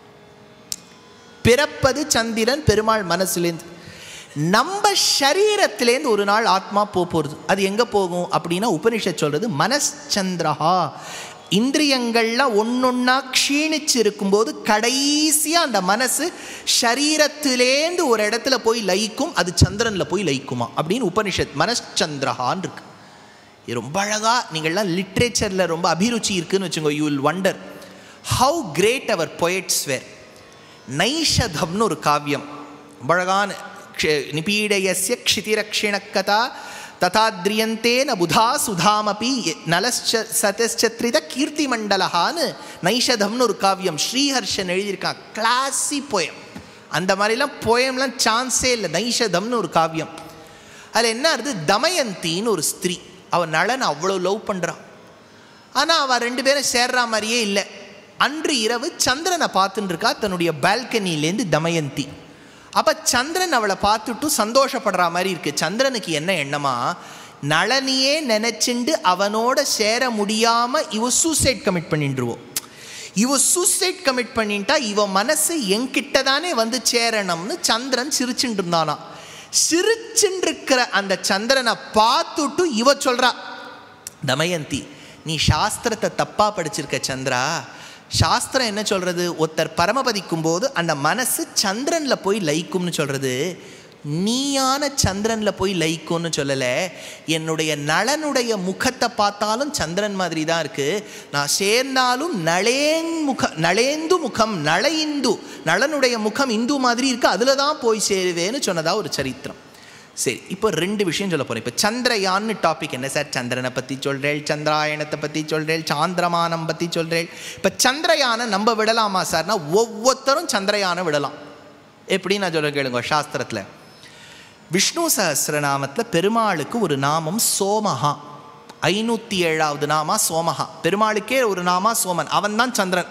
பிறப்பது சந்திரன் பெருமாள் மனசுலேருந்து நம்ம சரீரத்திலேருந்து ஒரு நாள் ஆத்மா போக போகிறது அது எங்கே போகும் அப்படின்னா உபனிஷத் சொல்கிறது மனச்சந்திரஹா இந்திரியங்கள்லாம் ஒன்றொன்னா க்ஷீணிச்சு இருக்கும்போது கடைசியாக அந்த மனசு சரீரத்திலேந்து ஒரு இடத்துல போய் லயிக்கும் அது சந்திரனில் போய் லயிக்குமா அப்படின்னு உபனிஷத் மனச்சந்திரஹான் இருக்கு இது ரொம்ப அழகாக நீங்கள்லாம் லிட்ரேச்சரில் ரொம்ப அபிருச்சி இருக்குன்னு வச்சுக்கோங்க you will wonder how great our poets were நைஷதம்னு ஒரு காவியம் ரொம்ப அழகான க்ஷ- நிபீடயஸ்ய க்ஷிதிரக்ஷிணக்கதா ததாத்ரியந்தேன புதா சுதாமபி நலச்ச சதச்சத்ரித கீர்த்தி மண்டலஹான்னு நைஷதம்னு ஒரு காவியம் ஸ்ரீஹர்ஷன் எழுதியிருக்கான் கிளாசி போயம் அந்த மாதிரிலாம் போயம்லாம் சான்ஸே இல்லை நைஷதம்னு ஒரு காவியம் அதில் என்ன ஆகுது தமயந்தின்னு ஒரு ஸ்திரீ அவன் நளன் அவ்வளோ லவ் பண்ணுறான் ஆனால் அவள் ரெண்டு பேரும் சேர்ற மாதிரியே இல்லை அன்று இரவு சந்திரனை பார்த்துட்டு இருக்கா தன்னுடைய பால்கனிலேருந்து தமயந்தி அப்போ சந்திரன் அவளை பார்த்துட்டு சந்தோஷப்படுற மாதிரி இருக்கு சந்திரனுக்கு என்ன எண்ணமா நளனியே நினைச்சுண்டு அவனோட சேர முடியாம இவ சூசைட் கமிட் பண்ணிட்டுருவோம் இவ சூசைட் கமிட் பண்ணிட்டா இவ மனசு என்கிட்ட தானே வந்து சேரணும்னு சந்திரன் சிரிச்சுட்டு இருந்தானா சிரிச்சுட்டு இருக்கிற அந்த சந்திரனை பார்த்துட்டு இவ சொல்றா தமயந்தி நீ சாஸ்திரத்தை தப்பா படிச்சிருக்க சந்திரா சாஸ்திரம் என்ன சொல்றது ஒருத்தர் பரமபதிக்கும் போது அந்த மனசு சந்திரன்ல போய் லயிக்கும்னு சொல்றது நீயான சந்திரன்ல போய் லயிக்கும்னு சொல்லலை என்னுடைய நளனுடைய முகத்தை பார்த்தாலும் சந்திரன் மாதிரி தான் இருக்கு நான் சேர்ந்தாலும் நளேன் முக நளேந்து முகம் நளைந்து நளனுடைய முகம் இந்து மாதிரி இருக்கு அதில் தான் போய் சேருவேன்னு சொன்னதா ஒரு சரித்திரம் சரி இப்போ ரெண்டு விஷயம் சொல்ல போகிறேன் இப்போ சந்திரயான்னு டாபிக் என்ன சார் சந்திரனை பற்றி சொல்கிறேள் சந்திராயணத்தை பற்றி சொல்கிறேள் சாந்திரமானம் பற்றி சொல்கிறேள் இப்போ சந்திரயானை நம்ம விடலாமா சார்னா ஒவ்வொருத்தரும் சந்திரயானை விடலாம் எப்படி நான் சொல்ல கேளுங்க சாஸ்திரத்தில் விஷ்ணு சஹஸ்ரநாமத்தில் பெருமாளுக்கு ஒரு நாமம் சோமஹா ஐநூற்றி ஏழாவது நாமா சோமஹா பெருமாளுக்கே ஒரு நாமா சோமன் அவன் தான் சந்திரன்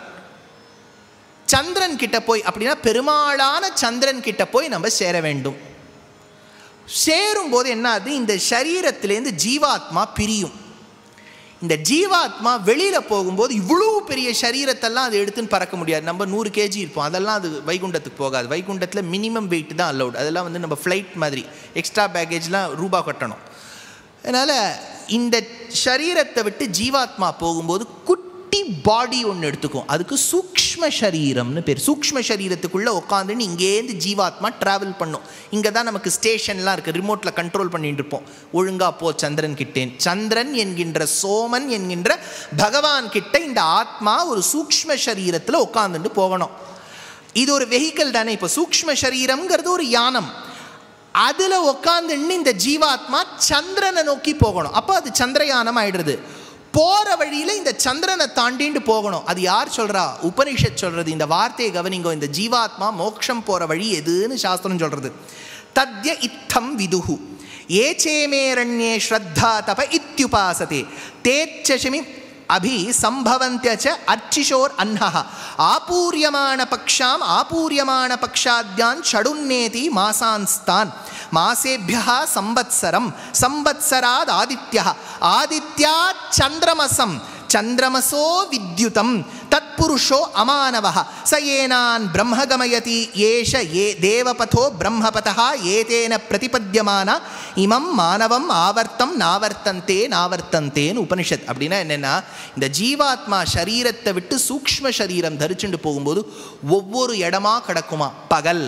சந்திரன் கிட்ட போய் அப்படின்னா பெருமாளான சந்திரன் கிட்ட போய் நம்ம சேர வேண்டும் சேரும்போது என்ன ஆகுது இந்த சரீரத்திலேருந்து ஜீவாத்மா பிரியும் இந்த ஜீவாத்மா வெளியில் போகும்போது இவ்வளோ பெரிய சரீரத்தெல்லாம் அது எடுத்துன்னு பறக்க முடியாது நம்ம நூறு கேஜி இருப்போம் அதெல்லாம் அது வைகுண்டத்துக்கு போகாது வைகுண்டத்தில் மினிமம் வெயிட் தான் அலௌட் அதெல்லாம் வந்து நம்ம ஃப்ளைட் மாதிரி எக்ஸ்ட்ரா பேக்கேஜ்லாம் ரூபா கட்டணும் அதனால் இந்த சரீரத்தை விட்டு ஜீவாத்மா போகும்போது குட்டி பாடி ஒன்று எடுத்துக்கும் அதுக்கு சூக்ஷ்ம சரீரம்னு பேர் சூக்ஷ்ம சரீரத்துக்குள்ளே உட்காந்துன்னு இங்கேருந்து ஜீவாத்மா ட்ராவல் பண்ணும் இங்கே தான் நமக்கு ஸ்டேஷன்லாம் இருக்குது ரிமோட்டில் கண்ட்ரோல் பண்ணிட்டு இருப்போம் ஒழுங்கா போ சந்திரன் கிட்டேன் சந்திரன் என்கின்ற சோமன் என்கின்ற பகவான் கிட்ட இந்த ஆத்மா ஒரு சூக்ஷ்ம சரீரத்தில் உட்காந்துட்டு போகணும் இது ஒரு வெஹிக்கல் தானே இப்போ சூக்ஷ்ம சரீரம்ங்கிறது ஒரு யானம் அதில் உட்காந்துன்னு இந்த ஜீவாத்மா சந்திரனை நோக்கி போகணும் அப்போ அது சந்திரயானம் ஆயிடுறது போகிற வழியில் இந்த சந்திரனை தாண்டிண்டு போகணும் அது யார் சொல்கிறா உபனிஷத் சொல்கிறது இந்த வார்த்தையை கவனிங்கோ இந்த ஜீவாத்மா மோட்சம் போகிற வழி எதுன்னு சாஸ்திரம் சொல்கிறது தத்ய இத்தம் விதுஹு ஏச்சேமேரண்யே ஸ்ரத்தா தப இத்யுபாசதே தேச்சமிமி அபி சம்பவந்திய அர்ச்சிஷோர் அன்னஹ ஆபூரியமான பக்ஷாம் ஆபூரியமான பக்ஷாத்யான் ஷடுன்னேதி மாசான்ஸ்தான் மாசேபியா சம்பத்சரம் சம்பத்சராத் ஆதித்யா ஆதித்யா சந்திரமசம் சந்திரமசோ வித்யுதம் தத்புருஷோ அமானவ ச ஏனான் பிரம்மகமயதி ஏஷ ஏ தேவபதோ பிரம்மபதா ஏதேன பிரதிபத்தியமான இமம் மானவம் ஆவர்த்தம் நாவர்த்தந்தே நாவர்த்தந்தேன்னு உபனிஷத் அப்படின்னா என்னென்னா இந்த ஜீவாத்மா சரீரத்தை விட்டு சூக்ஷ்ம சரீரம் தரிச்சுட்டு போகும்போது ஒவ்வொரு இடமா கிடக்குமா பகல்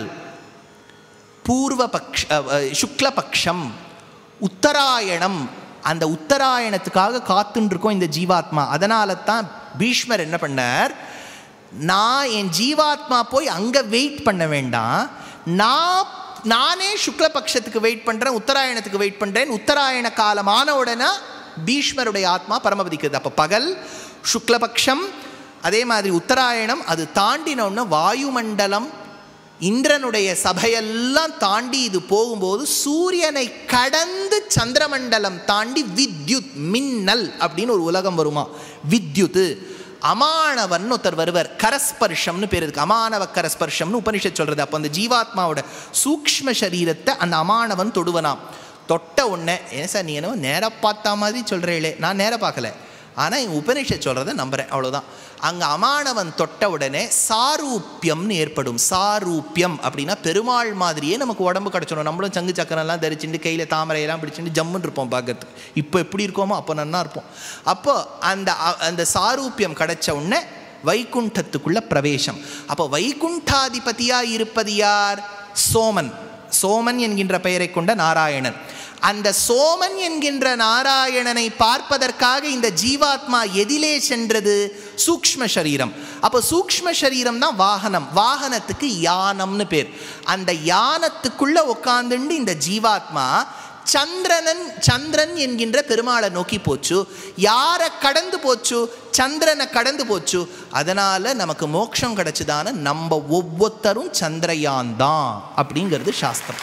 பூர்வ பக்ஷ சுக்லபக்ஷம் உத்தராயணம் அந்த உத்தராயணத்துக்காக காத்துன்னு இருக்கோம் இந்த ஜீவாத்மா அதனால தான் பீஷ்மர் என்ன பண்ணார் நான் என் ஜீவாத்மா போய் அங்கே வெயிட் பண்ண வேண்டாம் நான் நானே சுக்லபக்ஷத்துக்கு வெயிட் பண்ணுறேன் உத்தராயணத்துக்கு வெயிட் பண்ணுறேன் உத்தராயண காலமான உடனே பீஷ்மருடைய ஆத்மா பரமபதிக்குது அப்போ பகல் சுக்லபக்ஷம் அதே மாதிரி உத்தராயணம் அது தாண்டினோன்னு வாயுமண்டலம் இந்திரனுடைய சபையெல்லாம் தாண்டி இது போகும்போது சூரியனை கடந்து சந்திரமண்டலம் தாண்டி வித்யுத் மின்னல் அப்படின்னு ஒரு உலகம் வருமா வித்யுத் அமானவன் ஒருத்தர் வருவர் கரஸ்பர்ஷம்னு பேர் இருக்கு அமானவ கரஸ்பர்ஷம்னு உபனிஷத் சொல்றது அப்போ அந்த ஜீவாத்மாவோட சூக்ஷ்ம சரீரத்தை அந்த அமானவன் தொடுவனாம் தொட்ட உடனே ஏன் சார் நீ என்ன நேராக பார்த்தா மாதிரி சொல்கிறீங்களே நான் நேராக பார்க்கல ஆனால் என் உபனிஷத் சொல்கிறத நம்புகிறேன் அவ்வளோதான் அங்கே அமானவன் தொட்ட உடனே சாரூப்பியம்னு ஏற்படும் சாரூப்பியம் அப்படின்னா பெருமாள் மாதிரியே நமக்கு உடம்பு கிடச்சிடும் நம்மளும் சங்கு சக்கரம்லாம் தரிச்சுட்டு கையில் தாமரையெல்லாம் பிடிச்சிட்டு ஜம்முன்னு இருப்போம் பார்க்கறதுக்கு இப்போ எப்படி இருக்கோமோ அப்போ நன்னா இருப்போம் அப்போ அந்த அந்த சாரூப்பியம் கிடைச்ச உடனே வைகுண்டத்துக்குள்ள பிரவேசம் அப்போ வைகுண்டாதிபதியாக இருப்பது யார் சோமன் சோமன் என்கின்ற பெயரை கொண்ட நாராயணன் அந்த சோமன் என்கின்ற நாராயணனை பார்ப்பதற்காக இந்த ஜீவாத்மா எதிலே சென்றது சூக்ஷ்ம சரீரம் அப்போ சூக்ஷ்ம சரீரம் தான் வாகனம் வாகனத்துக்கு யானம்னு பேர் அந்த யானத்துக்குள்ள உட்காந்துண்டு இந்த ஜீவாத்மா சந்திரனன் சந்திரன் என்கின்ற பெருமாளை நோக்கி போச்சு யாரை கடந்து போச்சு சந்திரனை கடந்து போச்சு அதனால நமக்கு மோட்சம் கிடைச்சுதான நம்ம ஒவ்வொருத்தரும் சந்திரயான் தான் அப்படிங்கிறது சாஸ்திரம்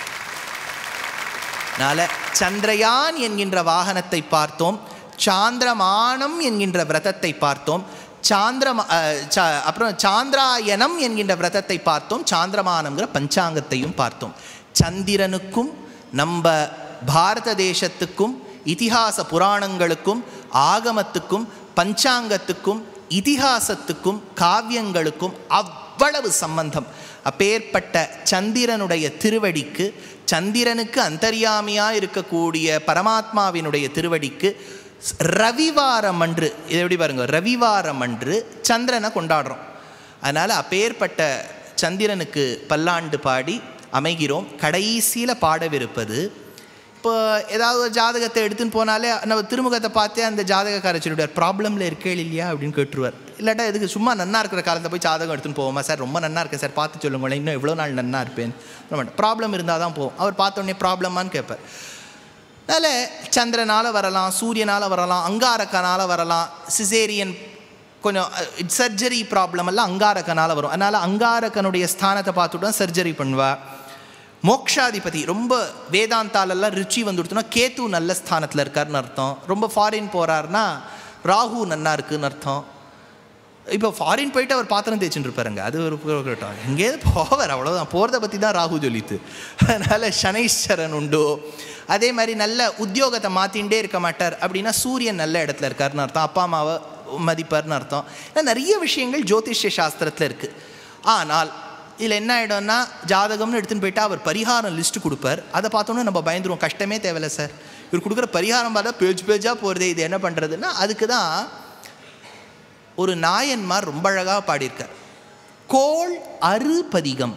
அதனால சந்திரயான் என்கின்ற வாகனத்தை பார்த்தோம் சாந்திரமானம் என்கின்ற விரதத்தை பார்த்தோம் சாந்திரம அப்புறம் சாந்திராயனம் என்கின்ற விரதத்தை பார்த்தோம் சாந்திரமானங்கிற பஞ்சாங்கத்தையும் பார்த்தோம் சந்திரனுக்கும் நம்ம பாரத தேசத்துக்கும் இதிகாச புராணங்களுக்கும் ஆகமத்துக்கும் பஞ்சாங்கத்துக்கும் இதிகாசத்துக்கும் காவியங்களுக்கும் அவ்வளவு சம்பந்தம் அப்பேற்பட்ட சந்திரனுடைய திருவடிக்கு சந்திரனுக்கு அந்தர்யாமியாக இருக்கக்கூடிய பரமாத்மாவினுடைய திருவடிக்கு ரவிவாரம் அன்று இதை எப்படி பாருங்க ரவிவாரம் அன்று சந்திரனை கொண்டாடுறோம் அதனால் அப்பேற்பட்ட சந்திரனுக்கு பல்லாண்டு பாடி அமைகிறோம் கடைசியில் பாடவிருப்பது இப்போ ஏதாவது ஒரு ஜாதகத்தை எடுத்துன்னு போனாலே நம்ம திருமுகத்தை பார்த்தே அந்த ஜாதகக்கார சொல்லிவிடுவார் ப்ராப்ளமில் இருக்கே இல்லையா அப்படின்னு கேட்டுருவார் இல்லாட்டா எதுக்கு சும்மா நன்னா இருக்கிற காலத்தை போய் ஜாதகம் எடுத்துன்னு போவோமா சார் ரொம்ப நன்னா இருக்கேன் சார் பார்த்து சொல்லுங்களேன் இன்னும் எவ்வளோ நாள் நன்னா இருப்பேன் ப்ராப்ளம் இருந்தால் தான் போவோம் அவர் பார்த்தோன்னே ப்ராப்ளமான்னு கேட்பார் அதனால் சந்திரனால் வரலாம் சூரியனால் வரலாம் அங்காரக்கனால் வரலாம் சிசேரியன் கொஞ்சம் சர்ஜரி ப்ராப்ளம் எல்லாம் அங்காரக்கனால் வரும் அதனால் அங்காரக்கனுடைய ஸ்தானத்தை பார்த்துட்டு தான் சர்ஜரி பண்ணுவா மோக்ஷாதிபதி ரொம்ப வேதாந்தாலெல்லாம் ருச்சி வந்துடுத்துனா கேத்து நல்ல ஸ்தானத்தில் இருக்காருன்னு அர்த்தம் ரொம்ப ஃபாரின் போகிறாருன்னா ராகு நன்னா இருக்குன்னு அர்த்தம் இப்போ ஃபாரின் போயிட்டு அவர் பாத்திரம் தேய்ச்சிட்டு இருப்பாருங்க அது ஒரு இருக்கட்டும் எங்கேயாவது போவார் அவ்வளோதான் போகிறத பற்றி தான் ராகு சொல்லித்து அதனால் சனைஸ்வரன் உண்டு அதே மாதிரி நல்ல உத்தியோகத்தை மாற்றிகிட்டே இருக்க மாட்டார் அப்படின்னா சூரியன் நல்ல இடத்துல இருக்காருன்னு அர்த்தம் அப்பா அம்மாவை மதிப்பார்னு அர்த்தம் ஏன்னா நிறைய விஷயங்கள் ஜோதிஷ்ய சாஸ்திரத்தில் இருக்குது ஆனால் இதில் என்ன ஆகிடும்னா ஜாதகம்னு எடுத்துன்னு போயிட்டா அவர் பரிகாரம் லிஸ்ட்டு கொடுப்பார் அதை பார்த்தோன்னே நம்ம பயந்துருவோம் கஷ்டமே தேவையில்ல சார் இவர் கொடுக்குற பரிகாரம் பார்த்தா பேஜ் பேஜாக போகிறதே இது என்ன பண்ணுறதுன்னா அதுக்கு தான் ஒரு நாயன்மார் ரொம்ப அழகாக பாடியிருக்கார் கோள் அரு பதிகம்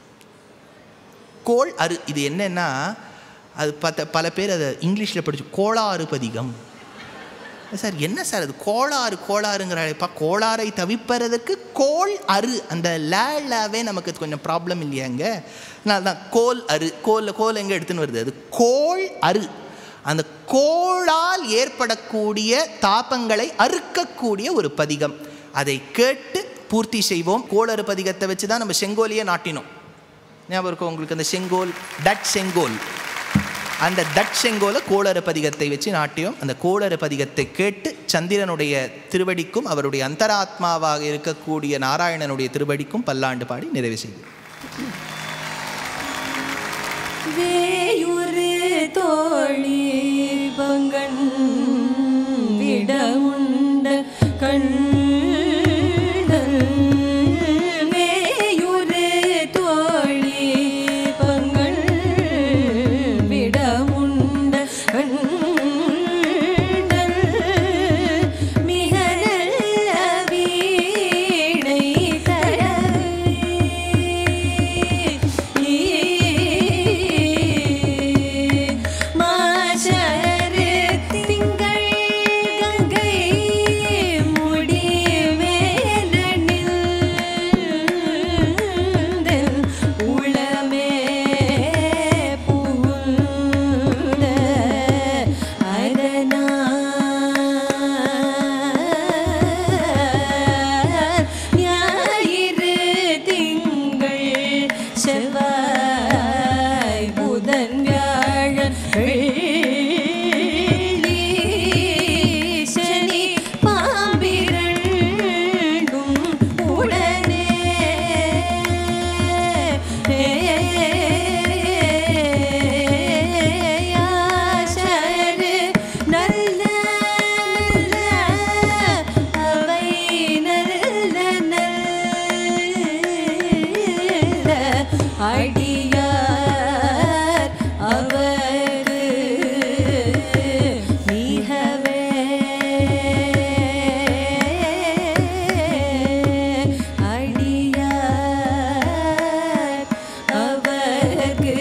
கோள் அரு இது என்னன்னா அது பத்த பல பேர் அதை இங்கிலீஷில் படிச்சு கோளாறு பதிகம் சார் என்ன சார் அது கோளாறு கோளாறுங்கிறப்பா கோளாறை தவிப்பறதுக்கு கோள் அரு அந்த லேலாவே நமக்கு கொஞ்சம் ப்ராப்ளம் இல்லையாங்க அதனால தான் கோல் அரு கோல் கோல் எங்கே எடுத்துன்னு வருது அது கோள் அரு அந்த கோளால் ஏற்படக்கூடிய தாபங்களை அறுக்கக்கூடிய ஒரு பதிகம் அதை கேட்டு பூர்த்தி செய்வோம் கோளறு பதிகத்தை வச்சு தான் நம்ம செங்கோலையே நாட்டினோம் ஞாபகம் இருக்கும் உங்களுக்கு அந்த செங்கோல் டட் செங்கோல் அந்த தட் செங்கோல கோளறு பதிகத்தை வச்சு நாட்டியம் அந்த கோளறு பதிகத்தை கேட்டு சந்திரனுடைய திருவடிக்கும் அவருடைய அந்தராத்மாவாக இருக்கக்கூடிய நாராயணனுடைய திருவடிக்கும் பல்லாண்டு பாடி நிறைவு செய்து வேயுறு தோழி பங்கண் விடமுண்ட கண்ணல் வேயுறு தோழி பங்கண் விடமுண்ட கண்ணல் மிக நல்ல வீணை மாசரு திங்கள் கங்கை முடிவேலனில் உளமே புகுந்த அதனால் ஞாயிறு திங்கள் செவ்வாய் புதன் வியாழன் வெள்ளி சனி பாம்பிரண்டும் உடனே யாசரு நல்ல நல்ல அவை நல்ல நல்ல அடியார் அவரு மிகவே அடியார் அவர்க்கு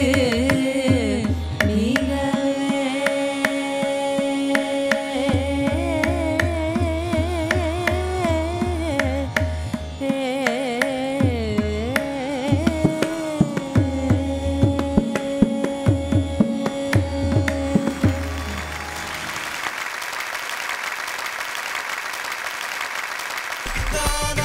தான